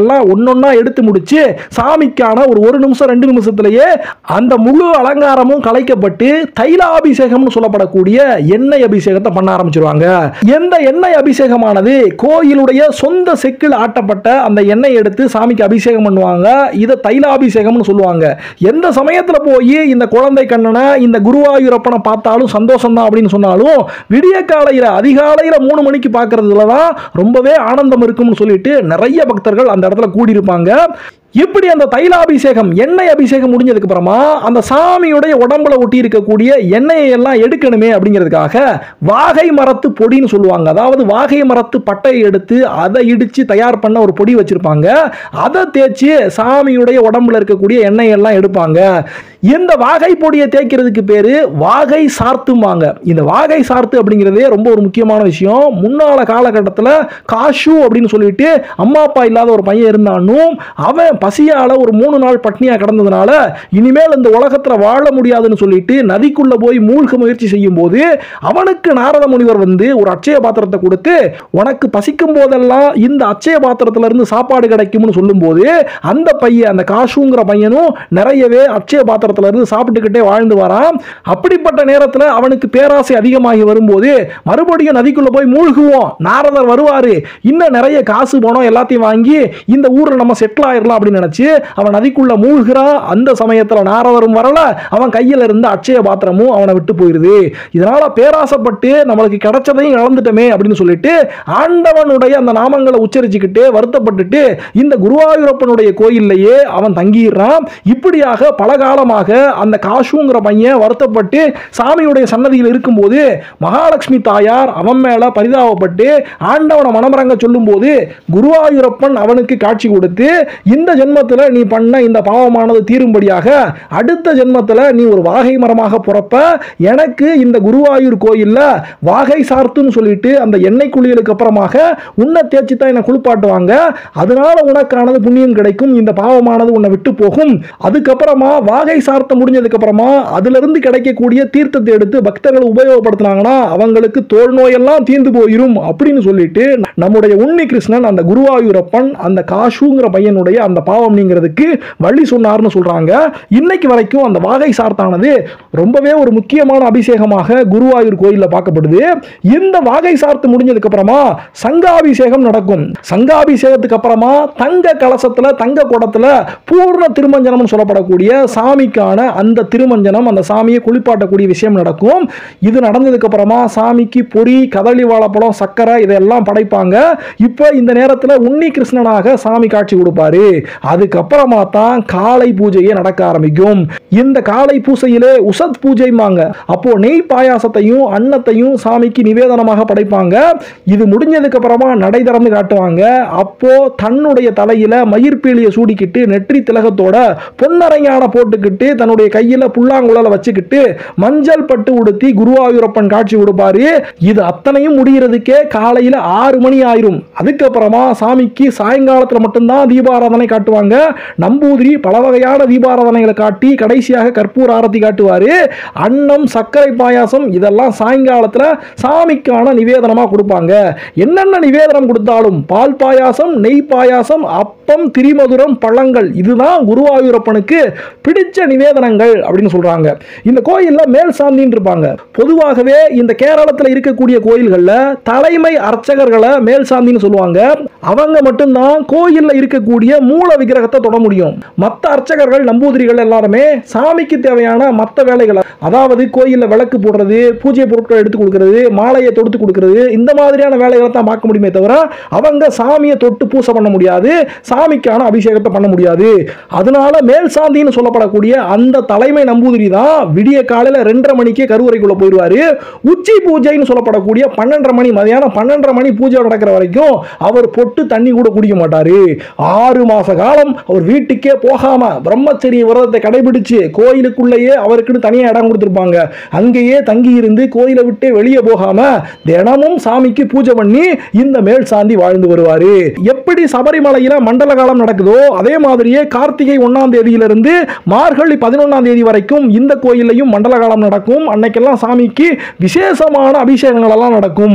ஒன்னொன்னா எடுத்து முடிச்சு சாமிக்கான ஒரு ஒரு நிமிஷம் ரெண்டு நிமிஷத்திலேயே அந்த முழு அலங்காரமும் கலைக்கப்பட்டு தைலாபிஷேகம்னு சொல்லப்படக்கூடிய எண்ணெய் அபிஷேகத்தை பண்ண ஆரம்பிச்சிருவாங்க எந்த எண்ணெய் அபிஷேகமானது கோயிலுடைய சொந்த செக்கில் ஆட்டப்பட்ட அந்த எண்ணெய் எடுத்து சாமிக்கு அபிஷேகம் பண்ணுவாங்க இதை தைலாபிஷேகம்னு சொல்லுவாங்க எந்த சமயத்தில் போய் இந்த குழந்தை கண்ணனை இந்த குருவாயூரப்பனை பார்த்தாலும் சந்தோஷம் தான் அப்படின்னு சொன்னாலும் விடிய காலையில் அதிகாலையில் மூணு மணிக்கு பார்க்கறதுல தான் ரொம்பவே ஆனந்தம் இருக்கும்னு சொல்லிட்டு நிறைய பக்தர்கள் அந்த இடத்துல கூடியிருப்பாங்க இப்படி அந்த தைலாபிஷேகம் எண்ணெய் அபிஷேகம் முடிஞ்சதுக்கு அப்புறமா அந்த சாமியுடைய உடம்புல ஒட்டி இருக்கக்கூடிய எண்ணெயை எல்லாம் எடுக்கணுமே அப்படிங்கிறதுக்காக வாகை மரத்து பொடின்னு சொல்லுவாங்க அதாவது வாகை மரத்து பட்டையை எடுத்து அதை இடிச்சு தயார் பண்ண ஒரு பொடி வச்சிருப்பாங்க அதை தேய்ச்சி சாமியுடைய உடம்புல இருக்கக்கூடிய எண்ணெய் எல்லாம் எடுப்பாங்க இந்த வாகை பொடியை தேய்க்கிறதுக்கு பேரு வாகை சார்த்தும்பாங்க இந்த வாகை சார்த்து அப்படிங்கிறதே ரொம்ப ஒரு முக்கியமான விஷயம் முன்னால காலகட்டத்தில் காஷு அப்படின்னு சொல்லிட்டு அம்மா அப்பா இல்லாத ஒரு பையன் இருந்தானும் அவன் பசியால ஒரு மூணு நாள் பட்னியா கிடந்ததுனால இனிமேல் இந்த உலகத்துல வாழ முடியாதுன்னு சொல்லிட்டு நதிக்குள்ள போய் மூழ்க முயற்சி செய்யும் போது அவனுக்கு நாரத முனிவர் வந்து ஒரு அட்சய பாத்திரத்தை கொடுத்து உனக்கு பசிக்கும் போதெல்லாம் இந்த அட்சய பாத்திரத்துல இருந்து சாப்பாடு கிடைக்கும்னு சொல்லும்போது அந்த பையன் அந்த காஷுங்கிற பையனும் நிறையவே அட்சய பாத்திரத்துல இருந்து சாப்பிட்டுக்கிட்டே வாழ்ந்து வரான் அப்படிப்பட்ட நேரத்தில் அவனுக்கு பேராசை அதிகமாகி வரும்போது மறுபடியும் நதிக்குள்ள போய் மூழ்குவோம் நாரதர் வருவாரு இன்னும் நிறைய காசு பணம் எல்லாத்தையும் வாங்கி இந்த ஊர்ல நம்ம செட்டில் ஆயிரலாம் அப்படின்னு நினைச்சு அவன் நதிக்குள்ள மூழ்கிறான் அந்த சமயத்துல நாரதரும் வரல அவன் கையில இருந்த அட்சய பாத்திரமும் அவனை விட்டு போயிருது இதனால பேராசைப்பட்டு நம்மளுக்கு கிடைச்சதையும் இழந்துட்டோமே அப்படின்னு சொல்லிட்டு ஆண்டவனுடைய அந்த நாமங்களை உச்சரிச்சுக்கிட்டு வருத்தப்பட்டுட்டு இந்த குருவாயூரப்பனுடைய கோயில்லையே அவன் தங்கிடுறான் இப்படியாக பல காலமாக அந்த காஷுங்கிற பையன் வருத்தப்பட்டு சாமியுடைய சன்னதியில் இருக்கும்போது மகாலட்சுமி தாயார் அவன் மேல பரிதாபப்பட்டு ஆண்டவனை மனமரங்க சொல்லும்போது குருவாயூரப்பன் அவனுக்கு காட்சி கொடுத்து இந்த ஜென்மத்தில் நீ பண்ண இந்த பாவமானது தீரும்படியாக அடுத்த ஜென்மத்தில் நீ ஒரு வாகை மரமாக பிறப்ப எனக்கு இந்த குருவாயூர் கோயில்ல வாகை சார்த்துன்னு சொல்லிட்டு அந்த எண்ணெய் குளியலுக்கு அப்புறமாக உன்னை தேய்ச்சி தான் என்னை குளிப்பாட்டுவாங்க அதனால உனக்கானது புண்ணியம் கிடைக்கும் இந்த பாவமானது உன்னை விட்டு போகும் அதுக்கப்புறமா வாகை சார்த்த முடிஞ்சதுக்கு அப்புறமா அதுல இருந்து கிடைக்கக்கூடிய தீர்த்தத்தை எடுத்து பக்தர்கள் உபயோகப்படுத்தினாங்கன்னா அவங்களுக்கு தோல் நோயெல்லாம் தீர்ந்து போயிரும் அப்படின்னு சொல்லிட்டு நம்முடைய உன்னி கிருஷ்ணன் அந்த குருவாயூரப்பன் அந்த காஷுங்கிற பையனுடைய அந்த பாவம் நீங்கிறதுக்கு வழி சொன்னார்னு சொல்றாங்க இன்னைக்கு வரைக்கும் அந்த வாகை சார்த்தானது ரொம்பவே ஒரு முக்கியமான அபிஷேகமாக குருவாயூர் கோயிலில் பார்க்கப்படுது இந்த வாகை சார்த்து முடிஞ்சதுக்கு அப்புறமா சங்காபிஷேகம் நடக்கும் சங்காபிஷேகத்துக்கு அப்புறமா தங்க கலசத்துல தங்க குடத்துல பூர்ண திருமஞ்சனம் சொல்லப்படக்கூடிய சாமிக்கான அந்த திருமஞ்சனம் அந்த சாமியை குளிப்பாட்டக்கூடிய விஷயம் நடக்கும் இது நடந்ததுக்கு அப்புறமா சாமிக்கு பொரி கதளி வாழைப்பழம் சர்க்கரை இதெல்லாம் படைப்பாங்க இப்போ இந்த நேரத்தில் உன்னி கிருஷ்ணனாக சாமி காட்சி கொடுப்பாரு அதுக்கப்புறமா தான் காலை பூஜையே நடக்க ஆரம்பிக்கும் இந்த காலை பூசையிலே உசத் பூஜைமாங்க அப்போ நெய் பாயாசத்தையும் அன்னத்தையும் சாமிக்கு நிவேதனமாக படைப்பாங்க இது முடிஞ்சதுக்கு அப்புறமா நடை திறந்து காட்டுவாங்க அப்போ தன்னுடைய தலையில மயிர்பீலியை சூடிக்கிட்டு நெற்றி திலகத்தோட பொன்னரைஞான போட்டுக்கிட்டு தன்னுடைய கையில புல்லாங்குழல வச்சுக்கிட்டு மஞ்சள் பட்டு உடுத்தி குருவாயூரப்பன் காட்சி கொடுப்பாரு இது அத்தனையும் முடிகிறதுக்கே காலையில ஆறு மணி ஆயிரும் அதுக்கப்புறமா சாமிக்கு சாயங்காலத்தில் மட்டும்தான் தீபாராதனை காட்டுவாங்க நம்பூதிரி பல வகையான தீபாராதனைகளை காட்டி கடைசியாக கற்பூர ஆரத்தி காட்டுவாரு அன்னம் சர்க்கரை பாயாசம் இதெல்லாம் சாயங்காலத்தில் சாமிக்கான நிவேதனமாக கொடுப்பாங்க என்னென்ன நிவேதனம் கொடுத்தாலும் பால் பாயாசம் நெய் பாயாசம் அப்பம் திரிமதுரம் பழங்கள் இதுதான் குருவாயூரப்பனுக்கு பிடிச்ச நிவேதனங்கள் அப்படின்னு சொல்றாங்க இந்த கோயிலில் மேல் சாந்தின்னு இருப்பாங்க பொதுவாகவே இந்த கேரளத்தில் இருக்கக்கூடிய கோயில்களில் தலைமை அர்ச்சகர்களை மேல் சாந்தின்னு சொல்லுவாங்க அவங்க மட்டும்தான் கோயிலில் இருக்கக்கூடிய மூல விக்கிரகத்தை தொட முடியும் மற்ற அர்ச்சகர்கள் நம்பூதிரிகள் எல்லாருமே சாமிக்கு தேவையான மற்ற வேலைகளை அதாவது கோயிலில் விளக்கு போடுறது பூஜை பொருட்கள் எடுத்து கொடுக்கறது மாலையை தொடுத்து கொடுக்கறது இந்த மாதிரியான வேலைகளை தான் பார்க்க முடியுமே தவிர அவங்க சாமியை தொட்டு பூசை பண்ண முடியாது சாமிக்கான அபிஷேகத்தை பண்ண முடியாது அதனால மேல் சாந்தின்னு சொல்லப்படக்கூடிய அந்த தலைமை நம்பூதிரி தான் விடிய காலையில் ரெண்டரை மணிக்கே கருவறைக்குள்ள போயிடுவாரு உச்சி பூஜைன்னு சொல்லப்படக்கூடிய பன்னெண்டரை மணி மதியானம் பன்னெண்டரை மணி பூஜை நடக்கிற வரைக்கும் அவர் பொட்டு தண்ணி கூட குடிக்க மாட்டாரு ஆறு மாச காலம் அவர் வீட்டுக்கே போகாம பிரம்மச்சரிய விரதத்தை கடைபிடிச்சு கோயிலுக்குள்ளேயே அவருக்குன்னு தனியாக இடம் கொடுத்துருப்பாங்க அங்கேயே தங்கி இருந்து கோயிலை விட்டு வெளியே போகாம தினமும் சாமிக்கு பூஜை பண்ணி இந்த மேல் சாந்தி வாழ்ந்து வருவாரு எப்படி சபரிமலையில மண்டல காலம் நடக்குதோ அதே மாதிரியே கார்த்திகை ஒன்னாம் தேதியிலிருந்து மார்கழி பதினொன்னாம் தேதி வரைக்கும் இந்த கோயிலையும் மண்டல காலம் நடக்கும் அன்னைக்கெல்லாம் சாமிக்கு விசேஷமான அபிஷேகங்கள் எல்லாம் நடக்கும்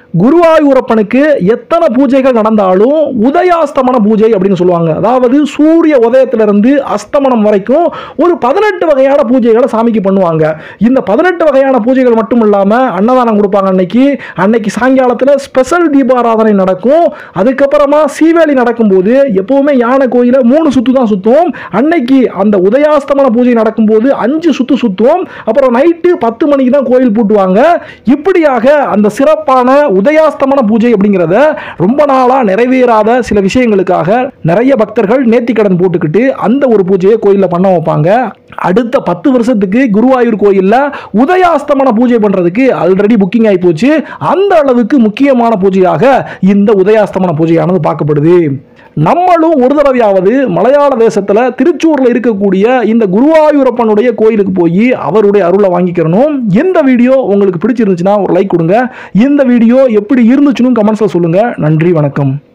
குருவாயூரப்பனுக்கு எத்தனை பூஜைகள் நடந்தாலும் உதயாஸ்தமன பூஜை அப்படின்னு சொல்லுவாங்க அதாவது சூரிய உதயத்திலிருந்து அஸ்தமனம் வரைக்கும் ஒரு பதினெட்டு வகையான பூஜைகளை சாமிக்கு பண்ணுவாங்க இந்த பதினெட்டு வகையான பூஜைகள் மட்டும் இல்லாமல் அன்னதானம் கொடுப்பாங்க அன்னைக்கு அன்னைக்கு சாயங்காலத்தில் ஸ்பெஷல் தீபாராதனை நடக்கும் அதுக்கப்புறமா சீவேலி நடக்கும்போது எப்பவுமே யானை கோயிலை மூணு சுத்து தான் சுத்தும் அன்னைக்கு அந்த உதயாஸ்தமன பூஜை நடக்கும்போது அஞ்சு சுத்து சுத்தும் அப்புறம் நைட்டு பத்து மணிக்கு தான் கோயில் பூட்டுவாங்க இப்படியாக அந்த சிறப்பான உதயாஸ்தமன பூஜை அப்படிங்கிறத ரொம்ப நாளாக நிறைவேறாத சில விஷயங்களுக்காக நிறைய பக்தர்கள் நேர்த்திக்கடன் போட்டுக்கிட்டு அந்த ஒரு பூஜையை கோயிலில் பண்ண வைப்பாங்க அடுத்த பத்து வருஷத்துக்கு குருவாயூர் கோயிலில் உதயாஸ்தமன பூஜை பண்ணுறதுக்கு ஆல்ரெடி புக்கிங் ஆகி போச்சு அந்த அளவுக்கு முக்கியமான பூஜையாக இந்த உதயாஸ்தமன பூஜையானது பார்க்கப்படுது நம்மளும் ஒரு தடவையாவது மலையாள தேசத்தில் திருச்சூரில் இருக்கக்கூடிய இந்த குருவாயூரப்பனுடைய கோயிலுக்கு போய் அவருடைய அருளை வாங்கிக்கிறணும் இந்த வீடியோ உங்களுக்கு பிடிச்சிருந்துச்சுன்னா ஒரு லைக் கொடுங்க இந்த வீடியோ எப்படி இருந்துச்சுன்னு கமெண்ட்ஸில் சொல்லுங்கள் நன்றி வணக்கம்